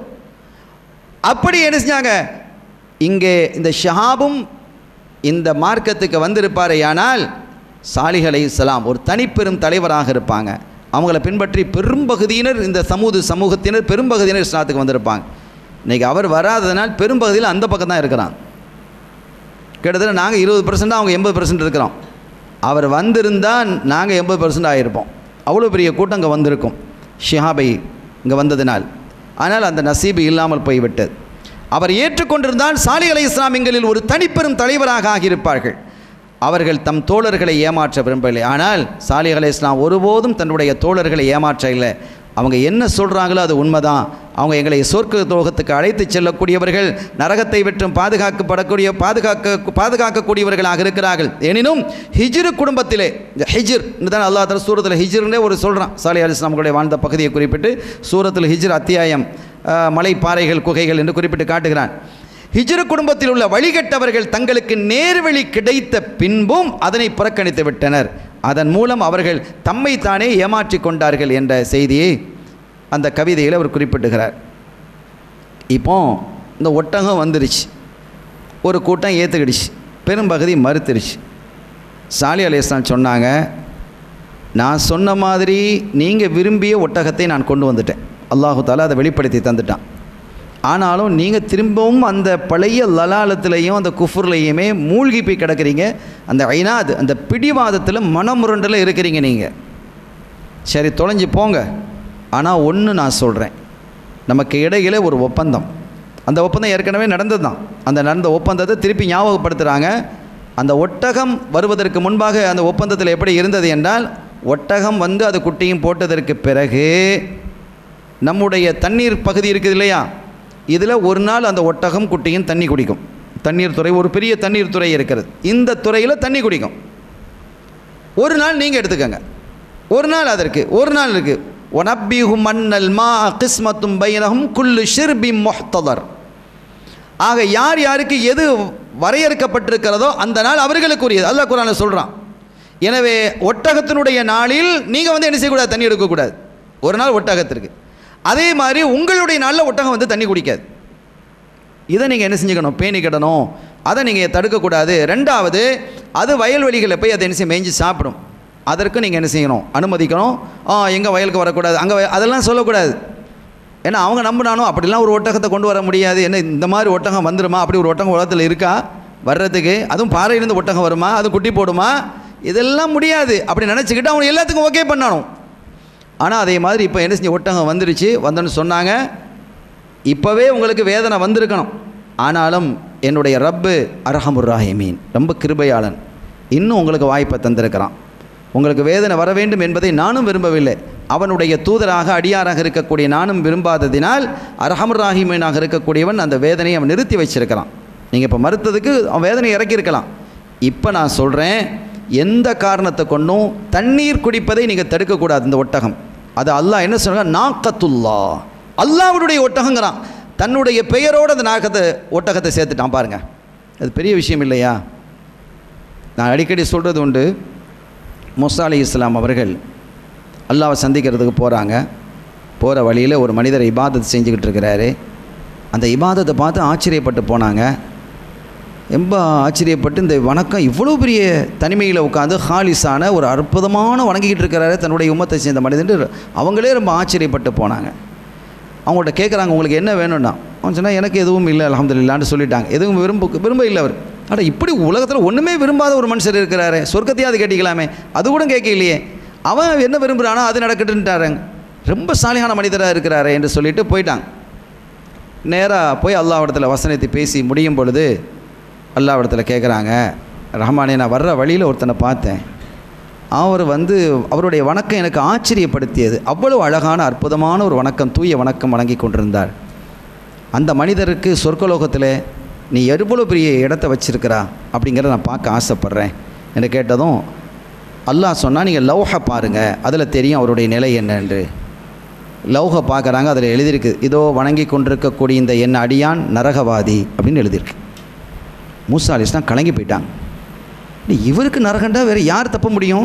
Speaker 1: அப்படி என்ன செஞ்சாங்க இங்கே இந்த ஷஹாபும் இந்த மார்க்கத்துக்கு வந்திருப்பாரேயானால் சாலிஹ் அலை இஸ்லாம் ஒரு தனிப்பெரும் தலைவராக இருப்பாங்க அவங்கள பின்பற்றி பெரும்பகுதியினர் இந்த சமூக சமூகத்தினர் பெரும்பகுதியினர் இஸ்லாத்துக்கு வந்திருப்பாங்க இன்றைக்கி அவர் வராததுனால் பெரும்பகுதியில் அந்த பக்கம் தான் இருக்கிறான் கிட்டத்தட்ட நாங்கள் இருபது பர்சன்ட் அவங்க எண்பது பர்சன்ட் இருக்கிறோம் அவர் வந்திருந்தால் நாங்கள் எண்பது பர்சன்ட் ஆகியிருப்போம் அவ்வளோ பெரிய கூட்டம் இங்கே வந்திருக்கும் ஷிஹாபை இங்கே வந்ததினால் ஆனால் அந்த நசீபு இல்லாமல் போய்விட்டது அவர் ஏற்றுக்கொண்டிருந்தால் சாலி அலை இஸ்லாமியங்களில் ஒரு தனிப்பெரும் தலைவராக ஆகியிருப்பார்கள் அவர்கள் தம் தோழர்களை ஏமாற்ற விரும்பவில்லை ஆனால் சாலி அலை இஸ்லாம் ஒருபோதும் தன்னுடைய தோழர்களை ஏமாற்ற இல்லை அவங்க என்ன சொல்கிறாங்களோ அது உண்மைதான் அவங்க எங்களை சொர்க்க துரோகத்துக்கு அழைத்து செல்லக்கூடியவர்கள் நரகத்தை விட்டும் பாதுகாக்கப்படக்கூடிய பாதுகாக்க பாதுகாக்கக்கூடியவர்களாக இருக்கிறார்கள் எனினும் ஹிஜ்ரு குடும்பத்திலே இந்த ஹிஜ்ர் தான் அல்லா தர சூரத்தில் ஹிஜ்ருன்னே ஒரு சொல்கிறான் சாலி அலி இஸ்லாம்களுடைய வாழ்ந்த பகுதியை குறிப்பிட்டு சூரத்தில் ஹிஜ்ர் அத்தியாயம் மலை பாறைகள் குகைகள் என்று குறிப்பிட்டு காட்டுகிறான் ஹிஜ்ரு குடும்பத்தில் உள்ள வழிகட்டவர்கள் தங்களுக்கு நேர்வழி கிடைத்த பின்பும் அதனை புறக்கணித்து விட்டனர் அதன் மூலம் அவர்கள் தம்மை தானே ஏமாற்றி கொண்டார்கள் என்ற செய்தியை அந்த கவிதையில் அவர் குறிப்பிட்டுகிறார் இப்போ இந்த ஒட்டகம் வந்துருச்சு ஒரு கூட்டம் ஏற்றுக்கிடுச்சு பெரும்பகுதி மறுத்துருச்சு சாலி அலிஸ்லாம் சொன்னாங்க நான் சொன்ன மாதிரி நீங்கள் விரும்பிய ஒட்டகத்தை நான் கொண்டு வந்துட்டேன் அல்லாஹு தாலா அதை வெளிப்படுத்தி தந்துட்டான் ஆனாலும் நீங்கள் திரும்பவும் அந்த பழைய லலாலத்திலையும் அந்த குஃபுர்லையுமே மூழ்கி போய் கிடக்கிறீங்க அந்த ஐநாத் அந்த பிடிவாதத்தில் மனமுரண்டில் இருக்கிறீங்க நீங்கள் சரி தொலைஞ்சு போங்க ஆனால் ஒன்று நான் சொல்கிறேன் நமக்கு இடையில ஒரு ஒப்பந்தம் அந்த ஒப்பந்தம் ஏற்கனவே நடந்தது தான் அந்த நடந்த ஒப்பந்தத்தை திருப்பி ஞாபகப்படுத்துகிறாங்க அந்த ஒட்டகம் வருவதற்கு முன்பாக அந்த ஒப்பந்தத்தில் எப்படி இருந்தது என்றால் ஒட்டகம் வந்து அது குட்டியும் போட்டதற்கு பிறகு நம்முடைய தண்ணீர் பகுதி இருக்குது இல்லையா இதில் ஒரு நாள் அந்த ஒட்டகம் குட்டியும் தண்ணி குடிக்கும் தண்ணீர் துறை ஒரு பெரிய தண்ணீர் துறை இருக்கிறது இந்த துறையில் தண்ணி குடிக்கும் ஒரு நாள் நீங்கள் எடுத்துக்கங்க ஒரு நாள் அதற்கு ஒரு நாள் இருக்குது ஒனப்பிஹு மன்னல் மா கிஸ்மத்தும் பைனஹும் குல்லு ஷிர்பி மொஹ்ததர் ஆக யார் யாருக்கு எது வரையறுக்கப்பட்டிருக்கிறதோ அந்த நாள் அவர்களுக்குரியது அல்லாஹ் குரான சொல்கிறான் எனவே ஒட்டகத்தினுடைய நாளில் நீங்கள் வந்து என்ன செய்யக்கூடாது தண்ணி எடுக்கக்கூடாது ஒரு நாள் ஒட்டகத்திற்கு அதே மாதிரி உங்களுடைய நாளில் ஒட்டகம் வந்து தண்ணி குடிக்காது இதை நீங்கள் என்ன செஞ்சுக்கணும் பேணிக்கிடணும் அதை நீங்கள் தடுக்கக்கூடாது ரெண்டாவது அது வயல்வெளிகளில் போய் அதை என்ன செய்ய மேய்ஞ்சி சாப்பிடும் அதற்கு நீங்கள் என்ன செய்யணும் அனுமதிக்கணும் ஆ எங்கள் வயலுக்கு வரக்கூடாது அங்கே அதெல்லாம் சொல்லக்கூடாது ஏன்னா அவங்க நம்பினானோ அப்படிலாம் ஒரு ஒட்டகத்தை கொண்டு வர முடியாது என்ன இந்த மாதிரி ஒட்டகம் வந்துருமா அப்படி ஒரு ஒட்டகம் உலகத்தில் இருக்கா வர்றதுக்கு அதுவும் பாறையிலேருந்து ஒட்டகம் வருமா அது குட்டி போடுமா இதெல்லாம் முடியாது அப்படி நினச்சிக்கிட்டு அவங்க எல்லாத்துக்கும் ஓகே பண்ணணும் ஆனால் அதே மாதிரி இப்போ என்ன செஞ்சு ஒட்டகம் வந்துருச்சு வந்தோன்னு சொன்னாங்க இப்போவே உங்களுக்கு வேதனை வந்திருக்கணும் ஆனாலும் என்னுடைய ரப்பு அரஹமுர் ராஹிமீன் ரொம்ப கிருபையாளன் இன்னும் உங்களுக்கு வாய்ப்பை தந்திருக்கிறான் உங்களுக்கு வேதனை வர வேண்டும் என்பதை நானும் விரும்பவில்லை அவனுடைய தூதராக அடியாராக இருக்கக்கூடிய நானும் விரும்பாததினால் அரஹமுர் ராஹிமீனாக இருக்கக்கூடியவன் அந்த வேதனையை அவன் நிறுத்தி வச்சிருக்கிறான் நீங்கள் இப்போ மறுத்ததுக்கு அவன் வேதனை இறக்கியிருக்கலாம் இப்போ நான் சொல்கிறேன் எந்த காரணத்தை கொண்டும் தண்ணீர் குடிப்பதை நீங்கள் தடுக்கக்கூடாது இந்த ஒட்டகம் அது அல்லாஹ் என்ன சொல்கிறான் நாக்கத்துல்லா அல்லாஹ்வுடைய ஒட்டகங்கிறான் தன்னுடைய பெயரோடு அந்த நாகத்தை ஒட்டகத்தை சேர்த்துட்டான் பாருங்க அது பெரிய விஷயம் இல்லையா நான் அடிக்கடி சொல்கிறது உண்டு முசா அலி இஸ்லாம் அவர்கள் அல்லாவை சந்திக்கிறதுக்கு போகிறாங்க போகிற வழியில் ஒரு மனிதர் இபாதத் செஞ்சுக்கிட்டு இருக்கிறாரு அந்த இபாதத்தை பார்த்து ஆச்சரியப்பட்டு போனாங்க ரொம்ப ஆச்சரியப்பட்டு இந்த வணக்கம் இவ்வளோ பெரிய தனிமையில் உட்காந்து ஹாலிஸான ஒரு அற்புதமான வணங்கிக்கிட்டு இருக்கிறாரு தன்னுடைய உம்மத்தை சேர்ந்த மனிதன் அவங்களே ரொம்ப ஆச்சரியப்பட்டு போனாங்க அவங்கள்ட்ட கேட்குறாங்க உங்களுக்கு என்ன வேணும்னா அவன் சொன்னால் எனக்கு எதுவும் இல்லை அலமதுல்லான்னு சொல்லிட்டாங்க எதுவும் விரும்ப விரும்ப இல்லை அவர் அட இப்படி உலகத்தில் ஒன்றுமே விரும்பாத ஒரு மனுஷர் இருக்கிறாரு சொர்க்கத்தையாவது கேட்டிக்கலாமே அது கூட கேட்க இல்லையே அவன் என்ன விரும்புகிறானோ அது நடக்கட்டுன்ட்டாருங்க ரொம்ப சாலியான மனிதராக இருக்கிறாரு என்று சொல்லிட்டு போயிட்டாங்க நேராக போய் அல்லாவிடத்தில் வசனத்தை பேசி முடியும் பொழுது அல்லாவிடத்தில் கேட்குறாங்க ரஹ்மானே நான் வர்ற வழியில் ஒருத்தனை பார்த்தேன் அவர் வந்து அவருடைய வணக்கம் எனக்கு ஆச்சரியப்படுத்தியது அவ்வளவு அழகான அற்புதமான ஒரு வணக்கம் தூய வணக்கம் வணங்கி கொண்டிருந்தார் அந்த மனிதருக்கு சொர்க்கலோகத்தில் நீ எவ்வளோ பெரிய இடத்த வச்சிருக்கிறா அப்படிங்கிறத நான் பார்க்க ஆசைப்பட்றேன் என்று கேட்டதும் அல்லாஹ் சொன்னால் நீங்கள் லௌஹ பாருங்கள் அதில் தெரியும் அவருடைய நிலை என்னன்று லௌஹ பார்க்குறாங்க அதில் எழுதியிருக்கு இதோ வணங்கி கொண்டிருக்கக்கூடிய இந்த என் அடியான் நரகவாதி அப்படின்னு எழுதியிருக்கு மூசா அலிஸ்லாம் கலங்கி போயிட்டாங்க நீ இவருக்கு நரகண்டா வேறு யார் தப்ப முடியும்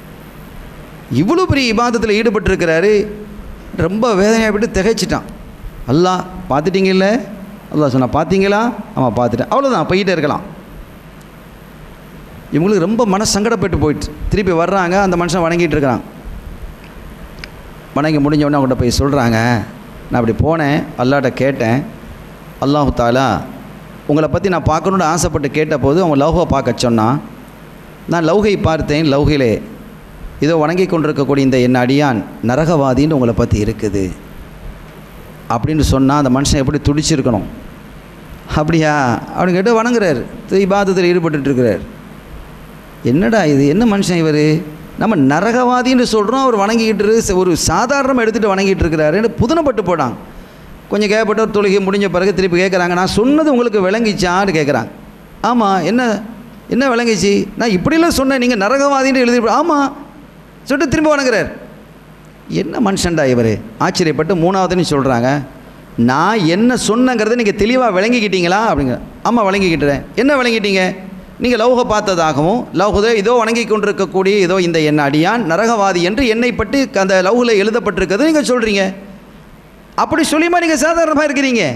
Speaker 1: இவ்வளோ பெரிய இபாதத்தில் ஈடுபட்டிருக்கிறாரு ரொம்ப வேதனையாகப்பட்டு திகைச்சிட்டான் அல்லாஹ் பார்த்துட்டீங்கல்ல அல்லாஹ் சொன்னா பார்த்தீங்களா ஆமாம் பார்த்துட்டேன் அவ்வளோதான் போயிட்டே இருக்கலாம் இவங்களுக்கு ரொம்ப மன சங்கடப்பட்டு போயிட்டு திருப்பி வர்றாங்க அந்த மனுஷன் வணங்கிட்டு இருக்கிறான் வணங்கி முடிஞ்ச உடனே அவங்கள்ட்ட போய் சொல்கிறாங்க நான் அப்படி போனேன் அல்லாட்ட கேட்டேன் அல்லாஹு தாலா உங்களை பற்றி நான் பார்க்கணுன்னு ஆசைப்பட்டு கேட்டபோது அவங்க லௌகை பார்க்க சொன்னான் நான் லௌகை பார்த்தேன் லௌகையிலே இதோ வணங்கி கொண்டிருக்கக்கூடிய இந்த என் அடியான் நரகவாதின்னு உங்களை பற்றி இருக்குது அப்படின்னு சொன்னால் அந்த மனுஷன் எப்படி துடிச்சிருக்கணும் அப்படியா அப்படின்னு கேட்டு வணங்குறார் இபாதத்தில் ஈடுபட்டுட்டு இருக்கிறார் என்னடா இது என்ன மனுஷன் இவர் நம்ம நரகவாதின்னு சொல்கிறோம் அவர் வணங்கிக்கிட்டு இரு- ஒரு சாதாரணமாக எடுத்துகிட்டு வணங்கிட்டு இருக்கிறாருன்னு புதனப்பட்டு போனாங்க கொஞ்சம் கேட்பட்ட ஒரு தொழுகை முடிஞ்ச பிறகு திருப்பி கேட்குறாங்க நான் சொன்னது உங்களுக்கு விளங்கிச்சான்னு கேட்குறாங்க ஆமாம் என்ன என்ன விளங்கிச்சு நான் இப்படிலாம் சொன்னேன் நீங்கள் நரகவாதின்னு எழுதி ஆமாம் சொல்லிட்டு திரும்ப வணங்குறார் என்ன மனுஷன்டா இவர் ஆச்சரியப்பட்டு மூணாவதுன்னு சொல்கிறாங்க நான் என்ன சொன்னங்கிறத நீங்கள் தெளிவாக விளங்கிக்கிட்டீங்களா அப்படிங்கிற ஆமாம் விளங்கிக்கிட்டுறேன் என்ன விளங்கிட்டீங்க நீங்கள் லௌக பார்த்ததாகவும் லௌகுத இதோ வணங்கி கொண்டிருக்கக்கூடிய இதோ இந்த என் அடியான் நரகவாதி என்று என்னை பற்றி அந்த லவ்வில் எழுதப்பட்டிருக்கிறது நீங்கள் சொல்கிறீங்க அப்படி சொல்லியுமா நீங்கள் சாதாரணமாக இருக்கிறீங்க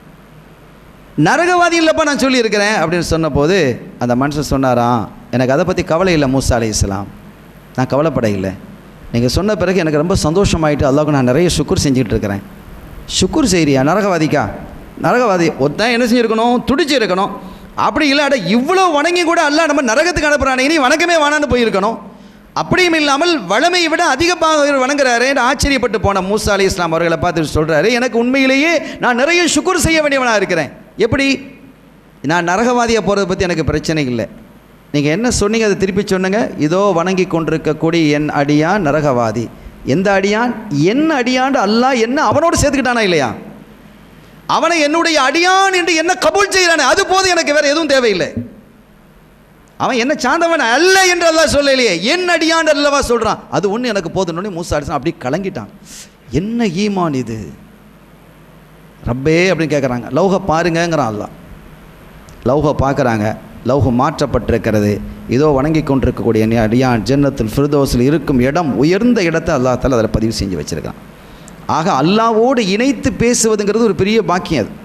Speaker 1: நரகவாதி இல்லைப்பா நான் சொல்லியிருக்கிறேன் அப்படின்னு சொன்னபோது அந்த மனுஷன் சொன்னாராம் எனக்கு அதை பற்றி கவலை இல்லை மூசா அலை இஸ்லாம் நான் கவலைப்பட இல்லை நீங்கள் சொன்ன பிறகு எனக்கு ரொம்ப சந்தோஷமாயிட்டு அல்லாவுக்கு நான் நிறைய சுக்குர் செஞ்சுக்கிட்டு இருக்கிறேன் சுக்குர் செய்கிறியா நரகவாதிக்கா நரகவாதி ஒருத்தன் என்ன செஞ்சுருக்கணும் துடிச்சு இருக்கணும் அப்படி இல்லை அட இவ்வளோ வணங்கி கூட அல்ல நம்ம நரகத்துக்கு அனுப்புகிறானே நீ வணக்கமே வேணான்னு போயிருக்கணும் அப்படியும் இல்லாமல் வளமையை விட அதிகமாக இவர் வணங்குறாரு என்று ஆச்சரியப்பட்டு போன மூசா அலி இஸ்லாம் அவர்களை பார்த்து சொல்கிறாரு எனக்கு உண்மையிலேயே நான் நிறைய சுக்குர் செய்ய வேண்டியவனாக இருக்கிறேன் எப்படி நான் நரகவாதியாக போகிறத பற்றி எனக்கு பிரச்சனை இல்லை நீங்கள் என்ன சொன்னீங்க அதை திருப்பி சொன்னுங்க இதோ வணங்கி கொண்டிருக்கக்கூடிய என் அடியான் நரகவாதி எந்த அடியான் என் அடியாண்டு அல்லாஹ் என்ன அவனோடு சேர்த்துக்கிட்டானா இல்லையா அவனை என்னுடைய அடியான் என்று என்ன கபூல் செய்கிறானே அது போதும் எனக்கு வேற எதுவும் தேவையில்லை அவன் என்ன சார்ந்தவன் அல்ல என்று அல்லாஹ் சொல்லலையே என் அடியான் அல்லவா சொல்றான் அது ஒன்று எனக்கு போதுன்னு மூசா அடிச்சான் அப்படி கலங்கிட்டான் என்ன ஈமான் இது ரப்பே அப்படின்னு கேட்குறாங்க லௌக பாருங்கங்கிறான் அல்லாஹ் லௌஹ பார்க்குறாங்க லௌஹம் மாற்றப்பட்டிருக்கிறது இதோ வணங்கி கொண்டிருக்கக்கூடிய நீ அடியான் ஜன்னத்தில் ஃபிர்தோஸில் இருக்கும் இடம் உயர்ந்த இடத்தை அல்லா தால அதில் பதிவு செஞ்சு வச்சுருக்கான் ஆக அல்லாவோடு இணைத்து பேசுவதுங்கிறது ஒரு பெரிய பாக்கியம் அது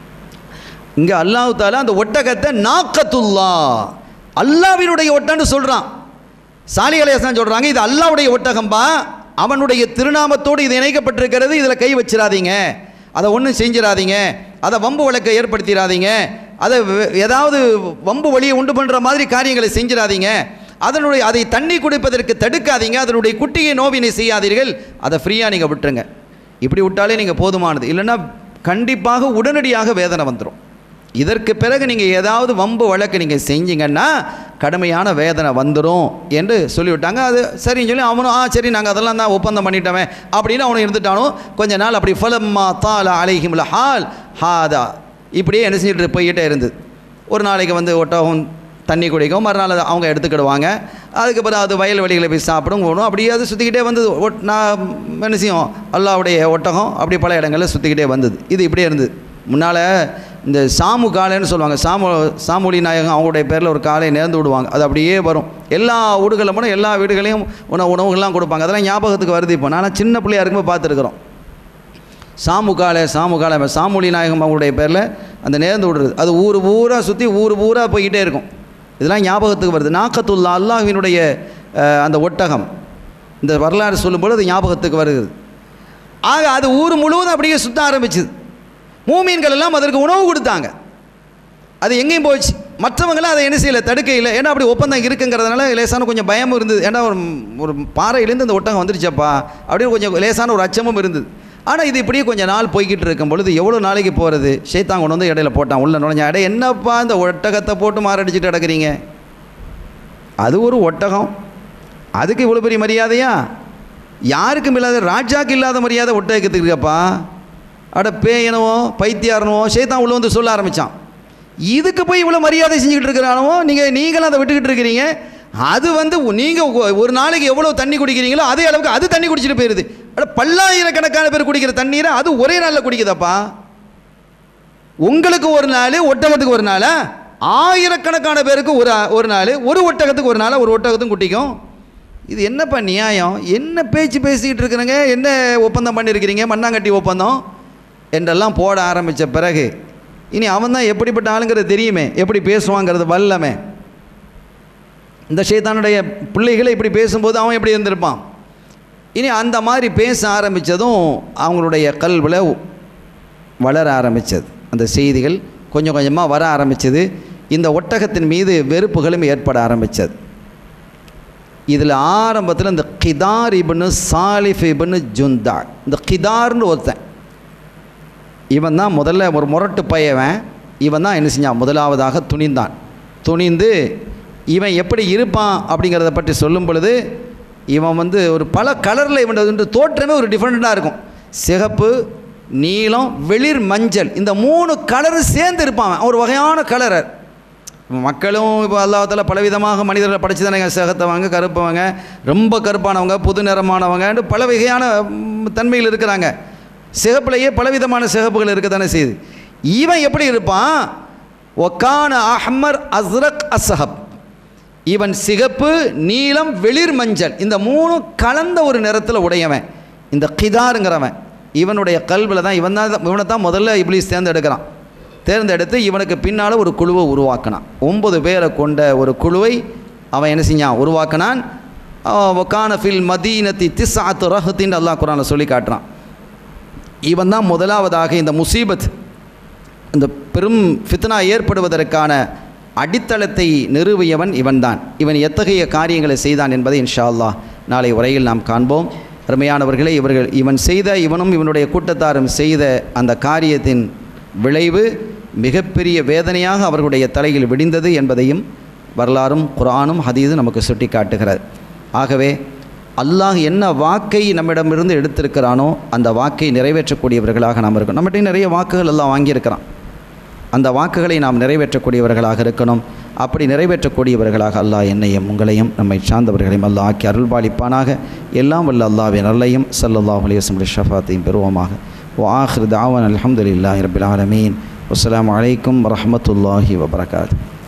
Speaker 1: இங்கே அல்லாஹ் தாலா அந்த ஒட்டகத்தை நாக்கத்துல்லா அல்லாவினுடைய ஒட்டன்னு சொல்கிறான் சாலி அலையாசன் சொல்கிறாங்க இது அல்லாவுடைய ஒட்டகம்பா அவனுடைய திருநாமத்தோடு இது இணைக்கப்பட்டிருக்கிறது இதில் கை வச்சிடாதீங்க அதை ஒன்றும் செஞ்சிடாதீங்க அதை வம்பு வழக்கை ஏற்படுத்திடாதீங்க அதை வெ- ஏதாவது வம்பு வழியை உண்டு பண்ணுற மாதிரி காரியங்களை செஞ்சிடாதீங்க அதனுடைய அதை தண்ணி குடிப்பதற்கு தடுக்காதீங்க அதனுடைய குட்டியை நோவினை செய்யாதீர்கள் அதை ஃப்ரீயாக நீங்கள் விட்டுருங்க இப்படி விட்டாலே நீங்கள் போதுமானது இல்லைன்னா கண்டிப்பாக உடனடியாக வேதனை வந்துடும் இதற்கு பிறகு நீங்கள் ஏதாவது வம்பு வழக்கு நீங்கள் செஞ்சீங்கன்னா கடுமையான வேதனை வந்துடும் என்று சொல்லிவிட்டாங்க அது சரின்னு சொல்லி அவனும் ஆ சரி நாங்கள் அதெல்லாம் தான் ஒப்பந்தம் பண்ணிட்டோமே அப்படின்னு அவனும் இருந்துட்டானோ கொஞ்ச நாள் அப்படி ஃபலம்மா தால அலைஹிம்ல ஹால் ஹாதா இப்படியே என்ன செஞ்சுட்டு போய்கிட்டே இருந்தது ஒரு நாளைக்கு வந்து ஒட்டகம் தண்ணி குடிக்கும் மறுநாள் அதை அவங்க எடுத்துக்கிடுவாங்க அதுக்கு பிறகு அது வயல் வெளிகளை போய் சாப்பிடும் போகணும் அப்படியே அது சுற்றிக்கிட்டே வந்தது ஒட் நான் என்ன செய்யும் அல்லாவுடைய ஒட்டகம் அப்படி பல இடங்களில் சுற்றிக்கிட்டே வந்தது இது இப்படியே இருந்தது முன்னால் இந்த சாமு காளைன்னு சொல்லுவாங்க சாமு சாமுலி நாயகம் அவங்களுடைய பேரில் ஒரு காளையை நேர்ந்து விடுவாங்க அது அப்படியே வரும் எல்லா வீடுகளில் போனால் எல்லா வீடுகளையும் உணவு உணவுகள்லாம் கொடுப்பாங்க அதெல்லாம் ஞாபகத்துக்கு வருது இப்போ நான் சின்ன பிள்ளையா இருக்கும்போது பார்த்துருக்குறோம் சாமுகாலை சாமுகாலை சாமுலி நாயகம் அவங்களுடைய பேரில் அந்த நேர்ந்து விடுறது அது ஊர் ஊரா சுற்றி ஊர் ஊரா போய்கிட்டே இருக்கும் இதெல்லாம் ஞாபகத்துக்கு வருது நாக்கத்துல்லா அல்லாஹ்வினுடைய அஹ், அந்த ஒட்டகம் இந்த வரலாறு சொல்லும்போது அது ஞாபகத்துக்கு வருகிறது ஆக அது ஊர் முழுவதும் அப்படியே சுத்த ஆரம்பிச்சுது மூமீன்கள் எல்லாம் அதற்கு உணவு கொடுத்தாங்க அது எங்கேயும் போச்சு மற்றவங்களாம் அதை என்ன செய்யலை தடுக்கையில் ஏன்னா அப்படி ஒப்பந்தம் இருக்குங்கிறதுனால லேசான கொஞ்சம் பயமும் இருந்தது ஏன்னா ஒரு ஒரு பாறையிலேருந்து அந்த ஒட்டகம் வந்துருச்சப்பா அப்படின்னு கொஞ்சம் லேசான ஒரு அச்சமும் இருந்தது ஆனால் இது இப்படியே கொஞ்சம் நாள் போய்கிட்டு இருக்கும் பொழுது எவ்வளோ நாளைக்கு போகிறது ஷேத்தான் கொண்டு வந்து இடையில போட்டான் உள்ள நுழைஞ்சா இடைய என்னப்பா இந்த ஒட்டகத்தை போட்டு மாரடிச்சுட்டு கிடக்குறீங்க அது ஒரு ஒட்டகம் அதுக்கு இவ்வளோ பெரிய மரியாதையா யாருக்கும் இல்லாத ராஜாக்கு இல்லாத மரியாதை ஒட்டகத்துக்கு இருக்கப்பா அட பேயனவோ பைத்தியாரனவோ சேத்தான் உள்ள வந்து சொல்ல ஆரம்பித்தான் இதுக்கு போய் இவ்வளோ மரியாதை செஞ்சுக்கிட்டு இருக்கிறானவோ நீங்கள் நீங்களும் அதை விட்டுக்கிட்டு இருக்கிறீங்க அது வந்து நீங்கள் ஒரு நாளைக்கு எவ்வளோ தண்ணி குடிக்கிறீங்களோ அதே அளவுக்கு அது தண்ணி குடிச்சிட்டு போயிடுது அட பல்லாயிரக்கணக்கான பேர் குடிக்கிற தண்ணீரை அது ஒரே நாளில் குடிக்குதாப்பா உங்களுக்கு ஒரு நாள் ஒட்டகத்துக்கு ஒரு நாளா ஆயிரக்கணக்கான பேருக்கு ஒரு ஒரு நாள் ஒரு ஒட்டகத்துக்கு ஒரு நாள் ஒரு ஒட்டகத்துக்கும் குட்டிக்கும் இது என்னப்பா நியாயம் என்ன பேச்சு பேசிக்கிட்டு இருக்கிறீங்க என்ன ஒப்பந்தம் பண்ணியிருக்கிறீங்க மண்ணாங்கட்டி ஒப்பந்தம் என்றெல்லாம் போட ஆரம்பித்த பிறகு இனி அவன் தான் எப்படிப்பட்ட ஆளுங்கிறது தெரியுமே எப்படி பேசுவாங்கிறது வல்லமே இந்த ஷைத்தானுடைய பிள்ளைகளை இப்படி பேசும்போது அவன் எப்படி இருந்திருப்பான் இனி அந்த மாதிரி பேச ஆரம்பித்ததும் அவங்களுடைய கல்வியில் வளர ஆரம்பித்தது அந்த செய்திகள் கொஞ்சம் கொஞ்சமாக வர ஆரம்பித்தது இந்த ஒட்டகத்தின் மீது வெறுப்புகளும் ஏற்பட ஆரம்பித்தது இதில் ஆரம்பத்தில் இந்த கிதார் இபனு சாலிஃப் இபனு ஜுந்தா இந்த கிதார்னு ஒருத்தன் இவன் தான் முதல்ல ஒரு முரட்டு பையவன் இவன் தான் என்ன செஞ்சான் முதலாவதாக துணிந்தான் துணிந்து இவன் எப்படி இருப்பான் அப்படிங்கிறத பற்றி சொல்லும் பொழுது இவன் வந்து ஒரு பல கலரில் இவன் வந்து தோற்றமே ஒரு டிஃப்ரெண்ட்டாக இருக்கும் சிகப்பு நீலம் வெளிர் மஞ்சள் இந்த மூணு கலரு சேர்ந்து இருப்பான் அவன். ஒரு வகையான கலரர் மக்களும் இப்போ அல்லாஹால பலவிதமாக மனிதர்களை படைச்சு தானே சிகத்தவங்க கருப்பவங்க ரொம்ப கருப்பானவங்க புது நிறமானவங்க பல வகையான ம், தன்மைகள் இருக்கிறாங்க சிகப்புலையே பலவிதமான சிகப்புகள் இருக்க தானே செய்யுது இவன் எப்படி இருப்பான் ஒக்கான அஹ்மர் அஸ்ரக் அஸ்ஹப் இவன் சிகப்பு நீலம் வெளிர் மஞ்சள் இந்த மூணு கலந்த ஒரு நிறத்தில் உடையவன் இந்த கிதாருங்கிறவன் இவனுடைய கல்வியில் தான் இவன் தான் இவனை தான் முதல்ல இப்ளீஸ் தேர்ந்தெடுக்கிறான் தேர்ந்தெடுத்து இவனுக்கு பின்னால் ஒரு குழுவை உருவாக்கினான் ஒன்பது பேரை கொண்ட ஒரு குழுவை அவன் என்ன செஞ்சான் உருவாக்கினான் ஒக்கான ஃபில் மதீனத்தி திஸ்ஆத்து ரஹத்தின் அல்லாஹ் குரானில் சொல்லி காட்டுறான் இவன் தான் முதலாவதாக இந்த முசீபத் இந்த பெரும் ஃபித்னா ஏற்படுவதற்கான அடித்தளத்தை நிறுவியவன் இவன்தான் இவன் எத்தகைய காரியங்களை செய்தான் என்பதை இன்ஷா அல்லாஹ் நாளை உரையில் நாம் காண்போம் அருமையானவர்களே இவர்கள் இவன் செய்த இவனும் இவனுடைய கூட்டத்தாரும் செய்த அந்த காரியத்தின் விளைவு மிகப்பெரிய வேதனையாக அவர்களுடைய தலையில் விடிந்தது என்பதையும் வரலாறும் குரானும் ஹதீதும் நமக்கு சுட்டி காட்டுகிறது ஆகவே அல்லாஹ் என்ன வாக்கை நம்மிடமிருந்து எடுத்திருக்கிறானோ அந்த வாக்கை நிறைவேற்றக்கூடியவர்களாக நாம் இருக்கணும் நம்மகிட்ட நிறைய வாக்குகள் எல்லாம் வாங்கியிருக்கிறான் அந்த வாக்குகளை நாம் நிறைவேற்றக்கூடியவர்களாக இருக்கணும் அப்படி நிறைவேற்றக்கூடியவர்களாக அல்லாஹ் என்னையும் உங்களையும் நம்மை சார்ந்தவர்களையும் அல்லாஹ் ஆக்கி அருள்பாலிப்பானாக எல்லாம் வல்ல அல்லாவின் நல்லையும் சல்லல்லாஹ் அலையம் ஷஃபாத்தையும் பெறுவோமாக ஓ ஆஹிர் தாவன் அலமதுல்லாஹி ரபில் ஆலமீன் அஸ்ஸலாமு அலைக்கும் வரஹ்மத்துல்லாஹி வபரகாத்து